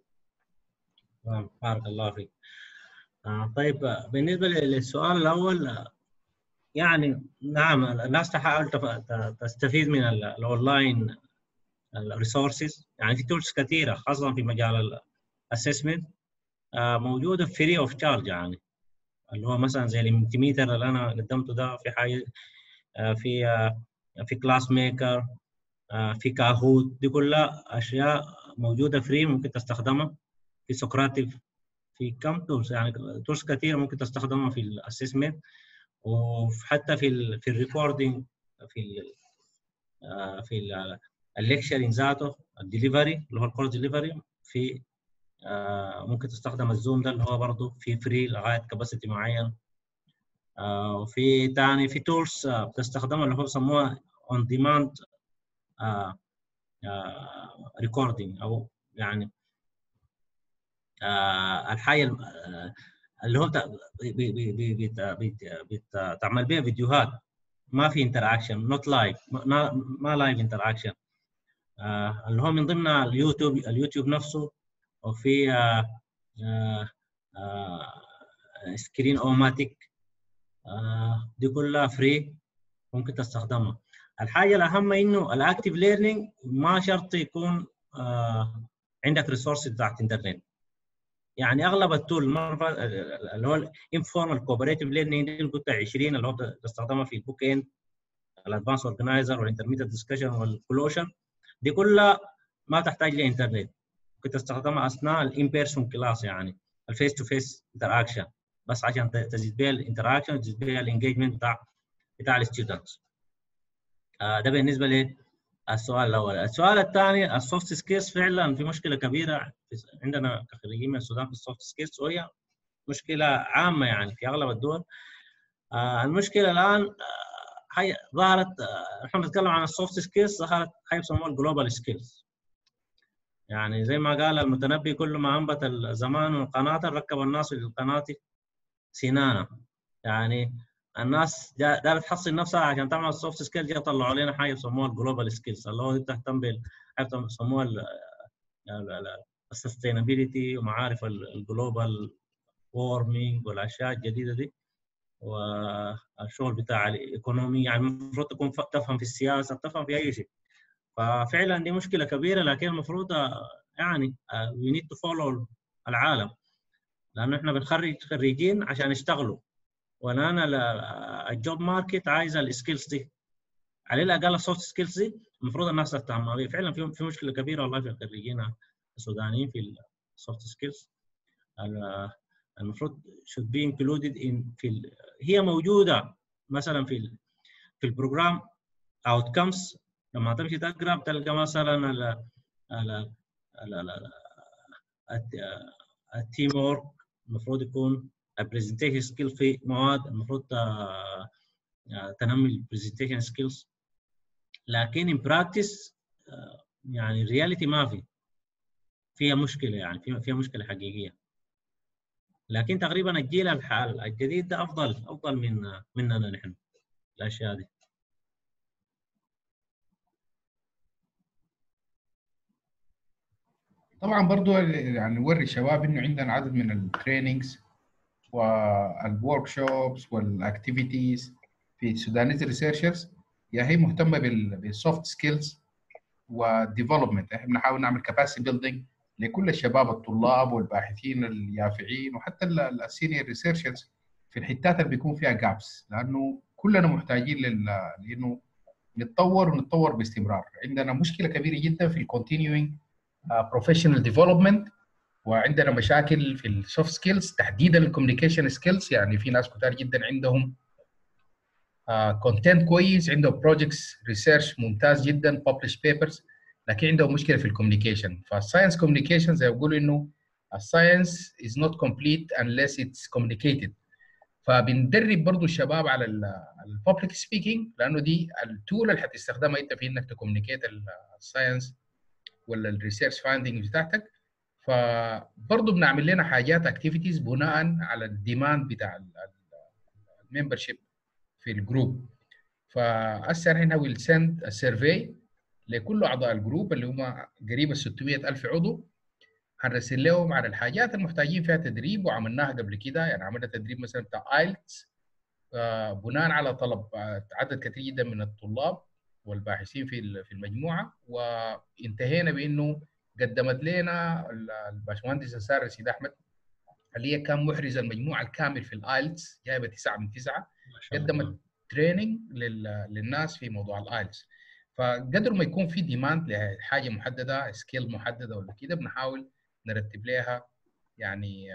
بارك الله فيك آه طيب بالنسبه للسؤال الاول يعني نعم الناس تحاول تستفيد من الاونلاين الريسورسز يعني في تولز كثيره خاصه في مجال الاسسمنت آه موجوده فري اوف تشارج يعني اللي هو مثلا زي الامتيميتر اللي انا قدمته ده في حاجه في في كلاس ميكر في كاهوت دي كلها اشياء موجوده فري ممكن تستخدمها في سقراطيف في كم تولز يعني تولز كثيره ممكن تستخدمها في الاسسمنت وحتى في ال في الريكوردينج في ال في الليكشرين ذاته الدليفري اللي هو الكورس دليفري في ممكن تستخدم الزوم ده اللي هو برضه في فري لغايه كباسيتي معين وفي تاني في تولز بتستخدمها اللي هو بيسموها اون ديماند ريكوردينج او يعني الحاجه اللي هو بتعمل بها فيديوهات ما في انتراكشن نوت لايف ما لايف انتراكشن اللي هو من ضمن اليوتيوب اليوتيوب نفسه وفي سكرين اوماتيك دي كلها فري ممكن تستخدمها الحاجه الاهم انه الاكتيف ليرنينج ما شرط يكون عندك ريسورس بتاعت انترنت يعني اغلب التول اللي هو الانفورمال كوبريتيف ليرنينج اللي قلت 20 اللي هو تستخدمها في البوك اند الادفانس اورجنايزر والانترميديت ديسكشن والكلوشر دي كلها ما تحتاج لانترنت ممكن تستخدمها اثناء الان بيرسون كلاس يعني الفيس تو فيس انتراكشن بس عشان تزيد بيها الانتراكشن وتزيد بيها الانجيجمنت بتاع بتاع الستودنتس آه ده بالنسبه للسؤال الاول السؤال الثاني السوفت سكيلز فعلا في مشكله كبيره عندنا كخريجين من السودان في السوفت سكيلز وهي مشكله عامه يعني في اغلب الدول آه المشكله الان آه هي ظهرت آه نحن نتكلم عن السوفت سكيلز ظهرت هي بيسموها الجلوبال سكيلز يعني زي ما قال المتنبي كل ما انبت الزمان القناطر ركب الناس في القناطر سنانه يعني الناس دارت تحصل نفسها عشان تعمل السوفت سكيلز جا طلعوا لنا حاجه بيسموها الجلوبال سكيلز اللي هو بتهتم بال بيسموها السستينابيلتي ومعارف الجلوبال وورمينج والاشياء الجديده دي والشغل بتاع الايكونومي يعني المفروض تكون تفهم في السياسه تفهم في اي شيء ففعلا دي مشكله كبيره لكن المفروض يعني وي نيد تو فولو العالم لانه احنا بنخرج خريجين عشان يشتغلوا وانا الجوب ماركت عايزه السكيلز دي على الاقل السوفت سكيلز دي المفروض الناس تهتم بها فعلا في في مشكله كبيره والله في الخريجين السودانيين في السوفت سكيلز المفروض should be included in في ال... هي موجوده مثلا في ال... في البروجرام outcomes لما تمشي تقرا بتلقى مثلا ال ال ال التيم ورك المفروض يكون البرزنتيشن سكيل في مواد المفروض تنمي البرزنتيشن سكيلز لكن ان براكتس يعني الرياليتي ما في فيها مشكله يعني فيها فيها مشكله حقيقيه لكن تقريبا الجيل الحال الجديد ده افضل افضل من مننا نحن الاشياء دي طبعا برضو يعني نوري الشباب انه عندنا عدد من التريننجز والورك شوبس والاكتيفيتيز في سودانيز ريسيرشرز يا هي مهتمه بالسوفت سكيلز والديفلوبمنت احنا بنحاول نعمل كاباسيتي بيلدينج لكل الشباب الطلاب والباحثين اليافعين وحتى السينيور ريسيرشرز في الحتات اللي بيكون فيها جابس لانه كلنا محتاجين لل... لانه نتطور ونتطور باستمرار عندنا مشكله كبيره جدا في الكونتينيوينج بروفيشنال ديفلوبمنت وعندنا مشاكل في السوفت سكيلز تحديدا الكوميونيكيشن سكيلز يعني في ناس كتار جدا عندهم كونتنت uh, كويس عندهم بروجكتس ريسيرش ممتاز جدا ببلش بيبرز لكن عندهم مشكله في الكوميونيكيشن فالساينس كوميونيكيشن زي ما بيقولوا انه الساينس از نوت كومبليت unless اتس communicated فبندرب برضو الشباب على الببليك سبيكينج لانه دي التول اللي حتستخدمها انت في انك تكوميونيكيت الساينس ولا الريسيرش فايندنج بتاعتك فبرضه بنعمل لنا حاجات اكتيفيتيز بناء على الديماند بتاع الممبرشيب في الجروب فهسه هنا ويل سند سيرفي لكل اعضاء الجروب اللي هم قريب 600 الف عضو هنرسل لهم على الحاجات المحتاجين فيها تدريب وعملناها قبل كده يعني عملنا تدريب مثلا بتاع ايلتس بناء على طلب عدد كثير جدا من الطلاب والباحثين في في المجموعه وانتهينا بانه قدمت لنا الباشمهندس السار رشيد احمد اللي هي كان محرز المجموعه الكامل في الايلتس جايبه تسعه من تسعه قدمت تريننج للناس في موضوع الايلتس فقدر ما يكون في ديماند لحاجه محدده سكيل محدده ولا كده بنحاول نرتب لها يعني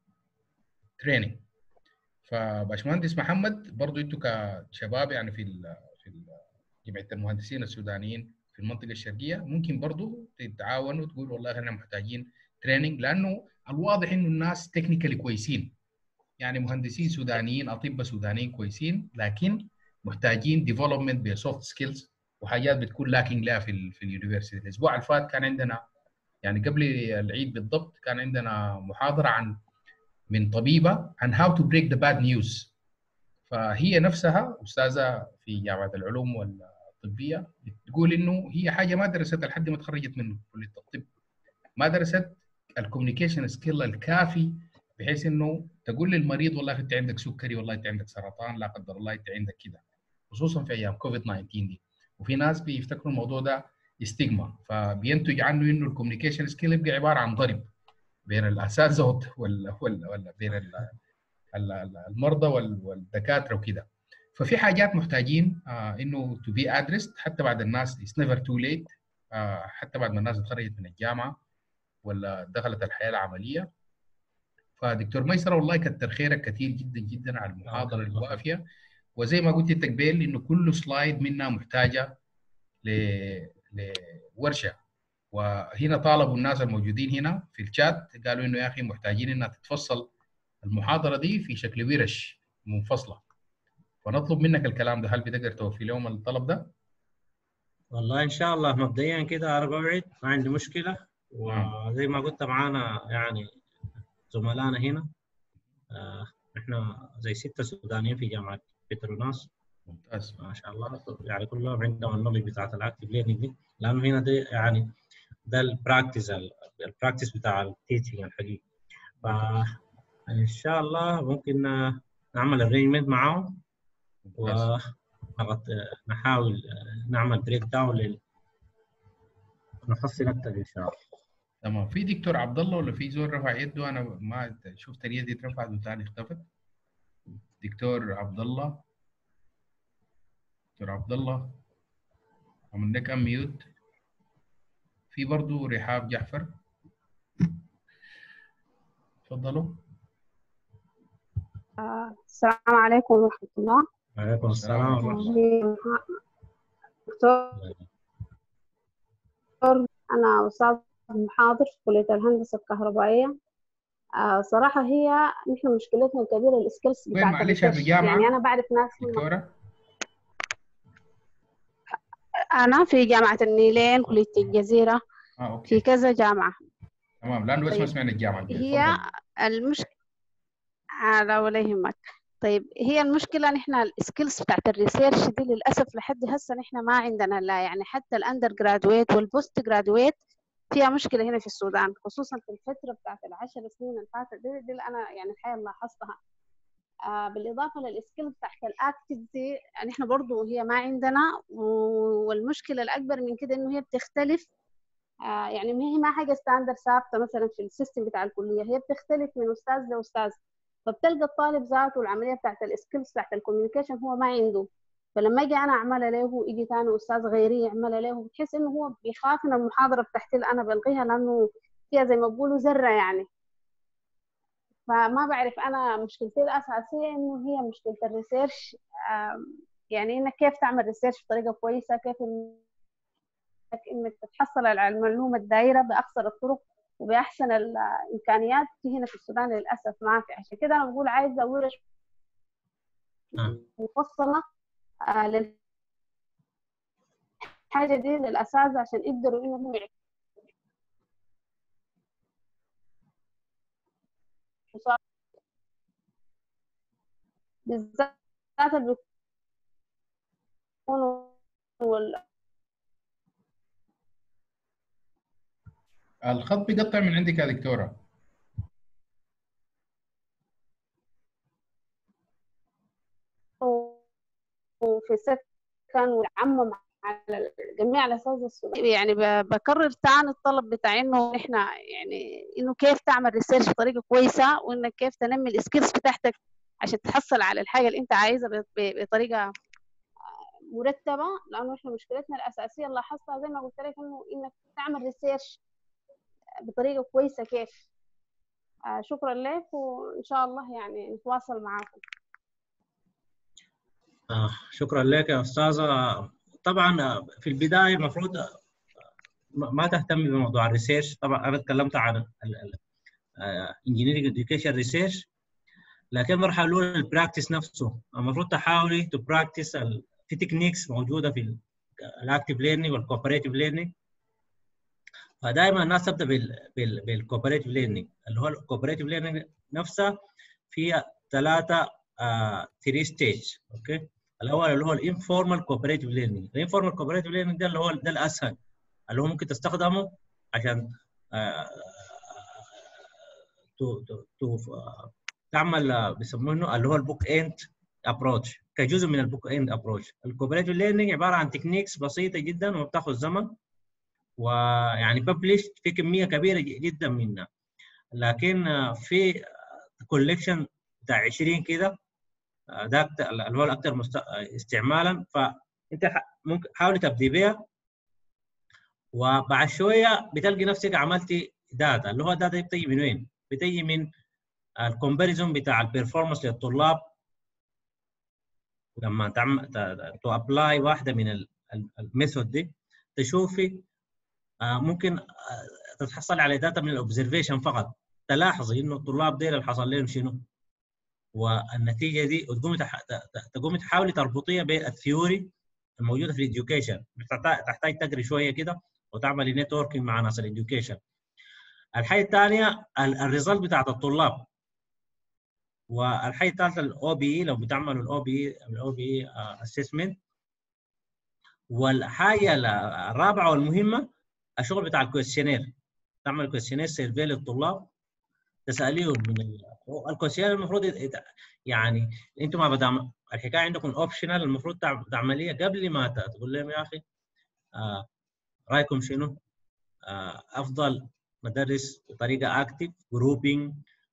تريننج فباشمهندس محمد برضو انتوا كشباب يعني في ال في ال جمعيه المهندسين السودانيين في المنطقه الشرقيه ممكن برضو تتعاونوا وتقول والله احنا محتاجين تريننج لانه الواضح انه الناس تكنيكالي كويسين يعني مهندسين سودانيين اطباء سودانيين كويسين لكن محتاجين ديفلوبمنت بسوفت سكيلز وحاجات بتكون لاكينج لها في في اليونيفرسيتي الاسبوع اللي فات كان عندنا يعني قبل العيد بالضبط كان عندنا محاضره عن من طبيبه عن هاو تو بريك ذا باد نيوز فهي نفسها استاذه في جامعه العلوم والطبيه بتقول انه هي حاجه ما درست لحد ما تخرجت من كليه الطب ما درست الكوميونيكيشن سكيل الكافي بحيث انه تقول للمريض والله انت عندك سكري والله انت عندك سرطان لا قدر الله انت عندك كده خصوصا في ايام كوفيد 19 دي وفي ناس بيفتكروا الموضوع ده استيغما فبينتج عنه انه الكوميونيكيشن سكيل يبقى عباره عن ضرب بين الاساتذه ولا ولا ولا بين المرضى والدكاتره وكده ففي حاجات محتاجين آه انه تو بي ادريست حتى بعد الناس اتس نيفر تو ليت حتى بعد ما الناس اتخرجت من الجامعه ولا دخلت الحياه العمليه فدكتور ميسره والله كتر خيرك كثير جدا جدا على المحاضره الوافيه وزي ما قلت انت قبل انه كل سلايد منها محتاجه ل... لورشه وهنا طالبوا الناس الموجودين هنا في الشات قالوا انه يا اخي محتاجين انها تتفصل المحاضره دي في شكل ورش منفصله فنطلب منك الكلام ده هل بتقدر توفي لهم الطلب ده؟ والله ان شاء الله مبدئيا كده انا بوعد ما عندي مشكله وزي ما قلت معانا يعني زملائنا هنا آه، احنا زي ستة سودانيين في جامعة بتروناس ممتاز ما شاء الله يعني كلهم عندهم النولج بتاعت الاكتف ليرنينج دي لانه هنا ده يعني ده البراكتس البراكتس بتاع التيتشنج الحقيقي فان شاء الله ممكن نعمل ارينجمنت معاهم ونحاول نعمل بريك داون لل نحصل اكثر ان شاء الله تمام في دكتور عبد الله ولا في زول رفع يده انا ما شفت اليد دي اترفعت وثاني اختفت دكتور عبد الله دكتور عبد الله عملنا لك ميوت في برضه رحاب جعفر تفضلوا آه، السلام عليكم ورحمة الله وعليكم السلام ورحمة الله دكتور أنا أستاذ محاضر في كلية الهندسة الكهربائية آه صراحة هي نحن مشكلتنا الكبيرة السكيلز وين بتاعت معلش في الريسيرش. جامعة؟ يعني أنا بعرف ناس هنا دكتورة أنا في جامعة النيلين كلية الجزيرة اه اوكي في كذا جامعة تمام لانه بس ما طيب. سمعنا الجامعة دي. هي اتفضل. المشكلة لا ولا يهمك طيب هي المشكلة نحن السكيلز بتاعت الريسيرش دي للأسف لحد هسه نحن ما عندنا لا يعني حتى الأندر جرادويت والبوست جرادويت فيها مشكلة هنا في السودان خصوصا في الفترة بتاعت العشر سنين اللي فاتت دي, دي اللي أنا يعني الحقيقة لاحظتها آه بالإضافة للسكيلز بتاعت الأكتف دي نحن برضو هي ما عندنا و- والمشكلة الأكبر من كده إنه هي بتختلف آه يعني ما هي ما حاجة ستاندر ثابتة مثلا في السيستم بتاع الكلية هي بتختلف من أستاذ لأستاذ فبتلقى الطالب ذاته العملية بتاعت السكيلز بتاعت الكوميونيكيشن هو ما عنده فلما اجي انا اعملها له يجي ثاني استاذ غيري يعملها له بتحس انه هو بيخاف من المحاضره بتاعتي اللي انا بلغيها لانه فيها زي ما بيقولوا ذره يعني فما بعرف انا مشكلتي الاساسيه انه هي مشكله الريسيرش آم، يعني انك كيف تعمل ريسيرش بطريقه كويسه كيف انك انك تتحصل على المعلومه الدايره باقصر الطرق وباحسن الامكانيات في هنا في السودان للاسف ما في عشان كده انا بقول عايزه ورش آه. مفصله آه، للحاجه دي للاساتذه عشان يقدروا انهم يعرفوا بالذات اللي بيكونوا وال- الخط بيقطع من عندك يا دكتورة وفي سكن ويعمم على جميع الاساتذه السودانيين يعني ب- بكرر تاني الطلب بتاع انه احنا يعني انه كيف تعمل ريسيرش بطريقه كويسه وانك كيف تنمي السكيلز بتاعتك عشان تحصل على الحاجه اللي انت عايزها ب- ب- بطريقه آه، مرتبه لانه احنا مشكلتنا الاساسيه اللي لاحظتها زي ما قلت لك انه انك تعمل ريسيرش بطريقه كويسه كيف آه، شكرا لك وان شاء الله يعني نتواصل معاكم آه شكرا لك يا استاذه طبعا آه، في البدايه المفروض آه، ما ما تهتمي بموضوع الريسيرش طبعا انا تكلمت عن انجينيرنج اديوكيشن ريسيرش لكن المرحله الاولى البراكتس نفسه المفروض تحاولي تو براكتس في تكنيكس موجوده في الاكتيف ليرنينج والكوبريتيف ليرنينج فدائما الناس تبدا بالكوبريتيف ليرنينج اللي هو الكوبريتيف ليرنينج نفسها فيها ثلاثه 3 ستيج اوكي الاول اللي هو الانفورمال كوبريتيف ليرنينج الانفورمال كوبريتيف ليرنينج ده اللي هو ده الاسهل اللي هو ممكن تستخدمه عشان آه، تو تو تو تعمل آه، بيسمونه اللي هو البوك اند ابروتش كجزء من البوك اند ابروتش الكوبريتيف ليرنينج عباره عن تكنيكس بسيطه جدا وما بتاخذ زمن ويعني ببلش في كميه كبيره ج- جدا منها لكن آه، في كوليكشن بتاع 20 كده ذاك اللي هو الاكثر مست... استعمالا فانت ح- ممكن حاولي تبدي بها وبعد شويه بتلقي نفسك عملتي داتا اللي هو الداتا بتجي من وين؟ بتجي من الكومباريزون بتاع البرفورمانس للطلاب لما تعمل تو ابلاي واحده من الميثود دي تشوفي آه، ممكن آه، تتحصل على داتا من الاوبزرفيشن فقط تلاحظي انه الطلاب ديل اللي حصل لهم شنو والنتيجه دي وتقومي تح... ت- ت- تقومي تحاولي تربطيها بالثيوري الموجوده في الاديوكيشن تحتاج تحتاج تقري شويه كده وتعملي نتوركينج مع ناس الاديوكيشن الحاجه الثانيه الريزلت بتاعت الطلاب والحاجه الثالثه الاو بي لو بتعملوا الاو بي الاو بي اسسمنت والحاجه الرابعه والمهمه الشغل بتاع الكويشنير تعمل كويشنير سيرفي للطلاب تساليهم من ال- الكويشنير المفروض يت- يعني انتم ما بدام الحكايه عندكم اوبشنال المفروض تع- تعمليها قبل ما ت- تقول لهم يا اخي آه رايكم شنو؟ آه افضل مدرس بطريقه اكتف جروبينج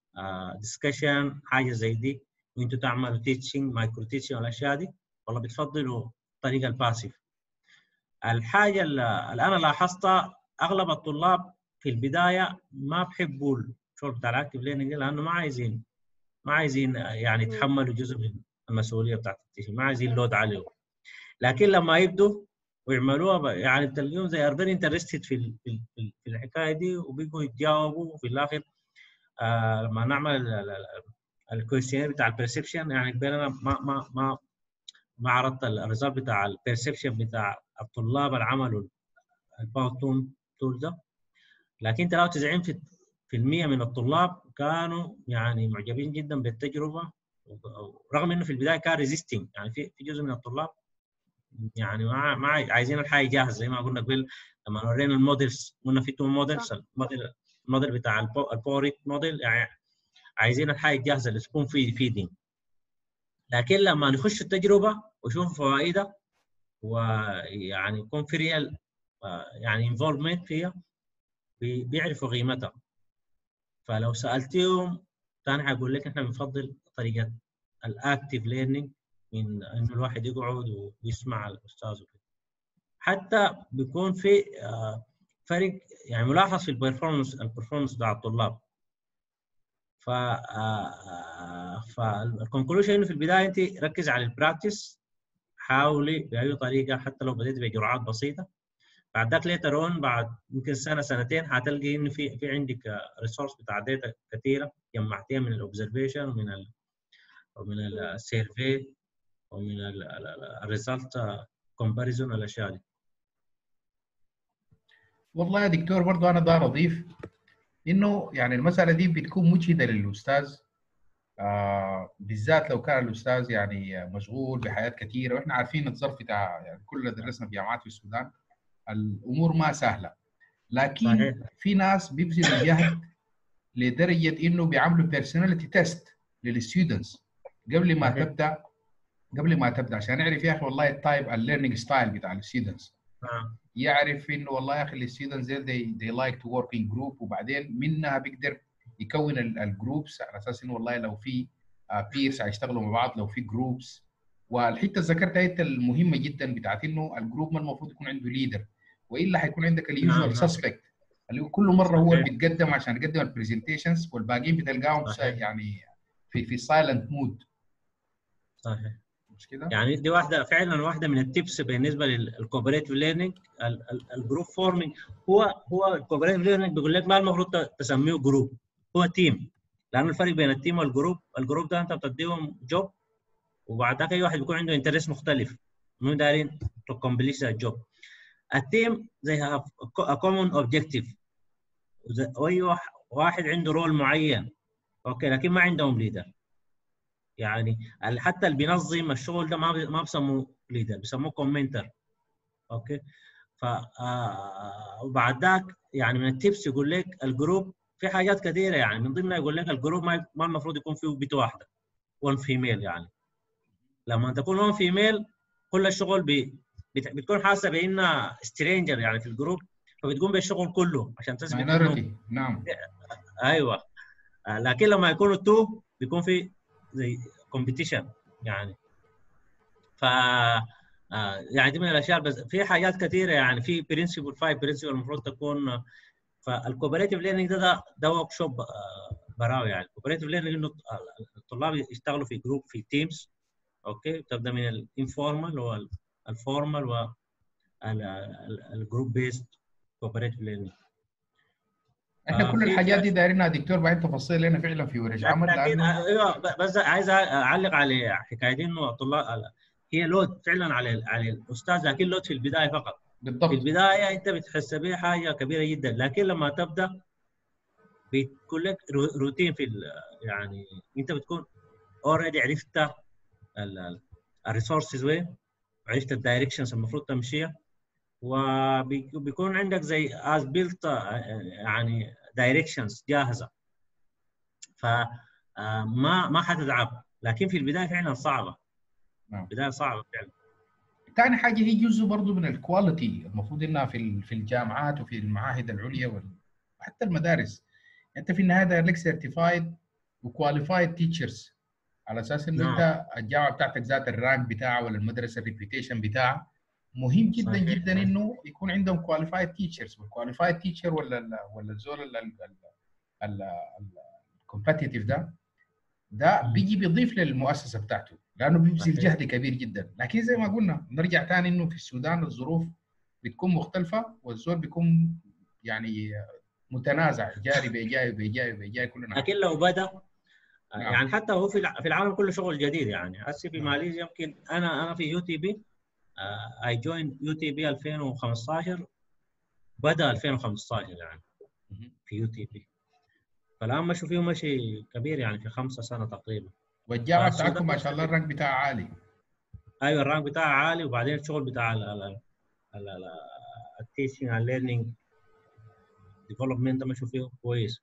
ديسكشن حاجه زي دي وانتم تعملوا تيتشنج مايكرو تيتشنج والاشياء دي والله بتفضلوا الطريقه الباسيف الحاجه اللي اللي انا لاحظتها اغلب الطلاب في البدايه ما بحبوا الشغل بتاع الاكتف ليرنينج لانه ما عايزين ما عايزين يعني يتحملوا جزء من المسؤوليه بتاعت التيشن ما عايزين لود عليهم لكن لما يبدوا ويعملوها ب- يعني بتلاقيهم زي ار فيري انترستد في ال- في ال- في ال- في الحكايه دي وبيجوا يتجاوبوا وفي الاخر آه لما نعمل الكويشنير بتاع البرسبشن يعني قبل انا ما ما ما ما عرضت الريزلت بتاع البرسبشن بتاع الطلاب اللي عملوا الباوتون تول ده لكن تلاقوا 90 في في المية من الطلاب كانوا يعني معجبين جدا بالتجربه رغم انه في البدايه كان ريزيستنج يعني في في جزء من الطلاب يعني ما ما عايزين الحاجه جاهزه زي ما قلنا قبل لما ورينا المودلز قلنا في تو مودلز الموديل الموديل بتاع البو- البوريت موديل يعني عايزين الحاجه جاهزه اللي تكون في فيدنج لكن لما نخش التجربه وشوف فوائدها ويعني يكون في ريال يعني انفولفمنت فيها بي- بيعرفوا قيمتها فلو سالتيهم كان حيقول لك احنا بنفضل طريقه الاكتيف ليرنينج من انه الواحد يقعد ويسمع الاستاذ وكده حتى بيكون في آه، فرق يعني ملاحظ في البرفورمانس البرفورمانس بتاع الطلاب ف فالكونكلوجن انه في البدايه انت ركز على البراكتس حاولي باي طريقه حتى لو بديت بجرعات بسيطه بعد ذاك ليتر اون بعد يمكن سنه سنتين حتلقي انه في في عندك ريسورس بتاع داتا كثيره جمعتيها من الاوبزرفيشن ومن ال ومن السيرفي ومن الريزلت كومباريزون الاشياء دي والله يا دكتور برضو انا دار اضيف انه يعني المساله دي بتكون مجهده للاستاذ آه بالذات لو كان الاستاذ يعني مشغول بحياه كثيره واحنا عارفين الظرف بتاع يعني كلنا درسنا في جامعات في السودان الامور ما سهله لكن صحيح. في ناس بيبذلوا جهد لدرجه انه بيعملوا بيرسوناليتي تيست للستودنتس قبل ما صحيح. تبدا قبل ما تبدا عشان نعرف يا اخي والله التايب الليرنينج ستايل بتاع الستودنتس آه. يعرف انه والله يا اخي الستودنتس دي they like to work in group وبعدين منها بيقدر يكون الجروبس على اساس انه والله لو في بيرس هيشتغلوا مع بعض لو في جروبس والحته اللي ذكرتها انت المهمه جدا بتاعت انه الجروب ما المفروض يكون عنده ليدر والا حيكون عندك نعم، اليوجوال نعم. سسبكت اللي هو كل مره هو صحيح. اللي بيتقدم عشان يقدم البرزنتيشنز والباقيين بتلقاهم صحيح. يعني في في سايلنت مود صحيح مش كده؟ يعني دي واحده فعلا واحده من التبس بالنسبه للكوبريتيف ليرنينج الجروب فورمينج هو هو الكوبريتيف ليرنينج بيقول لك ما المفروض ت- تسميه جروب هو تيم لانه الفرق بين التيم والجروب الجروب ده انت بتديهم جوب وبعد ذاك اي واحد بيكون عنده انترست مختلف مو دايرين تو كومبليت الجوب التيم زي هاف كومون اوبجيكتيف واي واحد- واحد عنده رول معين اوكي لكن ما عندهم ليدر يعني ال- حتى اللي بينظم الشغل ده ما بي- ما بيسموه ليدر بيسموه كومنتر اوكي ف آه، وبعد ذاك يعني من التيبس يقول لك الجروب في حاجات كثيره يعني من ضمنها يقول لك الجروب ما ما المفروض يكون فيه بيت واحده ون فيميل يعني لما تكون ون فيميل كل الشغل بي بت- بتكون حاسه بانها سترينجر يعني في الجروب فبتقوم بالشغل كله عشان تثبت إنه- minority نعم ايوه آه، لكن لما يكونوا تو بيكون في زي كومبيتيشن يعني ف آه، يعني دي من الاشياء بس في حاجات كثيره يعني في برنسبل فايف برنسبل المفروض تكون فالكوبريتيف ليرنينج ده ده, ده ورك شوب براوي يعني الكوبريتيف ليرنينج انه الطلاب يشتغلوا في جروب في تيمز اوكي تبدا من الانفورمال والفورمال والجروب بيست كوبريتيف ليرنينج احنا آه، كل في- الحاجات في- دي دايرين يا دكتور بعدين تفاصيل لنا فعلا في ورش عمل لكن لانه ايوه ب- بس عايز اعلق على حكايه انه الطلاب هي لود فعلا على على الاستاذ لكن لود في البدايه فقط في بالضبط البدايه انت بتحس بها حاجه كبيره جدا لكن لما تبدا بيكون لك رو- روتين في ال- يعني انت بتكون اوريدي عرفت الريسورسز وين عرفت الدايركشنز المفروض تمشيها وبيكون عندك زي از بيلت يعني دايركشنز جاهزه ف آه، ما ما حتتعب لكن في البدايه فعلا صعبه نعم. البدايه صعبه فعلا ثاني حاجه هي جزء برضه من الكواليتي المفروض انها في ال- في الجامعات وفي المعاهد العليا وال- وحتى المدارس انت في النهايه داير لك سيرتيفايد وكواليفايد تيتشرز على اساس انه نعم. انت الجامعه بتاعتك ذات الرانك بتاعها ولا المدرسه الريبيوتيشن بتاعها مهم جدا صحيح. جدا انه يكون عندهم كواليفايد تيتشرز والكواليفايد تيتشر ولا ال- ولا الزول الكومبتيتيف ده ده مم. بيجي بيضيف للمؤسسه بتاعته لانه بيبذل صحيح. جهد كبير جدا لكن زي ما قلنا نرجع تاني انه في السودان الظروف بتكون مختلفه والزول بيكون يعني متنازع جاري بيجاي بيجاي بيجاي كلنا لكن لو بدا نعم. يعني حتى هو في الع- في العالم كله شغل جديد يعني هسه في نعم. ماليزيا يمكن انا انا في يو تي بي اي جوين يو تي بي 2015 بدا 2015 يعني مهم. في يو تي بي فالان مشوا فيه مشي كبير يعني في خمسة سنه تقريبا والجامعه فالسودان بتاعتكم ما شاء الله الرانك بتاعها عالي ايوه الرانك بتاعها عالي وبعدين الشغل بتاع التيشنج الليرنينج ديفلوبمنت ده مشوا فيه كويس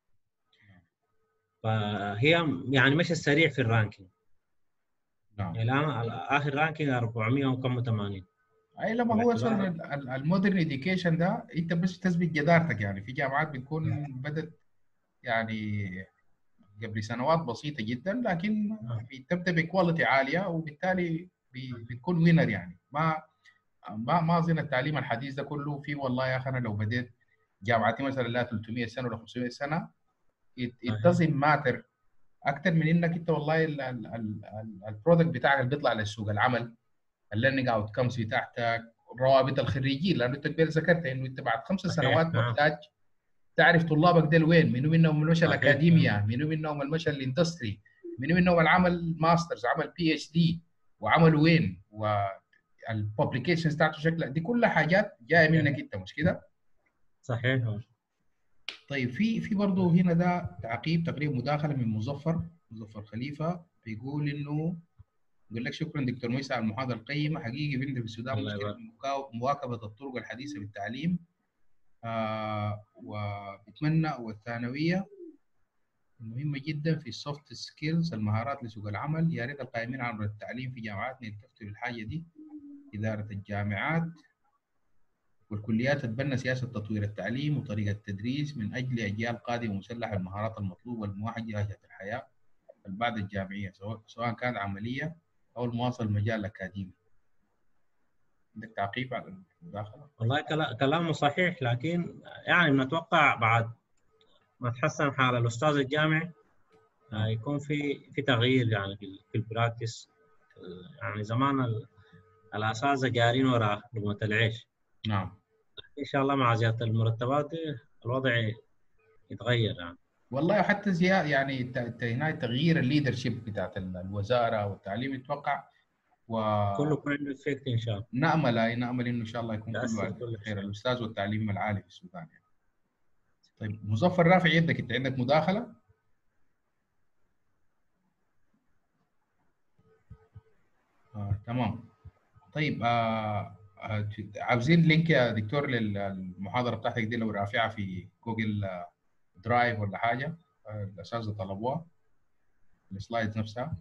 فهي يعني مشى سريع في الرانكينج نعم يعني الان اخر رانكينج 400 وكم 80 اي لما هو باعتبار- اصلا المودرن اديوكيشن ده انت بس تثبت جدارتك يعني في جامعات بتكون بدت يعني قبل سنوات بسيطه جدا لكن نعم. بتبدا بكواليتي عاليه وبالتالي بي- بتكون وينر يعني ما ما ما اظن التعليم الحديث ده كله في والله يا اخي انا لو بديت جامعتي مثلا لها 300 سنه ولا 500 سنه it, it صحيح. doesn't matter اكثر من انك انت والله البرودكت بتاعك اللي بيطلع للسوق العمل الليرنينج اوت كمز بتاعتك روابط الخريجين لانه انت كبير ذكرت انه انت بعد خمس صحيح، سنوات نعم. محتاج تعرف طلابك ديل وين منو منهم المشى صحيح، الاكاديميا منو منهم المشى الاندستري منو منهم العمل ماسترز عمل بي اتش دي وعمل وين والببليكيشنز بتاعته شكلها دي كلها حاجات جايه منك انت مش كده؟ صحيح طيب في في برضه هنا ده تعقيب تقريبا مداخله من مظفر مظفر خليفه بيقول انه يقول لك شكرا دكتور ميسى على المحاضره القيمه حقيقي في في السودان الله مشكله يبارك. في مكا- مواكبه الطرق الحديثه بالتعليم آه وبتمنى والثانويه مهمه جدا في السوفت سكيلز المهارات لسوق العمل يا ريت القائمين على التعليم في جامعاتنا يلتفتوا للحاجه دي اداره الجامعات والكليات تتبنى سياسه تطوير التعليم وطريقه التدريس من اجل اجيال قادمه مسلحه بالمهارات المطلوبه والمواجهه الحياه بعد الجامعيه سواء سواء كانت عمليه او المواصل المجال الاكاديمي. عندك تعقيب على المداخله؟ والله كلا- كلامه صحيح لكن يعني بنتوقع بعد ما تحسن حال الاستاذ الجامعي آه، يكون في في تغيير يعني في ال- في البراكتس آه، يعني زمان ال- الاساتذه جارين وراء لقمه العيش نعم ان شاء الله مع زياده المرتبات دي الوضع يتغير يعني والله حتى زياده يعني ت- ت- هنا تغيير الليدرشيب بتاعت ال- الوزاره والتعليم يتوقع و كله يكون عنده افكت ان شاء الله نامل أي نامل انه ان شاء الله يكون يأثر كله كله على إن خير شاء الله. الاستاذ والتعليم العالي في السودان يعني. طيب مظفر رافع يدك انت عندك مداخله؟ آه، تمام طيب آه آه، عاوزين لينك يا دكتور للمحاضره بتاعتك دي لو رافعها في جوجل آه، درايف ولا حاجه آه، الاساتذه طلبوها السلايدز نفسها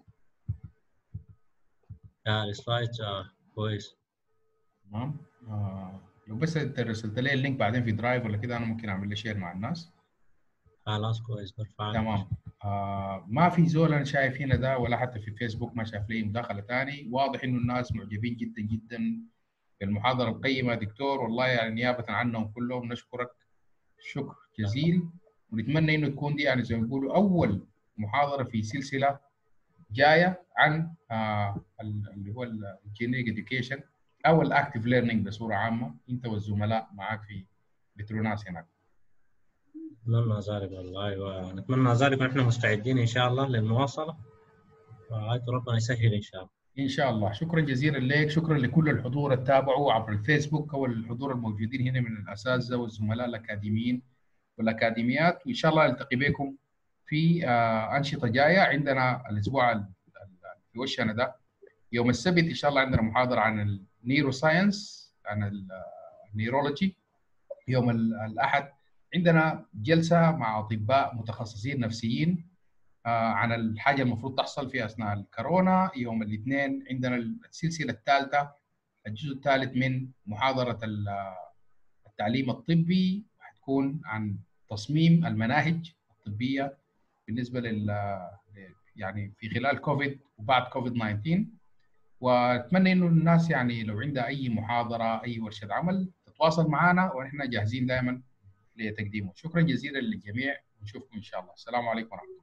آه، السلايدز آه، كويس تمام آه لو بس انت رسلت لي اللينك بعدين في درايف ولا كده انا ممكن اعمل له شير مع الناس خلاص كويس برفع تمام آه ما في زول انا شايف هنا ده ولا حتى في فيسبوك ما شاف لي مداخله ثاني واضح انه الناس معجبين جدا جدا بالمحاضره القيمه دكتور والله يعني نيابه عنهم كلهم نشكرك شكر جزيل ونتمنى انه تكون دي يعني زي ما بيقولوا اول محاضره في سلسله جايه عن آه اللي هو الجينيك اديوكيشن او الاكتف ليرنينج بصوره عامه انت والزملاء معاك في بتروناس هناك نتمنى ذلك والله ونتمنى ذلك ونحن مستعدين ان شاء الله للمواصله وعاد ربنا يسهل ان شاء الله ان شاء الله شكرا جزيلا لك شكرا لكل الحضور التابعوا عبر الفيسبوك او الحضور الموجودين هنا من الاساتذه والزملاء الاكاديميين والاكاديميات وان شاء الله نلتقي بكم في انشطه جايه عندنا الاسبوع في وشنا ده يوم السبت ان شاء الله عندنا محاضره عن النيرو ساينس عن النيرولوجي يوم الاحد عندنا جلسه مع اطباء متخصصين نفسيين عن الحاجه المفروض تحصل في اثناء الكورونا يوم الاثنين عندنا السلسله الثالثه الجزء الثالث من محاضره التعليم الطبي حتكون عن تصميم المناهج الطبيه بالنسبه لل يعني في خلال كوفيد وبعد كوفيد 19 واتمنى انه الناس يعني لو عندها اي محاضره اي ورشه عمل تتواصل معنا ونحن جاهزين دائما لتقديمه شكرا جزيلا للجميع ونشوفكم ان شاء الله السلام عليكم ورحمه الله